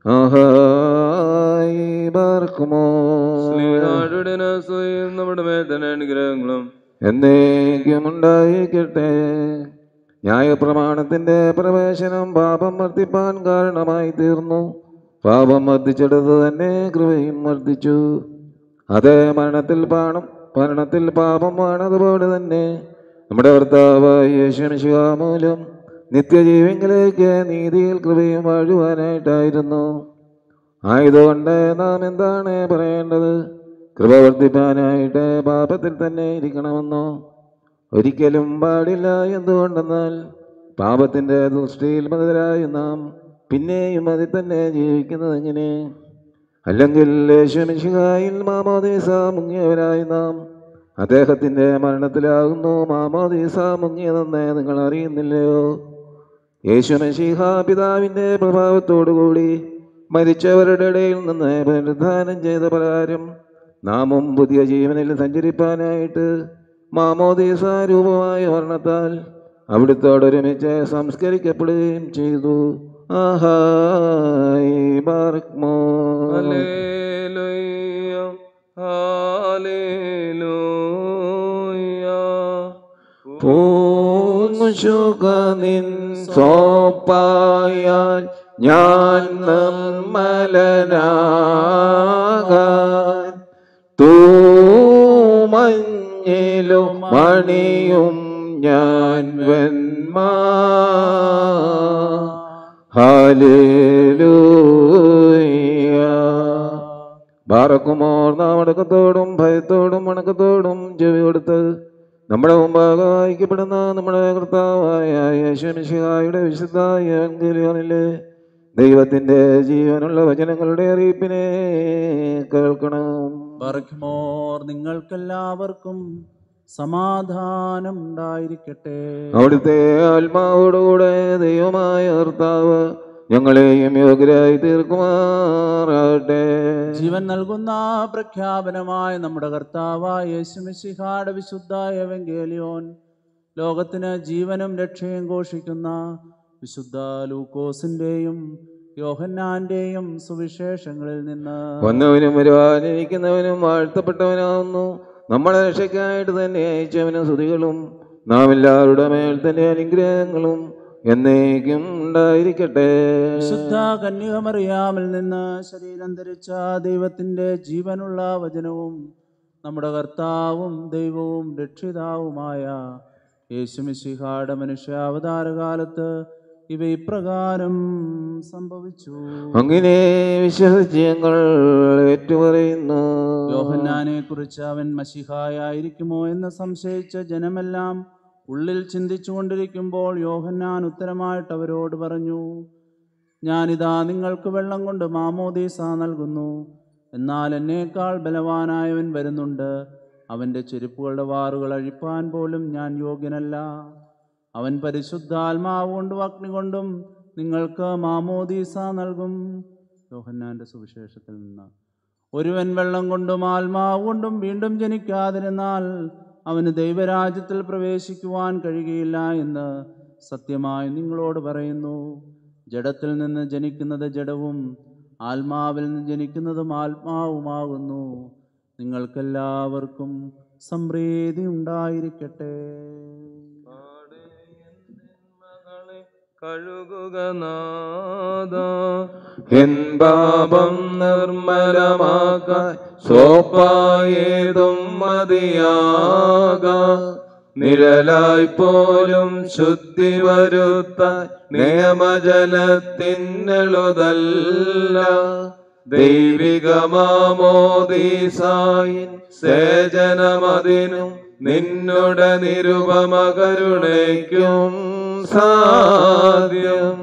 ആഹായി ബാർക്കുമോ സ്നേഹാടുടെ നാസയും നമ്മുടെ മേൽ തന്നെ അനുഗ്രഹങ്ങളും എന്നേക്കും ഉണ്ടായിരിക്കട്ടെ ന്യായപ്രമാണത്തിന്റെ പ്രവേശനം പാപം വർദ്ധിപ്പാൻ കാരണമായി തീർന്നു പാപം വർദ്ധിച്ചെടുത്ത് തന്നെ കൃപയും വർദ്ധിച്ചു അത് മരണത്തിൽ പാണം മരണത്തിൽ പാപമാണതുപോലെ തന്നെ നമ്മുടെ ഭർത്താവായ യേശുമിശിഹ മൂലം നിത്യജീവങ്കിലേക്ക് നീതിയിൽ കൃപയും വാഴുവാനായിട്ടായിരുന്നു ആയതുകൊണ്ട് നാം എന്താണ് പറയേണ്ടത് കൃപ വർദ്ധിപ്പാനായിട്ട് പാപത്തിൽ തന്നെ ഇരിക്കണമെന്നോ ഒരിക്കലും പാടില്ല എന്തുകൊണ്ടെന്നാൽ പാപത്തിൻ്റെ ദൃഷ്ടിയിൽ മതിരായി നാം പിന്നെയും അതിൽ തന്നെ ജീവിക്കുന്നത് എങ്ങനെ അല്ലെങ്കിൽ യേശുമിശിഹായിൽ മാമോദീസ മുങ്ങിയവരായി നാം അദ്ദേഹത്തിൻ്റെ മരണത്തിലാകുന്നു മാമോദീസ മുങ്ങിയതെന്ന് നിങ്ങൾ അറിയുന്നില്ലയോ യേശുമശിഹ പിതാവിൻ്റെ പ്രഭാവത്തോടുകൂടി മരിച്ചവരുടെ ഇടയിൽ നിന്ന് പുനരുദ്ധാനം ചെയ്ത പ്രകാരം നാമും പുതിയ ജീവനിൽ സഞ്ചരിപ്പാനായിട്ട് മാമോദീസ രൂപമായ വർണ്ണത്താൽ അവിടുത്തോടൊരുമിച്ച് സംസ്കരിക്കപ്പെടുകയും ചെയ്തു ആഹായി ബാർക്മോ ഹല്ലേലൂയ ഹല്ലേലൂയ പൂന്നു ശുക നിൻ സോപ്പായാൽ ഞാൻ നിർമ്മലനാകാൻ തൂമഞ്ഞിലും മണിയും ഞാൻ വെന്മാ ഹാലേലൂയ ബാറക്കുമോർ നാം അടക്കത്തോടും ഭയത്തോടും വണക്കത്തോടും ചെവി കൊടുത്ത് നമ്മുടെ മുമ്പാകെ വായിക്കപ്പെടുന്ന നമ്മുടെ കർത്താവായ യേശുമിശിഹായുടെ വിശുദ്ധ ഏവൻഗേലിയോനിലെ ദൈവത്തിന്റെ ജീവനുള്ള വചനങ്ങളുടെ അറിയിപ്പിനെ കേൾക്കണം ബർഗ്മോർ നിങ്ങൾക്കെല്ലാവർക്കും സമാധാനം ഉണ്ടായിരിക്കട്ടെ അവിടുത്തെ ആത്മാവോടുകൂടെ ദൈവമായ കർത്താവ് ഞങ്ങളെയും യോഗ്യരായി തീർക്കുമാറാകട്ടെ ജീവൻ നൽകുന്ന പ്രഖ്യാപനമായ നമ്മുടെ കർത്താവായ യേശുമിശിഹായുടെ വിശുദ്ധ എവങ്കേലിയോൻ ലോകത്തിന് ജീവനും രക്ഷയും ഘോഷിക്കുന്ന വിശുദ്ധ ലൂക്കോസിന്റെയും യോഹന്നാന്റെയും സുവിശേഷങ്ങളിൽ നിന്ന് വന്നവനും വരുവാനിരിക്കുന്നവനും വാഴ്ത്തപ്പെട്ടവനാവുന്നു നമ്മുടെ രക്ഷയ്ക്കായിട്ട് തന്നെ അയച്ചവനും സ്തുതികളും നാം എല്ലാവരുടെ മേൽ തന്നെ അനുഗ്രഹങ്ങളും എന്നേക്കും ഉണ്ടായിരിക്കട്ടെ വിശുദ്ധ കന്യകമറിയാമിൽ നിന്ന് ശരീരം ധരിച്ച ദൈവത്തിന്റെ ജീവനുള്ള വചനവും നമ്മുടെ കർത്താവും ദൈവവും രക്ഷിതാവുമായ യേശുമിശിഹായുടെ മനുഷ്യാവതാര കാലത്ത് ഇവ ഇപ്രകാരം സംഭവിച്ചു അങ്ങനെ വിശ്വസിച്ച് ഞങ്ങൾ ഏറ്റുപറയുന്നു യോഹന്നാനെ കുറിച്ച് അവൻ മഷിഹായായിരിക്കുമോ എന്ന് സംശയിച്ച ജനമെല്ലാം ഉള്ളിൽ ചിന്തിച്ചുകൊണ്ടിരിക്കുമ്പോൾ യോഹന്നാൻ ഉത്തരമായിട്ട് അവരോട് പറഞ്ഞു ഞാനിതാ നിങ്ങൾക്ക് വെള്ളം കൊണ്ട് മാമോദീസ നൽകുന്നു എന്നാൽ എന്നേക്കാൾ ബലവാനായവൻ വരുന്നുണ്ട് അവൻ്റെ ചെരുപ്പുകളുടെ വാറുകൾ അഴിപ്പാൻ പോലും ഞാൻ യോഗ്യനല്ല അവൻ പരിശുദ്ധാത്മാവ് കൊണ്ടും അഗ്നി കൊണ്ടും നിങ്ങൾക്ക് മാമോദീസ നൽകും യോഹന്നാൻ്റെ സുവിശേഷത്തിൽ നിന്ന് ഒരുവൻ വെള്ളം കൊണ്ടും ആത്മാവ് കൊണ്ടും വീണ്ടും ജനിക്കാതിരുന്നാൽ അവന് ദൈവരാജ്യത്തിൽ പ്രവേശിക്കുവാൻ കഴിയുകയില്ല എന്ന് സത്യമായി നിങ്ങളോട് പറയുന്നു ജഡത്തിൽ നിന്ന് ജനിക്കുന്നത് ജഡവും ആത്മാവിൽ നിന്ന് ജനിക്കുന്നതും ആത്മാവുമാകുന്നു നിങ്ങൾക്കെല്ലാവർക്കും സംപ്രീതി ഉണ്ടായിരിക്കട്ടെ കഴുകുക നാദ എൻ പാപം നിർമ്മലമാക്കാൻ സോപ്പായേതും മതിയാക നിഴലായി പോലും ശുദ്ധി വരുത്താൻ നിയമജലത്തിനെളുതല്ല ദൈവികമാമോദീസായി സേചനമതിനും നിന്നുടെ നിരുപമ കരുണയ്ക്കും സാധ്യം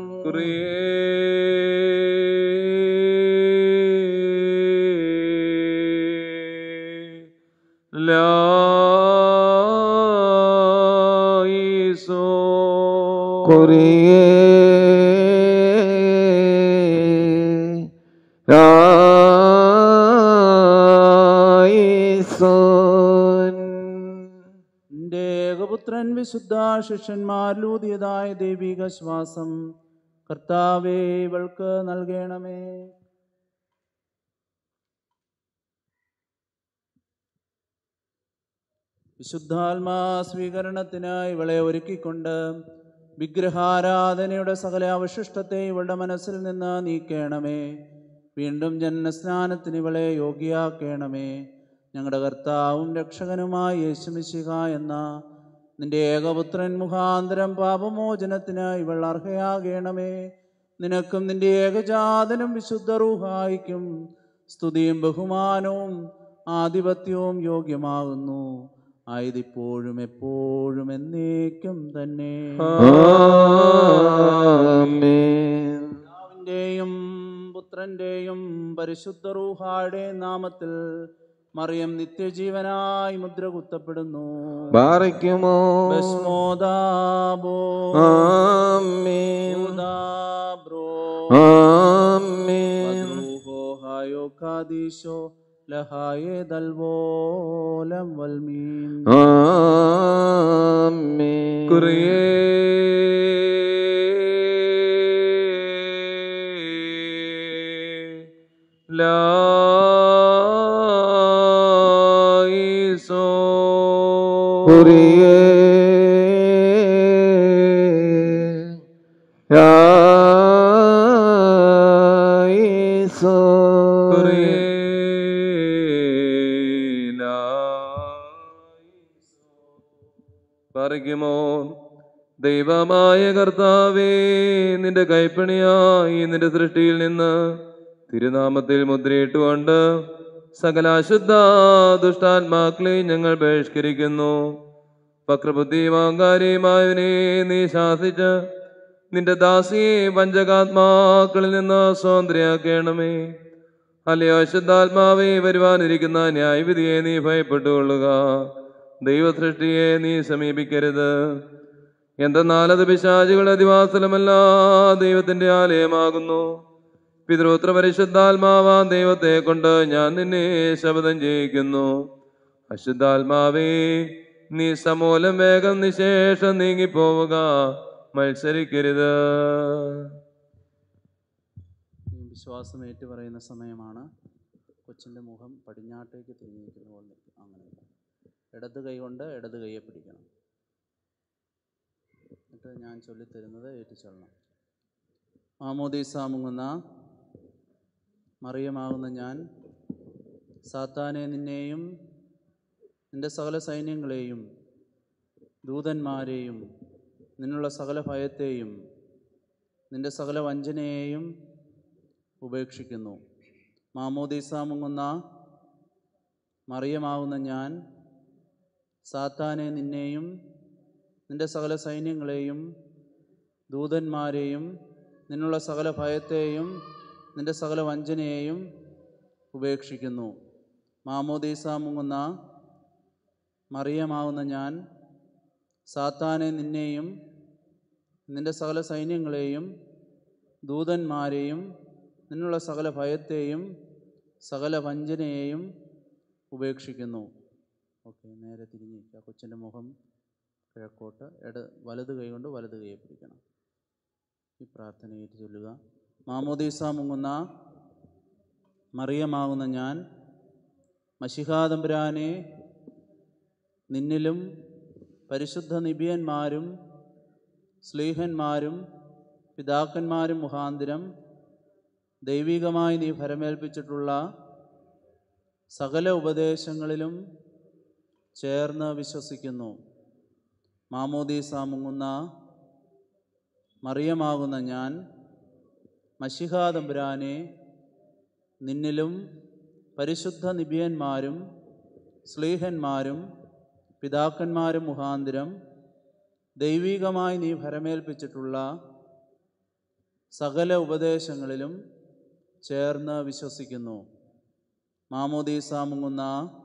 ലായിസോ കുറിയേ ായിസോൻ നിന്റെ ഏകപുത്രൻ വിശുദ്ധ ശിഷ്യന്മാരിലൂതിയതായ ദൈവിക ശ്വാസം കർത്താവേ ഇവൾക്ക് നൽകണമേ വിശുദ്ധാത്മാ സ്വീകരണത്തിന് ഇവളെ ഒരുക്കിക്കൊണ്ട് വിഗ്രഹാരാധനയുടെ സകല അവശിഷ്ടത്തെ ഇവളുടെ മനസ്സിൽ നിന്ന് നീക്കണമേ വീണ്ടും ജന്മസ്നാനത്തിന് ഇവളെ യോഗ്യയാക്കണമേ ഞങ്ങളുടെ കർത്താവും രക്ഷകനുമായ യേശുമിശിഹ എന്ന നിന്റെ ഏകപുത്രൻ മുഖാന്തരം പാപമോചനത്തിന് ഇവൾ അർഹയാകണമേ നിനക്കും നിന്റെ ഏകജാതനും വിശുദ്ധ റൂഹായിക്കും സ്തുതിയും ബഹുമാനവും ആധിപത്യവും യോഗ്യമാകുന്നു ആയതിപ്പോഴും എപ്പോഴും എന്നേക്കും തന്നെ ആമേൻ പിതാവിൻ്റെയും പുത്രൻ്റെയും പരിശുദ്ധ റൂഹായുടെയും നാമത്തിൽ മറിയം നിത്യജീവനായി മുദ്ര കുത്തപ്പെടുന്നു ബാറയ്ക്കുമോ ബസ്മോദാബോ ആമേൻ യൂദാബ്രോ ആമേൻ വദ്രൂഹോ ഹായോ ഖാദീശോ ലഹായേ ദൽവോലം വൽമീൻ ആമേൻ കുറിയേ ലായിസോ കുറിയേ യായിസോൻ കുറിയേ പറയുമോ ദൈവമായ കർത്താവേ നിന്റെ കൈപ്പണിയായി നിന്റെ സൃഷ്ടിയിൽ നിന്ന് തിരുനാമത്തിൽ മുദ്രയിട്ടുകൊണ്ട് സകല അശുദ്ധ ദുഷ്ടാത്മാക്കളെ ഞങ്ങൾ ബഹിഷ്കരിക്കുന്നു വക്രബുദ്ധിമാങ്കാരിയുമായവനെ നീ ശാസിച്ച് നിന്റെ ദാസിയെ വഞ്ചകാത്മാക്കളിൽ നിന്ന് സ്വാതന്ത്ര്യമാക്കണമേ അല്ലയോ അശുദ്ധാത്മാവേ വരുവാനിരിക്കുന്ന ന്യായവിധിയെ നീ ഭയപ്പെട്ടുകൊള്ളുക ദൈവസൃഷ്ടിയെ നീ സമീപിക്കരുത് എന്തെന്നാൽ അത് പിശാചുകളുടെ അധിവാസലമല്ല ദൈവത്തിന്റെ ആലയമാകുന്നു പിതൃത്ര പരിശുദ്ധാത്മാവാ ദൈവത്തെ കൊണ്ട് ഞാൻ നിന്നെ ശബ്ദം ചെയ്യിക്കുന്നു അശുദ്ധാത്മാവേ നീ സമൂലം വേഗം നിശേഷം നീങ്ങിപ്പോവുക മത്സരിക്കരുത് ഈ വിശ്വാസം ഏറ്റു പറയുന്ന സമയമാണ് കൊച്ചിൻ്റെ മുഖം പടിഞ്ഞാട്ടേക്ക് തിരിഞ്ഞിരിക്കുന്ന പോലെ നിൽക്കും അങ്ങനെ ഇടത് കൈ കൊണ്ട് ഇടത് കൈയെ പിടിക്കണം എന്നിട്ട് ഞാൻ ചൊല്ലിത്തരുന്നത് ഏറ്റുചൊല്ലണം മാമോദീസ മുങ്ങുന്ന മറിയമാകുന്ന ഞാൻ സാത്താനെ നിന്നെയും നിന്റെ സകല സൈന്യങ്ങളെയും ദൂതന്മാരെയും നിന്നുള്ള സകല ഭയത്തെയും നിന്റെ സകല വഞ്ചനയെയും ഉപേക്ഷിക്കുന്നു മാമോദീസ മുങ്ങുന്ന മറിയമാവുന്ന ഞാൻ സാത്താനെ നിന്നെയും നിന്റെ സകല സൈന്യങ്ങളെയും ദൂതന്മാരെയും നിന്നുള്ള സകല ഭയത്തെയും നിന്റെ സകല വഞ്ചനയെയും ഉപേക്ഷിക്കുന്നു മാമോദീസ മുങ്ങുന്ന മറിയമാവുന്ന ഞാൻ സാത്താനെ നിന്നെയും നിന്റെ സകല സൈന്യങ്ങളെയും ദൂതന്മാരെയും നിന്നുള്ള സകല ഭയത്തെയും സകല വഞ്ചനയെയും ഉപേക്ഷിക്കുന്നു ഓക്കെ നേരെ തിരിഞ്ഞിരിക്കുക കൊച്ചിൻ്റെ മുഖം കിഴക്കോട്ട് ഇട വലത് കൈ കൊണ്ട് വലത് കൈയെ പിടിക്കണം ഈ പ്രാർത്ഥനയേറ്റ് ചൊല്ലുക മാമോദീസ മുങ്ങുന്ന മറിയമാകുന്ന ഞാൻ മഷിഹാതമ്പുരാനെ നിന്നിലും പരിശുദ്ധ നിബിയന്മാരും സ്ലീഹന്മാരും പിതാക്കന്മാരും മുഖാന്തിരം ദൈവികമായി നീ ഫലമേൽപ്പിച്ചിട്ടുള്ള സകല ഉപദേശങ്ങളിലും ചേർന്ന് വിശ്വസിക്കുന്നു മാമോദീസ മുങ്ങുന്ന മറിയമാകുന്ന ഞാൻ മഷിഹാതമ്പുരാനെ നിന്നിലും പരിശുദ്ധ നിബിയന്മാരും സ്ലീഹന്മാരും പിതാക്കന്മാരും മുഖാന്തിരം ദൈവികമായി നീ ഫലമേൽപ്പിച്ചിട്ടുള്ള സകല ഉപദേശങ്ങളിലും ചേർന്ന് വിശ്വസിക്കുന്നു മാമോദീസ മുങ്ങുന്ന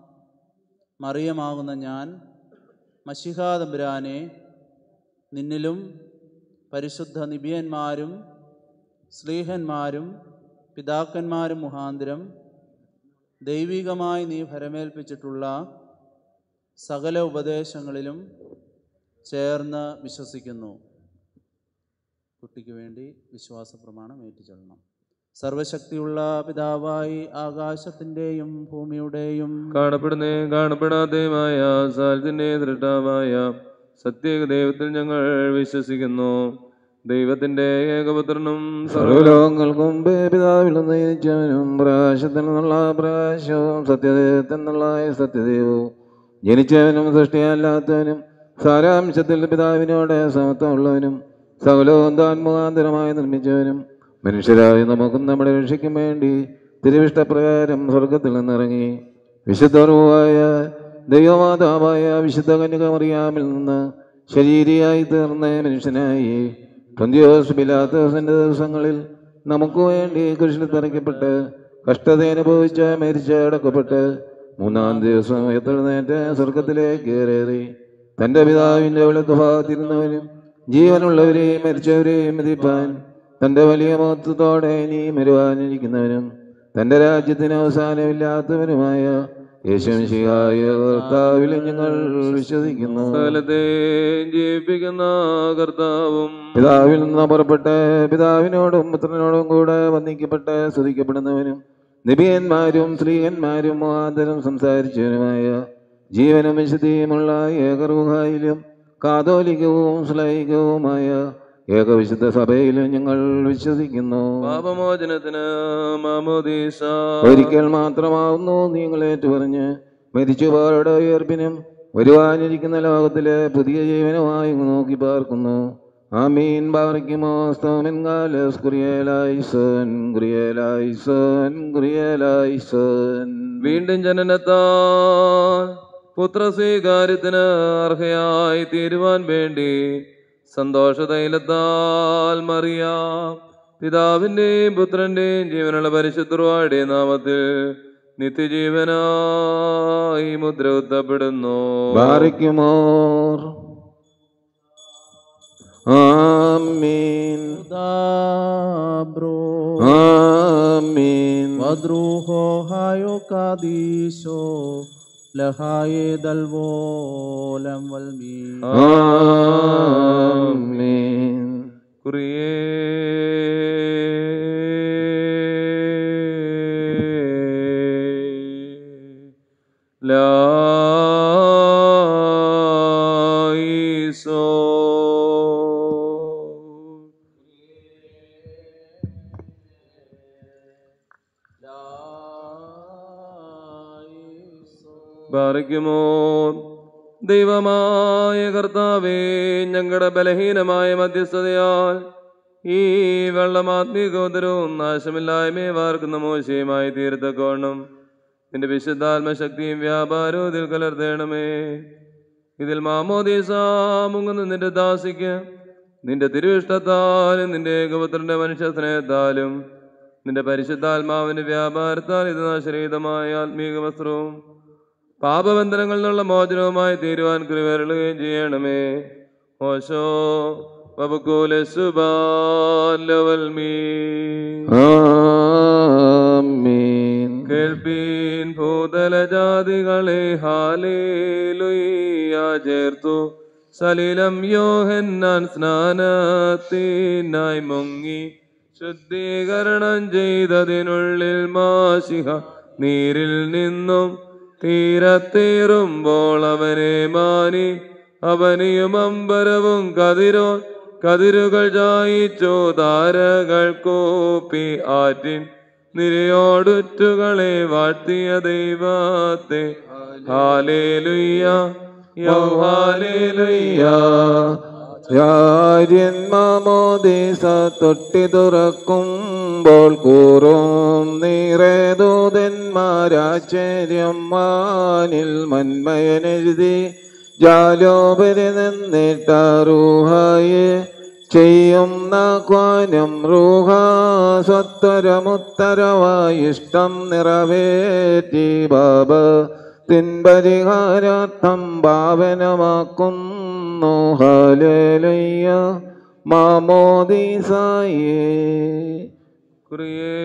മറിയമാകുന്ന ഞാൻ മഷിഹാതമ്പുരാനെ നിന്നിലും പരിശുദ്ധ നിബിയന്മാരും സ്ലീഹന്മാരും പിതാക്കന്മാരും മുഖാന്തിരം ദൈവികമായി നീ ഫലമേൽപ്പിച്ചിട്ടുള്ള സകല ഉപദേശങ്ങളിലും ചേർന്ന് വിശ്വസിക്കുന്നു കുട്ടിക്ക് വേണ്ടി വിശ്വാസ പ്രമാണം ഏറ്റുചൊല്ലണം സർവശക്തിയുള്ള പിതാവായി ആകാശത്തിൻ്റെയും ഭൂമിയുടെയും കാണപ്പെടുന്നേയും കാണപ്പെടാത്തതുമായ സാൽത്തിന്റെ ദൃഷ്ടാവായ സത്യേക ദൈവത്തിൽ ഞങ്ങൾ വിശ്വസിക്കുന്നു ദൈവത്തിന്റെ ഏകപുത്രനും സർവ്വ സർവലോകങ്ങൾക്ക് മുമ്പേ പിതാവിൽ നിന്ന് ജനിച്ചവനും പ്രകാശത്തിൽ നിന്നുള്ള പ്രകാശവും സത്യദൈവത്തിൽ നിന്നുള്ള സത്യദൈവവും ജനിച്ചവനും സൃഷ്ടിയല്ലാത്തവനും സാരാംശത്തിൽ പിതാവിനോട് സമത്വമുള്ളവനും സകലവും താൻ മുഖാന്തരമായി നിർമ്മിച്ചവനും മനുഷ്യരായ നമുക്കും നമ്മുടെ രക്ഷയ്ക്കും വേണ്ടി തിരുവിഷ്ടപ്രകാരം സ്വർഗത്തിൽ നിന്നിറങ്ങി വിശുദ്ധർവായ ദൈവമാതാവായ വിശുദ്ധ കന്യകമറിയാമിൽ നിന്ന് ശരീരിയായി തീർന്ന മനുഷ്യനായി പൊന്തിയോസ് പിലാത്തോസിന്റെ ദിവസങ്ങളിൽ നമുക്ക് വേണ്ടി കൃഷ്ണ തറയ്ക്കപ്പെട്ട് കഷ്ടത അനുഭവിച്ച് മരിച്ച് അടക്കപ്പെട്ട് മൂന്നാം ദിവസം എഴുന്നേറ്റ് സ്വർഗത്തിലേക്ക് കയറി തൻ്റെ പിതാവിൻ്റെ വിളക്ക് ഭാഗത്തിരുന്നവനും ജീവനുള്ളവരെയും മരിച്ചവരെയും മതിപ്പാൻ തൻ്റെ വലിയ മഹത്വത്തോടെ ഇനി വരുവാനിരിക്കുന്നവനും തൻ്റെ രാജ്യത്തിന് അവസാനമില്ലാത്തവനുമായ യേശുശിഹായ കർത്താവിൽ ഞങ്ങൾ വിശ്വസിക്കുന്നു സകലത്തെ ജീവിപ്പിക്കുന്ന കർത്താവും പിതാവിൽ നിന്ന് പുറപ്പെട്ട് പിതാവിനോടും പുത്രനോടും കൂടെ വന്ദിക്കപ്പെട്ട് സ്തുതിക്കപ്പെടുന്നവനും നിബിയന്മാരും സ്ത്രീയന്മാരും മുഖാന്തരം സംസാരിച്ചവനുമായ ജീവനും വിശുദ്ധിയുമുള്ള ഏകറുഹായിലും കാതോലികവും ശ്ലൈകവുമായ ഏകവിശുദ്ധ സഭയിലും ഞങ്ങൾ വിശ്വസിക്കുന്നു പാപമോചനത്തിന് മാമോദീസ ഒരിക്കൽ മാത്രമാവുന്നു നിങ്ങൾ ഏറ്റുപറഞ്ഞ് മരിച്ചുപോരുടെ ഉയർപ്പിനും വരുവാനിരിക്കുന്ന ലോകത്തിലെ പുതിയ ജീവനുമായി നോക്കി പാർക്കുന്നു ആമീൻ ബാറയ്ക്കുമോ സ്തോമൻ കാലസ് കുറിയലായിസൻ കുറിയലായിസൻ കുറിയലായിസൻ വീണ്ടും ജനനത്താൽ പുത്രസ്വീകാര്യത്തിന് അർഹയായി തീരുവാൻ വേണ്ടി സന്തോഷതൈലത്താൽ മറിയാം പിതാവിൻ്റെയും പുത്രൻ്റെയും ജീവനുള്ള പരിശുദ്ധരുടെ നാമത്തിൽ നിത്യജീവനായി മുദ്ര കുത്തപ്പെടുന്നു ബാറയ്ക്കുമോർ ആമീൻ ദാബ്രോ ആമീൻ വദ്രൂഹോ ഹായോ കാദീശോ ലഹായേ ദൽവോലം വൽമീ ആമീൻ കുറിയേ ലായിസോ ബാറിക്കുമോ ദൈവമായ കർത്താവേ ഞങ്ങളുടെ ബലഹീനമായ മധ്യസ്ഥതയാൽ ഈ വെള്ളമാത്മീകോദരവും നാശമില്ലായ്മയെ വാർക്കുന്ന മോശയുമായി തീർത്തക്കോണം നിന്റെ വിശുദ്ധാത്മശക്തിയും വ്യാപാരവും ഇതിൽ കലർത്തേണമേ ഇതിൽ മാമോദീസ മുങ്ങുന്ന നിന്റെ ദാസിക്ക് നിന്റെ തിരുവിഷ്ടത്താലും നിന്റെ ഏകപുത്രന്റെ മനുഷ്യ സ്നേഹത്താലും നിന്റെ പരിശുദ്ധാത്മാവിന്റെ വ്യാപാരത്താൽ ഇത് നാശരഹിതമായ ആത്മീക വസ്ത്രവും പാപബന്ധനങ്ങളിൽ നിന്നുള്ള മോചനവുമായി തീരുവാൻ കൃപരുളുകയും ചെയ്യണമേ ഓശോ വബുക്കൂല സുബാലവൽമീ ആമീൻ കേൾപ്പീൻ ഭൂതലജാതികളെ ഹാലേലുയ്യ ചേർത്തു സലിലം യോഹന്നാൻ സ്നാനത്തിനായി മുങ്ങി ശുദ്ധീകരണം ചെയ്തതിനുള്ളിൽ മാശിഹ നീരിൽ നിന്നും തീരത്തേറുമ്പോൾ അവനെ മാനി അവനെയും അമ്പരവും കതിരോ കതിരുകൾ ചായിച്ചോ താരകൾ കോപ്പി ആറ്റിൻ നിരയോടുറ്റുകളെ വാഴ്ത്തിയ ദൈവത്തെ ഹാലേലുയ്യ യൗഹാലേലുയ്യ യാര്യന്മാമോദീസ തൊട്ടി തുറക്കുമ്പോൾ കൂറും നീറേദൂതന്മാരാശ്ചര്യം മാനിൽ മന്മയനെഴുതി ജാലോപരി നിന്നിട്ടറൂഹായെ ചെയ്യുന്ന ക്വാനം റൂഹ സ്വത്തരമുത്തരവായി ഇഷ്ടം നിറവേറ്റി ബാബ തിൻപരിഹാരാർത്ഥം ഭാവനമാക്കുന്നു ഹലേലയ്യ മാമോദീസായേ കുറിയേ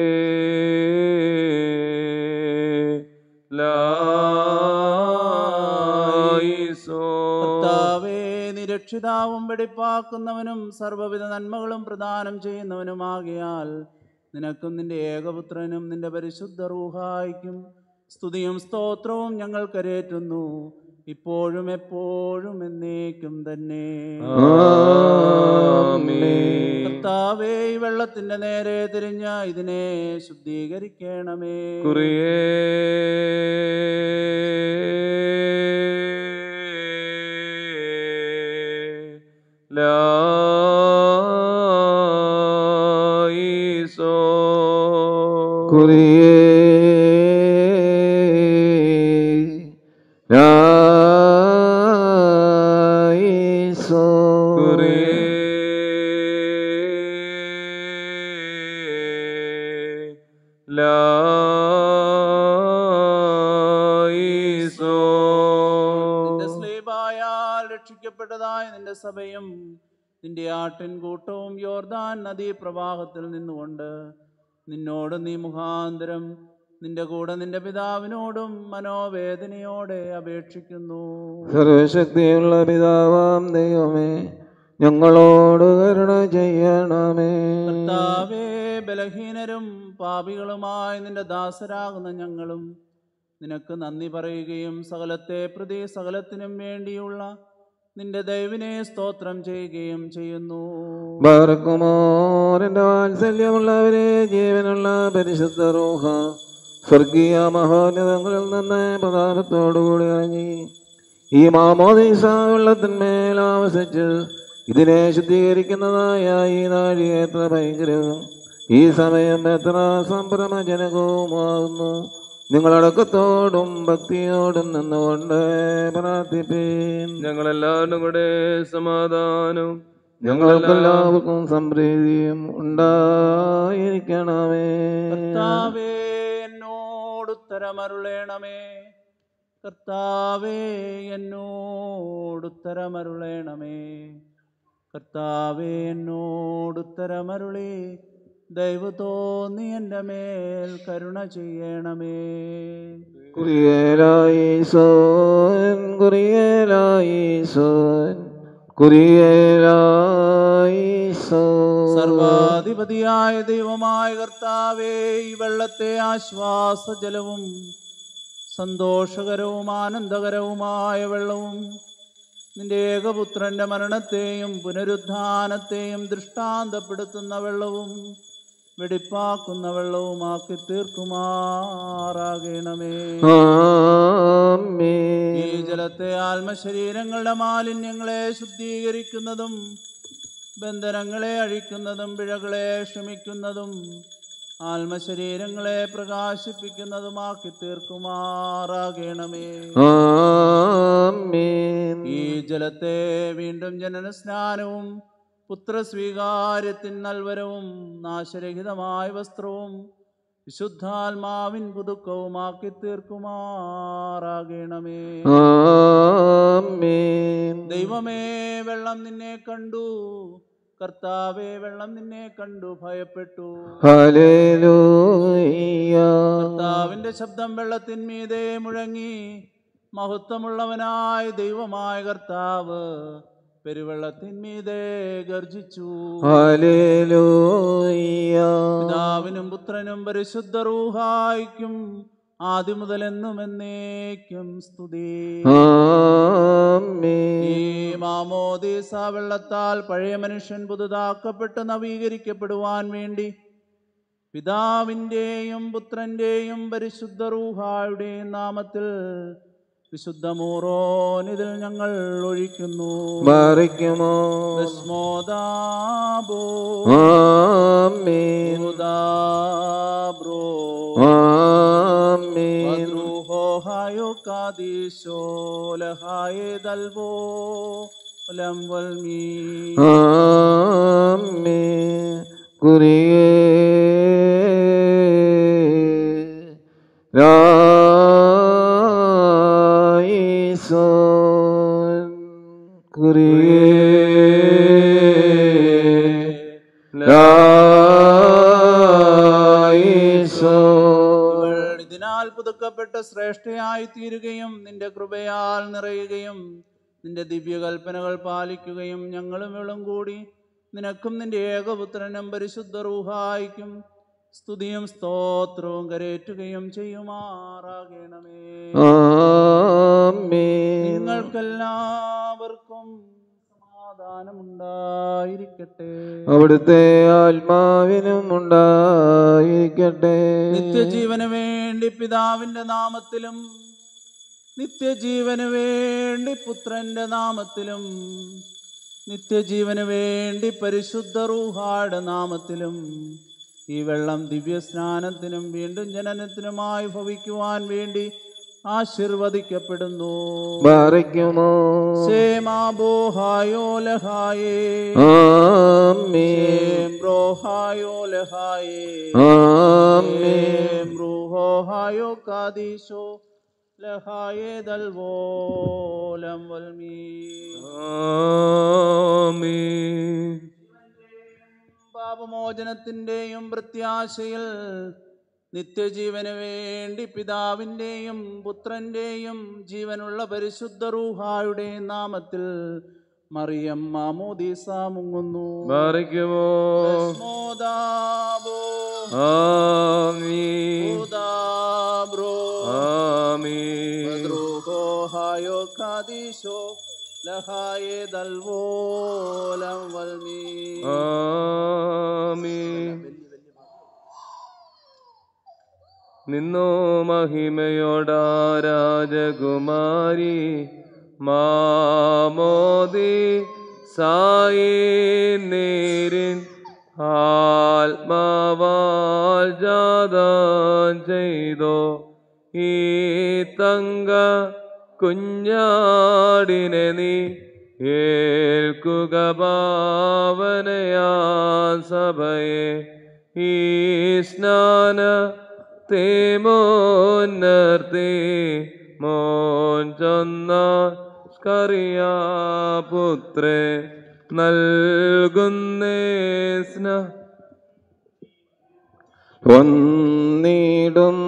ലായിസോ കർത്താവേ നിരക്ഷിതാവും വെടിപ്പാക്കുന്നവനും സർവ്വവിധ നന്മകളും പ്രദാനം ചെയ്യുന്നവനുമാകിയാൽ നിനക്കും നിന്റെ ഏകപുത്രനും നിന്റെ പരിശുദ്ധ റൂഹായിക്കും സ്തുതിയും സ്തോത്രവും ഞങ്ങൾ കരേറ്റുന്നു ഇപ്പോഴും എപ്പോഴും എന്നേക്കും തന്നെ ആമേൻ. കർത്താവേ ഈ വെള്ളത്തിന്റെ നേരെ തിരിഞ്ഞ ഇതിനെ ശുദ്ധീകരിക്കണമേ കുറിയേ ലായിസോ കുറിയേ ലായിസോ കുറിയേ ലായിസോ നിന്റെ സ്ലീബായാൽ രക്ഷിക്കപ്പെട്ടതായ നിന്റെ സഭയും നിന്റെ ആട്ടിൻകൂട്ടവും യോർദാൻ നദീ പ്രവാഹത്തിൽ നിന്നുകൊണ്ട് നിന്നോട് നീ മുഖാന്തരം നിന്റെ കൂടെ നിന്റെ പിതാവിനോടും മനോവേദനയോടെ അപേക്ഷിക്കുന്നു സർവശക്തിയുള്ള പിതാവാം ദൈവമേ ഞങ്ങളോട് കരുണ ചെയ്യണമേ കർത്താവേ ബലഹീനരും പാപികളുമായ നിന്റെ ദാസരാകുന്ന ഞങ്ങളും നിനക്ക് നന്ദി പറയുകയും സകലത്തെ പ്രതി സകലത്തിനും വേണ്ടിയുള്ള നിന്റെ ദൈവനെ സ്തോത്രം ചെയ്യുകയും ചെയ്യുന്നു ബാറക്കുമോരന്റെ വാത്സല്യമുള്ളവരെ ജീവനുള്ള പരിശുദ്ധ റൂഹ സ്വർഗീയ മഹോന്നതങ്ങളിൽ നിന്ന് പദാർത്ഥത്തോടുകൂടി ഇറങ്ങി ഈ മാമോദീസ വെള്ളത്തിന്മേൽ ആവസിച്ച് ഇതിനെ ശുദ്ധീകരിക്കുന്നതായ ഈ നാഴിക എത്ര ഭയങ്കരവും ഈ സമയം എത്ര സംഭ്രമജനകവുമാകുന്നു നിങ്ങളടക്കത്തോടും ഭക്തിയോടും നിന്നുകൊണ്ട് പ്രാർത്ഥിപ്പീൻ ഞങ്ങളെല്ലാവരും കൂടെ സമാധാനവും ഞങ്ങൾക്കെല്ലാവർക്കും സംപ്രീതിയും ഉണ്ടായിരിക്കണമേ കർത്താവേ എന്നോടുത്തരമരുളേണമേ കർത്താവേ എന്നോടുത്തരമരുളേണമേ കർത്താവേ എന്നോടുത്തരമരുളി ദൈവ തോന്നി എൻ്റെ മേൽ കരുണ ചെയ്യണമേ കുറിയേലായിസോൻ കുറിയേലായിസോൻ കുറിയേലായിസോൻ സർവാധിപതിയായ ദൈവമായ കർത്താവേ ഈ വെള്ളത്തെ ആശ്വാസജലവും സന്തോഷകരവും ആനന്ദകരവുമായ വെള്ളവും നിന്റെ ഏകപുത്രന്റെ മരണത്തെയും പുനരുത്ഥാനത്തെയും ദൃഷ്ടാന്തപ്പെടുത്തുന്ന വെള്ളവും വെടിപ്പാക്കുന്ന വെള്ളവുമാക്കി തീർക്കുമാറാകണമേ ഈ ആമേൻ ജലത്തെ ആത്മശരീരങ്ങളുടെ മാലിന്യങ്ങളെ ശുദ്ധീകരിക്കുന്നതും ബന്ധനങ്ങളെ അഴിക്കുന്നതും പിഴകളെ ക്ഷമിക്കുന്നതും ആത്മശരീരങ്ങളെ പ്രകാശിപ്പിക്കുന്നതുമാക്കി തീർക്കുമാറാകണമേ ആമേൻ ഈ ജലത്തെ വീണ്ടും ജനനസ്നാനവും പുത്രസ്വീകാര്യത്തിൻ നൽവരവും നാശരഹിതമായ വസ്ത്രവും വിശുദ്ധാത്മാവിൻ പുതുക്കവുമാക്കി തീർക്കുമാറാകണമേ ആമേൻ ദൈവമേ വെള്ളം നിന്നെ കണ്ടു കർത്താവെ വെള്ളം നിന്നെ കണ്ടു ഭയപ്പെട്ടു ഹല്ലേലൂയ കർത്താവിന്റെ ശബ്ദം വെള്ളത്തിന്മീതെ മുഴങ്ങി മഹത്വമുള്ളവനായ ദൈവമായ കർത്താവ് പെരുവെള്ളത്തിന്മീതെ ഗർജിച്ചു ഹല്ലേലൂയ പിതാവിനും പുത്രനും പരിശുദ്ധ റൂഹായിക്കും ആദ്യം മുതൽ എന്നും എന്നേക്കും സ്തുതി ഈ ആമേൻ മാമോദീസ വെള്ളത്താൽ പഴയ മനുഷ്യൻ പുതുതാക്കപ്പെട്ട് നവീകരിക്കപ്പെടുവാൻ വേണ്ടി പിതാവിൻ്റെയും പുത്രൻ്റെയും പരിശുദ്ധ റൂഹായുടെയും നാമത്തിൽ വിശുദ്ധ മൂറോൻ ഇതിൽ ഞങ്ങൾ ഒഴിക്കുന്നു മറിക്കുമോ ഭസ്മോദാബോ ആമേൻ ഉദാബ്രോ ആമേൻ വദ്രുഹോ ഹായോ കാദീശോ ലഹായേ ദൽവോ ലം വൽമീ ആമേൻ കുരിയേ രായിസോൻ കുരിയേ രായിസോൻ ഇവൾ ഇതിനാൽ പുതുക്കപ്പെട്ട ശ്രേഷ്ഠയായി തീരുകയും നിന്റെ കൃപയാൽ നിറയുകയും നിന്റെ ദിവ്യകൽപ്പനകൾ പാലിക്കുകയും ഞങ്ങളും ഇവളും കൂടി നിനക്കും നിന്റെ ഏകപുത്രനും പരിശുദ്ധ റൂഹായിക്കും സ്തുതിയും സ്തോത്രവും കരേറ്റുകയും ചെയ്യുമാറാകണമേ ആമേൻ നിങ്ങൾക്കെല്ലാവർക്കും സമാധാനമുണ്ടായിരിക്കട്ടെ അവിടുത്തെ ആത്മാവിനും ഉണ്ടായിരിക്കട്ടെ നിത്യജീവന് വേണ്ടി പിതാവിന്റെ നാമത്തിലും നിത്യജീവന് വേണ്ടി പുത്രന്റെ നാമത്തിലും നിത്യജീവന് വേണ്ടി പരിശുദ്ധ റൂഹായുടെ നാമത്തിലും ഈ വെള്ളം ദിവ്യസ്നാനത്തിനും വീണ്ടും ജനനത്തിനുമായി ഭവിക്കുവാൻ വേണ്ടി ആശീർവദിക്കപ്പെടുന്നു ബാറയ്ക്കുമോ സേമാബോഹായോലഹായേ ആമേൻ ബ്രോഹായോലഹായേ ആമേൻ ബ്രൂഹോഹായോ കാദീശോ ലഹായേ ദൽവോലം വൽമീ ആമേൻ പാപമോചനത്തിൻ്റെയും പ്രത്യാശയിൽ നിത്യജീവന് വേണ്ടി പിതാവിൻ്റെയും പുത്രൻ്റെയും ജീവനുള്ള പരിശുദ്ധ റൂഹായുടെയും നാമത്തിൽ മറിയം മാമോദീസ മുങ്ങുന്നു ബാറിക്കുമോ സ്മോദാബോ ആമീൻ ഉദാബ്രോ ആമീൻ ദ്രോഹോ ഹായോ കാദീശോ ലഹായേ ദൽവോലം വൽമീ ആമീൻ നിന്നോ മഹിമയോടാ രാജകുമാരി മാമോദി സായി നേരിൻ ആത്മാവാൽ ജാതം ചെയ്തോ ഈ തങ്ക കുഞ്ഞാടിനെ നീ ഏൽക്കുക ഭാവനയാ സഭയെ ഈ സ്നാന തേമോന്നർത്തി മോൻ ചൊന്ന സ്കറിയാ പുത്രേ നൽകുന്നേ സ്ന ഒന്നിടും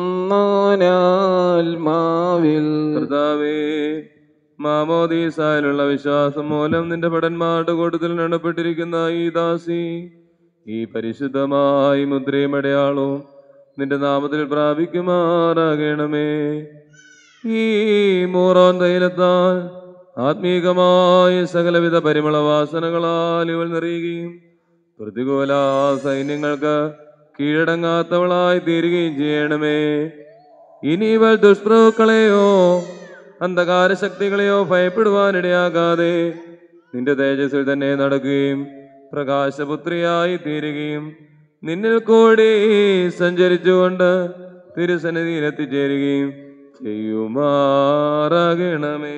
നാനാൽമാവിൽ കർത്താവേ മാമോദീസായിലുള്ള വിശ്വാസം മൂലം നിന്റെ ഭടന്മാരുടെ കൂട്ടത്തിൽ നടപ്പെട്ടിരിക്കുന്ന ഈ ദാസി ഈ പരിശുദ്ധമായി മുദ്രയും അടയാളവും നിന്റെ നാമത്തിൽ പ്രാപിക്കുമാറാകണമേ ഈ മൂറോൻ തൈലത്താൽ ആത്മീകമായ സകലവിധ പരിമള വാസനകളാൽ ഇവൾ നിറയുകയും പ്രതികൂല സൈന്യങ്ങൾക്ക് കീഴടങ്ങാത്തവളായി തീരുകയും ചെയ്യണമേ ഇനി ഇവൾ ദുഷ്പ്രഭുക്കളെയോ അന്ധകാര ശക്തികളെയോ ഭയപ്പെടുവാനിടയാകാതെ നിന്റെ തേജസ്സിൽ തന്നെ നടക്കുകയും പ്രകാശപുത്രിയായി തീരുകയും നിന്നിൽ കൂടി സഞ്ചരിച്ചുകൊണ്ട് തിരുസന്നിധിയിൽ എത്തിച്ചേരുകയും ചെയ്യുമാറാകണമേ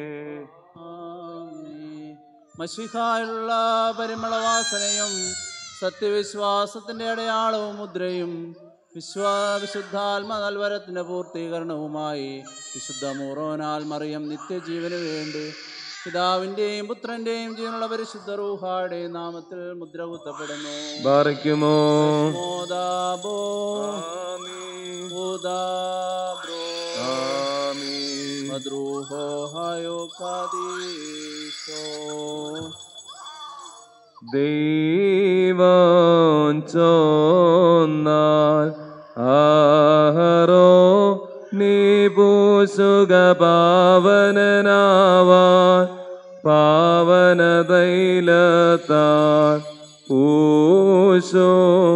മഷിഹായുള്ള പരിമളവാസനയും സത്യവിശ്വാസത്തിന്റെ അടയാളവും മുദ്രയും വിശ്വാ വിശുദ്ധാത്മ നൽവരത്തിന്റെ പൂർത്തീകരണവുമായി വിശുദ്ധ മൂറോനാൽ മറിയം നിത്യജീവന് വേണ്ടി പിതാവിൻ്റെയും പുത്രൻ്റെയും ജീവനുള്ള പരിശുദ്ധ റൂഹായുടെയും നാമത്തിൽ മുദ്ര കുത്തപ്പെടുന്നു ബാറയ്ക്കുമോ മോദാബോ ആമീൻ ഉദാബ്രോ ആമീൻ മദ്രൂഹോ ഹയോ കാദീശോ ദൈവം ചോന്നാൽ ആഹറോ നീ പൂസുക പാവനനാവാൻ പാവന തൈലത്താൻ പൂശോ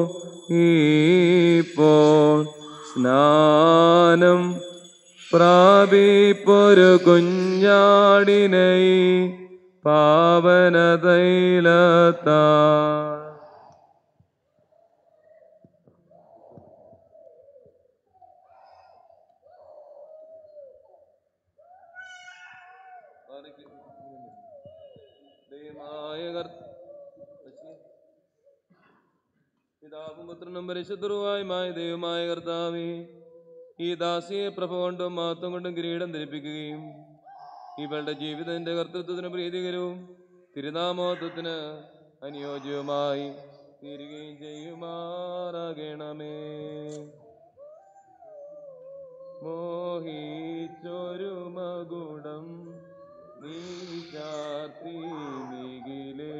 ഇപ്പോൾ സ്നാനം പ്രാപിപ്പൊരു കുഞ്ഞാടിനെ പാവന തൈലത്താൻ ദൈവമായ കർത്ത- പിതാവും പുത്രനും പരിശുദ്ധരുവായുമായ ദൈവമായ കർത്താവേ ഈ ദാസിയെ പ്രഭ കൊണ്ടും മഹത്വം കൊണ്ടും കിരീടം ധരിപ്പിക്കുകയും ഇവളുടെ ജീവിതത്തിന്റെ കർത്തൃത്വത്തിന് പ്രീതികരവും തിരുനാമോത്വത്തിന് അനുയോജ്യവുമായി തീരുകയും ചെയ്യുമാറാകണമേ മോഹിച്ചൊരു മകുടം നീ ചാർത്തി മികിലേ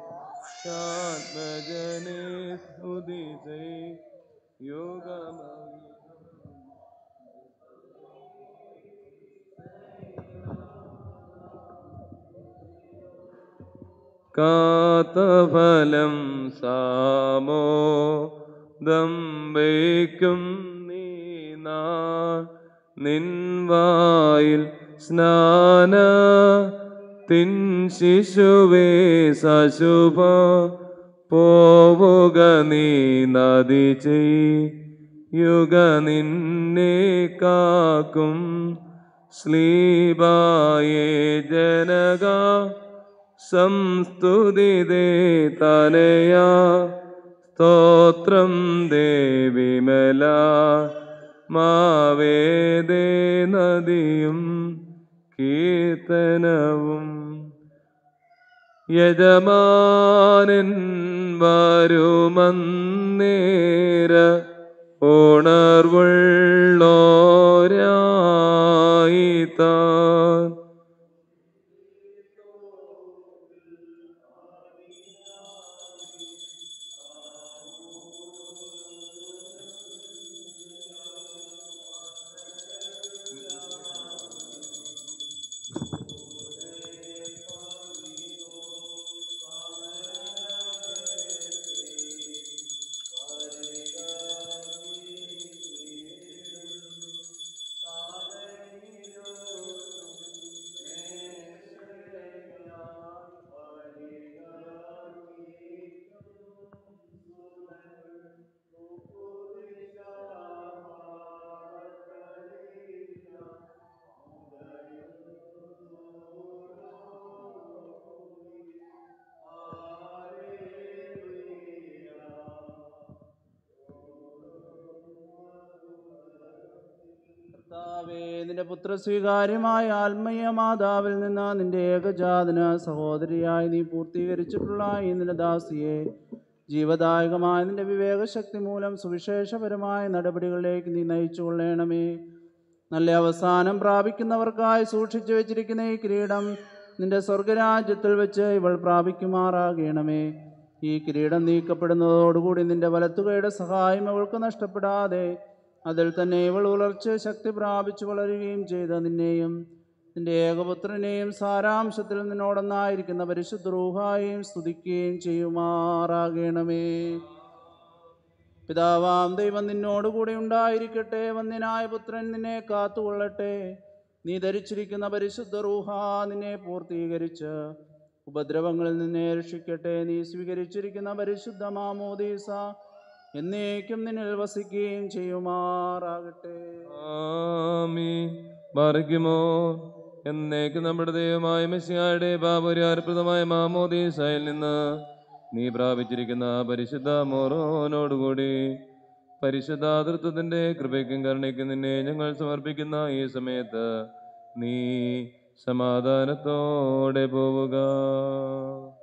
ആത്മജനെ സ്തുതിസേ യോഗമായി കാത്തഫലം സാമോ ദമ്പയ്ക്കും നീ നാ നിൻവായിൽ സ്നാന തിൻ ശിശുവേ സശുഭ പോവുക നീ നദി ചെയ്യുക നിന്നെ കാക്കും സ്ലീബായേ ജനക സംസ്തുതിതേ തനയാ സ്തോത്രം ദേവിമല മാവേദേ നദിയും കീർത്തനവും യജമാനൻ വരുമന്നേര ഉണർവുള്ളോരായി താൻ കർത്താവേ നിന്റെ പുത്രസ്വീകാര്യമായ ആത്മീയ മാതാവിൽ നിന്ന് നിന്റെ ഏകജാതന സഹോദരിയായി നീ പൂർത്തീകരിച്ചിട്ടുള്ള ഈ നിന്റെ ദാസിയെ ജീവദായകമായ നിന്റെ വിവേകശക്തി മൂലം സുവിശേഷപരമായ നടപടികളിലേക്ക് നീ നയിച്ചു കൊള്ളണമേ നല്ല അവസാനം പ്രാപിക്കുന്നവർക്കായി സൂക്ഷിച്ചു വെച്ചിരിക്കുന്ന ഈ കിരീടം നിന്റെ സ്വർഗരാജ്യത്തിൽ വെച്ച് ഇവൾ പ്രാപിക്കുമാറാകണമേ ഈ കിരീടം നീക്കപ്പെടുന്നതോടുകൂടി നിന്റെ വലത്തുകയുടെ സഹായം അവൾക്ക് നഷ്ടപ്പെടാതെ അതിൽ തന്നെ ഇവൾ ഉലർച്ച് ശക്തി പ്രാപിച്ചു വളരുകയും ചെയ്ത നിന്നെയും നിന്റെ ഏകപുത്രനെയും സാരാംശത്തിൽ നിന്നോടൊന്നായിരിക്കുന്ന പരിശുദ്ധ റൂഹായെയും സ്തുതിക്കുകയും ചെയ്യുമാറാകണമേ പിതാവാം ദൈവം നിന്നോടുകൂടി ഉണ്ടായിരിക്കട്ടെ വന്യനായ പുത്രൻ നിന്നെ കാത്തുകൊള്ളട്ടെ നീ ധരിച്ചിരിക്കുന്ന പരിശുദ്ധ റൂഹ നിന്നെ പൂർത്തീകരിച്ച് ഉപദ്രവങ്ങളിൽ നിന്നെ രക്ഷിക്കട്ടെ നീ സ്വീകരിച്ചിരിക്കുന്ന പരിശുദ്ധ മാമോദീസ എന്നേക്കും നിന്നിൽ വസിക്കുകയും ചെയ്യുമാറാകട്ടെ ആമീൻ മറിക്കുമോ എന്നേക്ക് നമ്മുടെ ദൈവമായ മെസ്സിയായുടെ പാപരിഹാരപ്രദമായ മാമോദീസായിൽ നിന്ന് നീ പ്രാപിച്ചിരിക്കുന്ന പരിശുദ്ധ മോറോനോടുകൂടി പരിശുദ്ധാതൃത്വത്തിന്റെ കൃപയ്ക്കും കരുണയ്ക്കും നിന്നെ ഞങ്ങൾ സമർപ്പിക്കുന്ന ഈ സമയത്ത് നീ സമാധാനത്തോടെ പോവുക